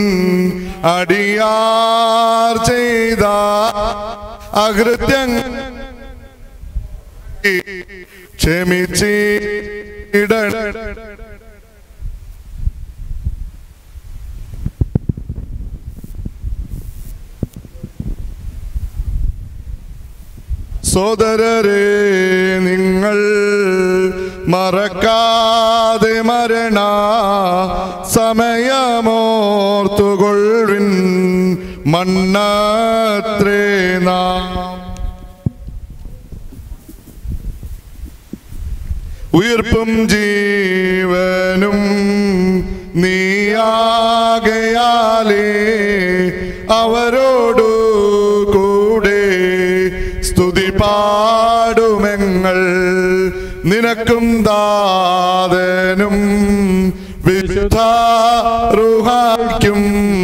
അടിയാർ ചെയ്ത അകൃത്യങ്ങൾ ക്ഷമിച്ചിട സോദരരെ നിങ്ങൾ മറക്കാതെ മരണ സമയമോർത്തുകൊള്ളിൻ മണ്ണത്രേ നാം ഉയർപ്പും ജീവനും നീയാകയാലേ അവരോടു കൂടെ സ്തുതി പാടുമെങ്ങൾ നിനക്കും ദാതനും വിശുദ്ധാറുഹായ്ക്കും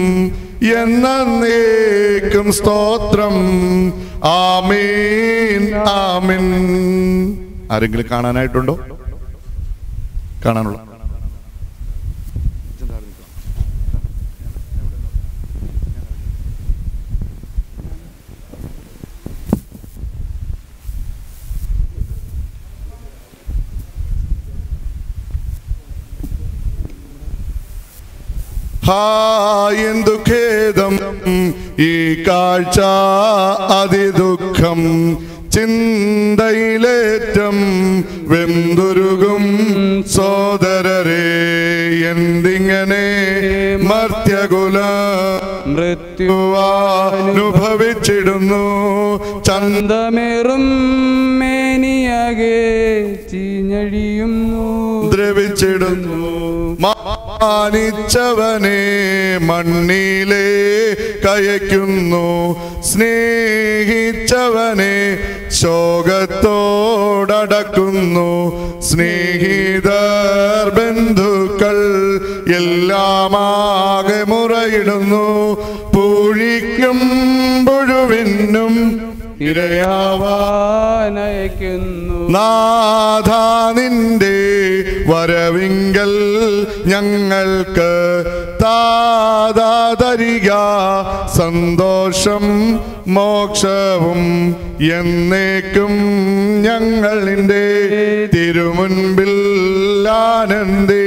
എന്നേക്കും സ്തോത്രം ആമീൻ ആമീൻ ആരെങ്കിലും കാണാനായിട്ടുണ്ടോ കാണാനുള്ള ഹാ എന്തു ഖേദം ഈ കാഴ്ച അതിദുഃഖം ചിന്തയിലേറ്റം വെന്തുരുകും സോദരരെ എന്തിങ്ങനെ മർത്യകുല മൃത്യുവാനുഭവിച്ചിടുന്നു ചന്തമേറും മേനിയാകെ ചീഞ്ഞഴിയുന്നു ദ്രവിച്ചിടുന്നു മാനിച്ചവനെ മണ്ണിലെ കയക്കുന്നു സ്നേഹിച്ചവനെ ശോകത്തോടടക്കുന്നു സ്നേഹിതർ ബന്ധുക്കൾ എല്ലാമാകെ മുറയിടുന്നു പൂഴിക്കും പുഴുവിനും ഇരയാവാനയക്കുന്നു നാഥ നിന്റെ വരവിങ്കൽ ഞങ്ങൾക്ക് താതാ തരിക സന്തോഷം മോക്ഷവും എന്നേക്കും ഞങ്ങളിൻ്റെ തിരുമുൻപിൽ ആനന്ദി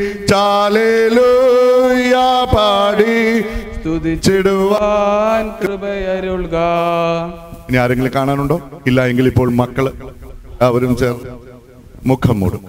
ചാലേലൂയ പാടി സ്തുതിച്ചിടുവാൻ കൃപയരുൾക ഇനി ആരെങ്കിലും കാണാനുണ്ടോ ഇല്ല എങ്കിൽ ഇപ്പോൾ മക്കള് അവരും ചേർന്ന് മുഖം മൂടും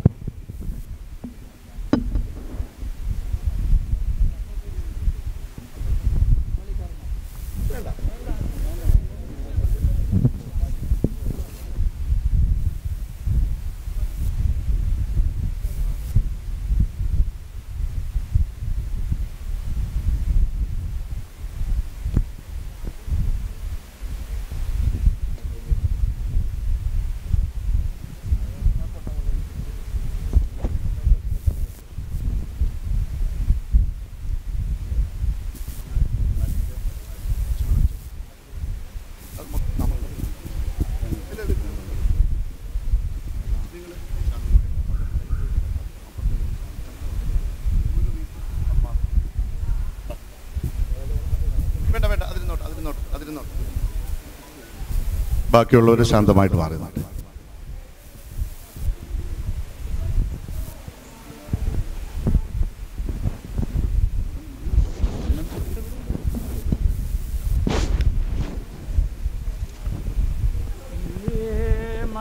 വേണ്ട വേണ്ട അതിരുന്നോട്ട് അതിരുന്നോട്ട് അതിരുന്നോട്ട് ബാക്കിയുള്ളവർ ശാന്തമായിട്ട് മാറി നിന്നോട്ടെ.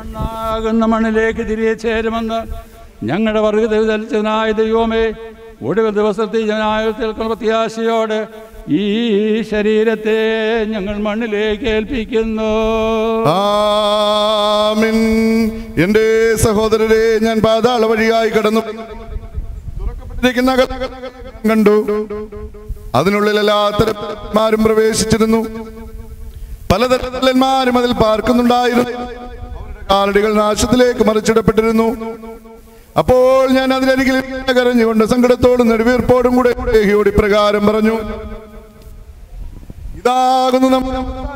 ആകുന്ന മണ്ണിലേക്ക് തിരികെ ചേരുമെന്ന് ഞങ്ങളുടെ വർഗതനായ ദൈവമേ ഒടുവിൽ ദിവസത്തിൽ ജനായത്തിൽ പ്രത്യാശയോടെ ഈ ശരീരത്തെ ഞങ്ങൾ മണ്ണിലേക്ക് ഏൽപ്പിക്കുന്നു ആമിൻ എൻ്റെ സഹോദരരെ ഞാൻ പാതാള വഴിയായി കടന്നു തുറക്കപ്പെട്ടിരിക്കുന്ന അകത്തളം കണ്ടു അതിനുള്ളിൽ എല്ലാ തരന്മാരും പ്രവേശിച്ചിരുന്നു പലതരന്മാരും അതിൽ പാർക്കുന്നുണ്ടായിരുന്നു അവരുടെ കാലടികൾ നാശത്തിലേക്ക് മറിച്ചിടപ്പെട്ടിരുന്നു അപ്പോൾ ഞാൻ അതിനരികിൽ കരഞ്ഞുകൊണ്ട് സങ്കടത്തോടും നെടുവീർപ്പോടും കൂടെ ദേഹിയോട് ഇപ്രകാരം പറഞ്ഞു ഇതാകുന്നു നമ്മുടെ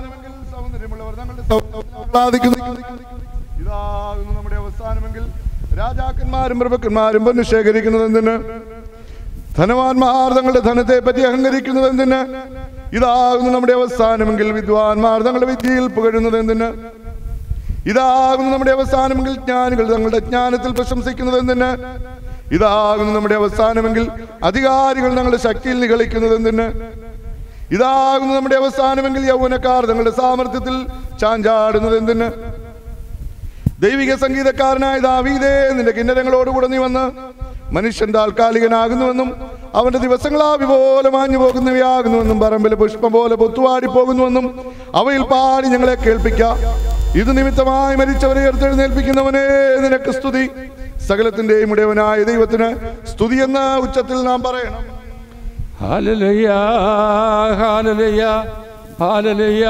ആഹ്ലാദിക്കുന്നു ഇതാകുന്നു നമ്മുടെ അവസാനമെങ്കിൽ രാജാക്കന്മാരും പ്രഭുക്കന്മാരും പൊന്നു ശേഖരിക്കുന്നത് എന്തിന് ധനവാന്മാർ തങ്ങളുടെ ധനത്തെ പറ്റി അഹങ്കരിക്കുന്നത് എന്തിന് ഇതാകുന്നു നമ്മുടെ അവസാനമെങ്കിൽ വിദ്വാൻമാർ തങ്ങളുടെ വിദ്യയിൽ പുകഴുന്നത് എന്തിന് ഇതാകുന്നു നമ്മുടെ അവസാനമെങ്കിൽ ജ്ഞാനികൾ തങ്ങളുടെ ജ്ഞാനത്തിൽ പ്രശംസിക്കുന്നത് എന്തിന് ഇതാകുന്നു നമ്മുടെ അവസാനമെങ്കിൽ അധികാരികൾ തങ്ങളുടെ ശക്തിയിൽ നിഗളിക്കുന്നത് എന്തിന് ഇതാകുന്നു നമ്മുടെ അവസാനമെങ്കിൽ യൗവനക്കാർ തങ്ങളുടെ സാമർഥ്യത്തിൽ ചാഞ്ചാടുന്നത് എന്തിന് ദൈവിക സംഗീതക്കാരനായ ദാവീദേ നിന്റെ കിന്നരങ്ങളോടുകൂടെ നീ വന്ന് മനുഷ്യൻ താൽക്കാലികനാകുന്നുവെന്നും അവന്റെ ദിവസങ്ങളാ വിപോലെ മാഞ്ഞു പോകുന്നവയാകുന്നുവെന്നും പറമ്പിൽ പുഷ്പം പോലെ പൊത്തുവാടി പോകുന്നുവെന്നും അവയിൽ പാടി ഞങ്ങളെ കേൾപ്പിക്ക ഇത് നിമിത്തമായി മരിച്ചവരെ ഉയർത്തെഴുന്നേൽപ്പിക്കുന്നവനെ നിനക്ക് സ്തുതി സകലത്തിന്റെയും ഉടയവനായ ദൈവത്തിന് സ്തുതി എന്ന ഉച്ചത്തിൽ നാം പറയണം ഹാലലുയ ഹാലലുയ ഹാലലുയ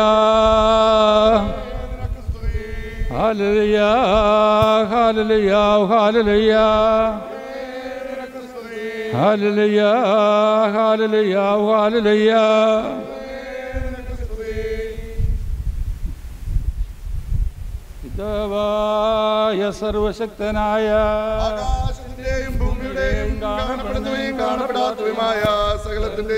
ഹാലലുയ ഹാലലുയ ഹാലലുയ ഹാലലുയ ഹാലലുയ ഹാലലുയ പിതാവായ സർവശക്തനായ കാണപ്പെടുന്നവയും കാണപ്പെടാത്തവയുമായ സകലത്തിന്റെ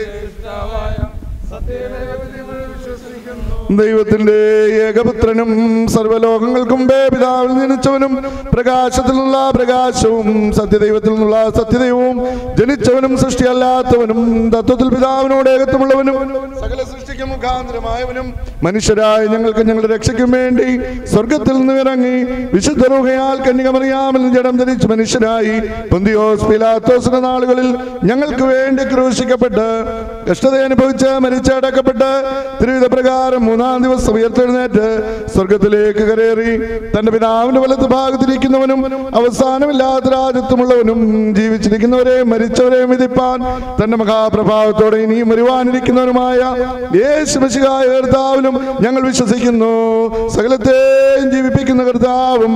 ദൈവത്തിന്റെ ഏകപുത്രനും സർവ്വലോകങ്ങൾക്കും മുമ്പേ പിതാവിൽ ജനിച്ചവനും പ്രകാശത്തിൽ നിന്നുള്ള പ്രകാശവും സത്യദൈവത്തിൽ നിന്നുള്ള സത്യദൈവവും ജനിച്ചവനും സൃഷ്ടിയല്ലാത്തവനും തത്വത്തിൽ പിതാവിനോട് ഏകത്വമുള്ളവനും സകല സൃഷ്ടിക്ക് മുഖാന്തരമായവനും മനുഷ്യരായ ഞങ്ങൾക്ക് ഞങ്ങളുടെ രക്ഷയ്ക്കും വേണ്ടി സ്വർഗത്തിൽ നിന്ന് ഇറങ്ങി വിശുദ്ധ റൂഹയാൽ കന്യകമറിയാമിൽ ജഡം ധരിച്ച് മനുഷ്യരായി പൊന്തിയോസ് പിലാത്തോസിന്റെ നാളുകളിൽ ഞങ്ങൾക്ക് വേണ്ടി ക്രൂശിക്കപ്പെട്ട് കഷ്ടത അനുഭവിച്ച് മരിച്ചടക്കപ്പെട്ട് തിരുവിധ പ്രകാരം മൂന്നാം ദിവസം ഉയർത്തെഴുന്നേറ്റ് സ്വർഗത്തിലേക്ക് കരേറി തന്റെ പിതാവിന്റെ വലത്ത് ഭാഗത്തിരിക്കുന്നവനും അവസാനമില്ലാത്ത രാജ്യത്വമുള്ളവനും ജീവിച്ചിരിക്കുന്നവരെ മരിച്ചവരെ വിധിപ്പാൻ തന്റെ മഹാപ്രഭാവത്തോടെ ഇനിയും വരുവാനിരിക്കുന്നവനുമായ യേശു മശിഹായ കർത്താവിലും ഞങ്ങൾ വിശ്വസിക്കുന്നു സകലത്തെയും ജീവിപ്പിക്കുന്ന കർത്താവും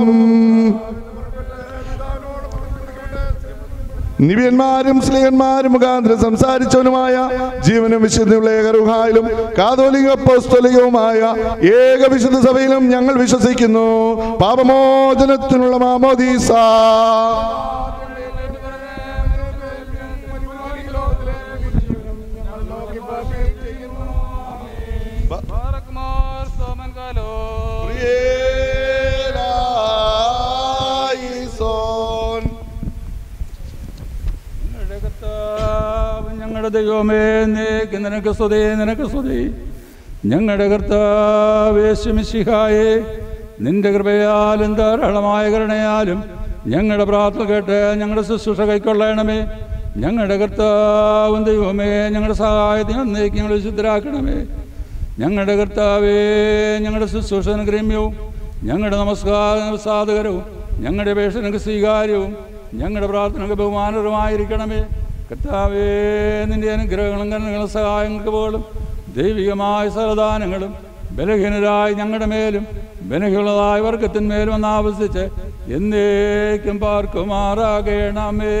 നിവ്യന്മാരും സ്ത്രീയന്മാരും മുഖാന്തരം സംസാരിച്ചവനുമായ ജീവനും വിശുദ്ധിയുള്ള ഏകറുഹായിലും കാതോലിക അപ്പോസ്തലികവുമായ ഏക വിശുദ്ധ സഭയിലും ഞങ്ങൾ വിശ്വസിക്കുന്നു പാപമോചനത്തിനുള്ള മാമോദീസ ഞങ്ങളുടെ കർത്താവ് ഞങ്ങളുടെ ദൈവമേ നീക്ക് നിനക്ക് സ്തുതി നിനക്ക് സ്തുതി ഞങ്ങളുടെ കർത്താവ് യേശുമിശിഹായെ നിന്റെ കൃപയാലും ധാരാളമായ കരുണയാലും ഞങ്ങളുടെ പ്രാർത്ഥന കേട്ട് ഞങ്ങളുടെ ശുശ്രൂഷ കൈക്കൊള്ളണമേ ഞങ്ങളുടെ കർത്താവും ദൈവമേ ഞങ്ങളുടെ സഹായത്തിന് എന്നേക്ക് ഞങ്ങൾ വിശുദ്ധരാക്കണമേ ഞങ്ങളുടെ കർത്താവേ ഞങ്ങളുടെ ശുശ്രൂഷ ഗ്രമ്യവും ഞങ്ങളുടെ നമസ്കാര സാധകരവും ഞങ്ങളുടെ അപേക്ഷനക്ക് സ്വീകാര്യവും ഞങ്ങളുടെ പ്രാർത്ഥനക്ക് ബഹുമാനകരമായിരിക്കണമേ കർത്താവേ നിന്റെ അനുഗ്രഹങ്ങളും കരുണകളും സഹായങ്ങൾക്ക് പോലും ദൈവികമായ സലദാനങ്ങളും ബലഹീനരായ ഞങ്ങളുടെ മേലും ബലഹീനതായ വർഗത്തിന്മേലും ഒന്ന് ആവസിച്ച് എന്നേക്കും പാർക്കുമാറാകണമേ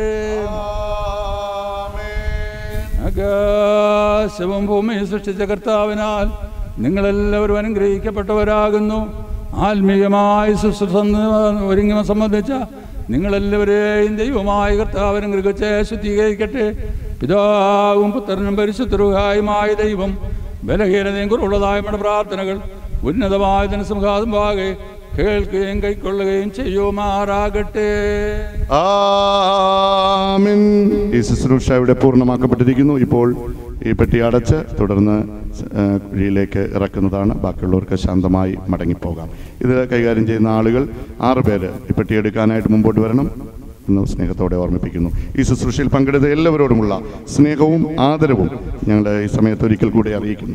ആകാശവും ഭൂമിയും സൃഷ്ടിച്ച കർത്താവിനാൽ നിങ്ങളെല്ലാവരും അനുഗ്രഹിക്കപ്പെട്ടവരാകുന്നു ആത്മീയമായി ശുശ്രൂഷ ഒരുങ്ങി സംബന്ധിച്ച നിങ്ങളെല്ലാവരെയും ദൈവമായ കർത്താവിനെ മൃഗത്തെ ശുദ്ധീകരിക്കട്ടെ പിതാവും പുത്രനും പരിശുദ്ധരുഹായുമായ ദൈവം ബലഹീനതയും കുറവുള്ളതായ നമ്മുടെ പ്രാർത്ഥനകൾ ഉന്നതമായ ജനസംഘാതമാകെ കേൾക്കുകയും കൈക്കൊള്ളുകയും ചെയ്യുമാറാകട്ടെ ആമിൻ ഈ ശുശ്രൂഷ ഇവിടെ പൂർണ്ണമാക്കപ്പെട്ടിരിക്കുന്നു ഇപ്പോൾ ഈ പെട്ടി അടച്ച് തുടർന്ന് ആ, കുഴിയിലേക്ക് ഇറക്കുന്നതാണ് ബാക്കിയുള്ളവർക്ക് ശാന്തമായി മടങ്ങിപ്പോകാം ഇത് കൈകാര്യം ചെയ്യുന്ന ആളുകൾ ആറ് പേര് ഈ പെട്ടി എടുക്കാനായിട്ട് മുമ്പോട്ട് വരണം എന്ന് സ്നേഹത്തോടെ ഓർമ്മിപ്പിക്കുന്നു ഈ ശുശ്രൂഷയിൽ പങ്കെടുത്ത എല്ലാവരോടുമുള്ള സ്നേഹവും ആദരവും ഞങ്ങൾ ഈ സമയത്ത് ഒരിക്കൽ കൂടി അറിയിക്കുന്നു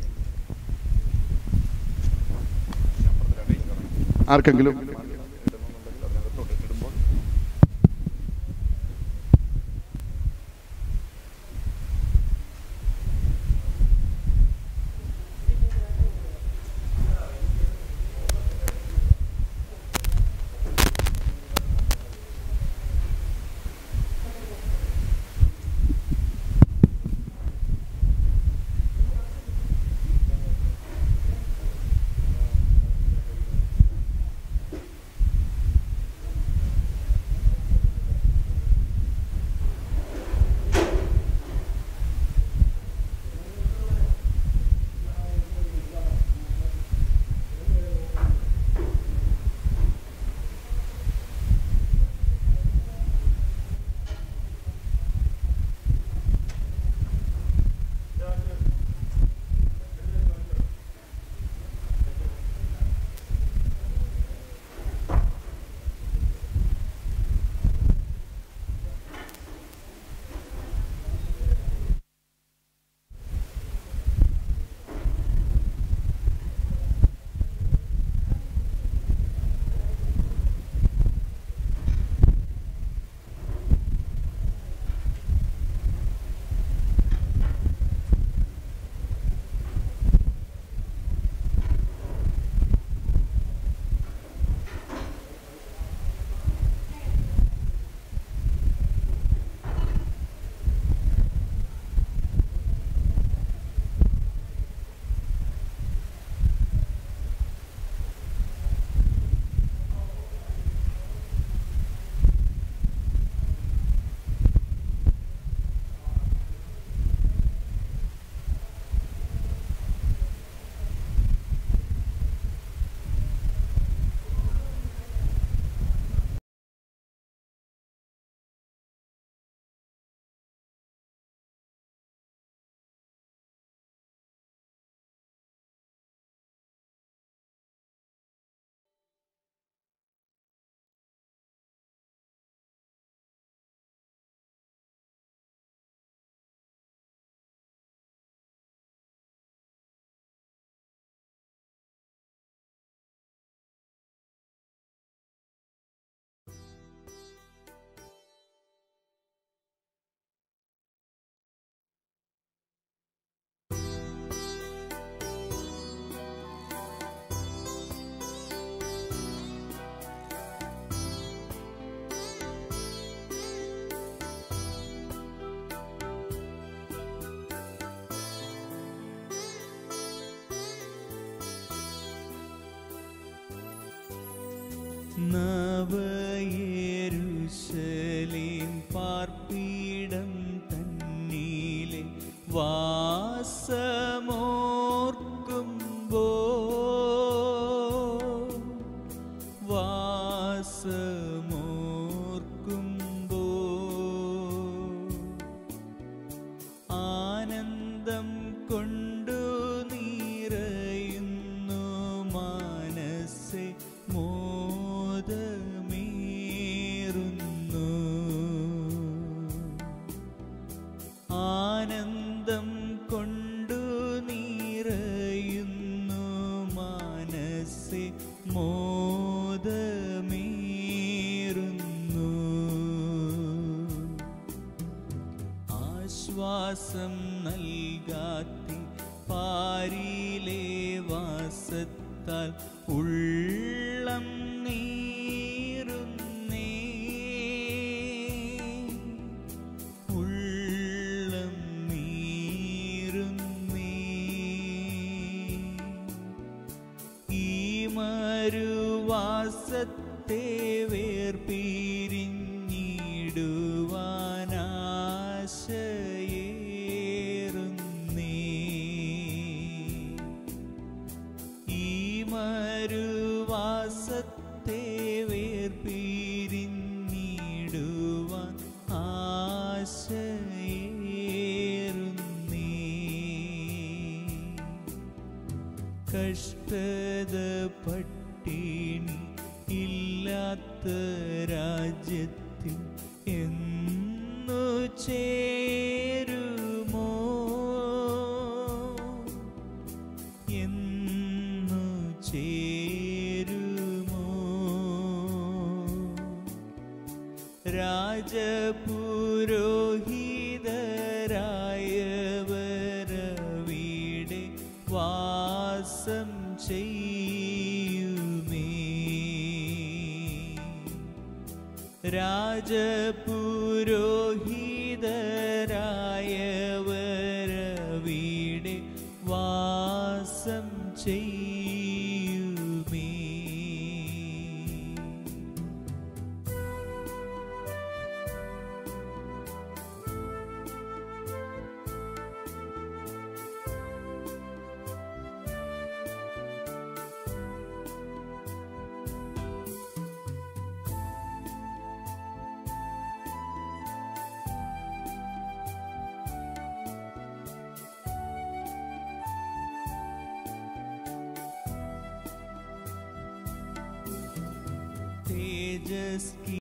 ആർക്കെങ്കിലും നവയേരുശലേം പാർപ്പീടം തന്നീലെ വാസമോർക്കുമ്പോ വാസമോർക്കുമ്പോ ആനന്ദം കൊണ്ടു നിറയുന്നു മനസ്സെ മോദമേറുന്നു ആനന്ദം കൊണ്ടു നിറയുന്നു മനസ്സെ മോദമേറുന്നു ആശ്വാസം നൽകാത്തി പാരിലെ വാസത്താൽ ഉള്ളം നീറുന്നേ ഉള്ളം നീറുന്നേ ഈ മരുവാസത്തെ വേർപിരിഞ്ഞിടുവാനാശയേറുന്നേ ഈ മരുവാസത്തെ വേർപിരിഞ്ഞിടുവാൻ ആശയേറുന്നേ കഷ്ടത പട്ടിണി ഇല്ലാത്ത രാജ്യത്തിൽ എന്നു ചേരുമോ എന്നു ചേരുമോ രാജപുരോഹിതരായവരവിടെ വാസം ചെയ്യുമേ രാജപുരോഹിതരായവരവിടെ വാസം ചെയ്യുമേ तेजस की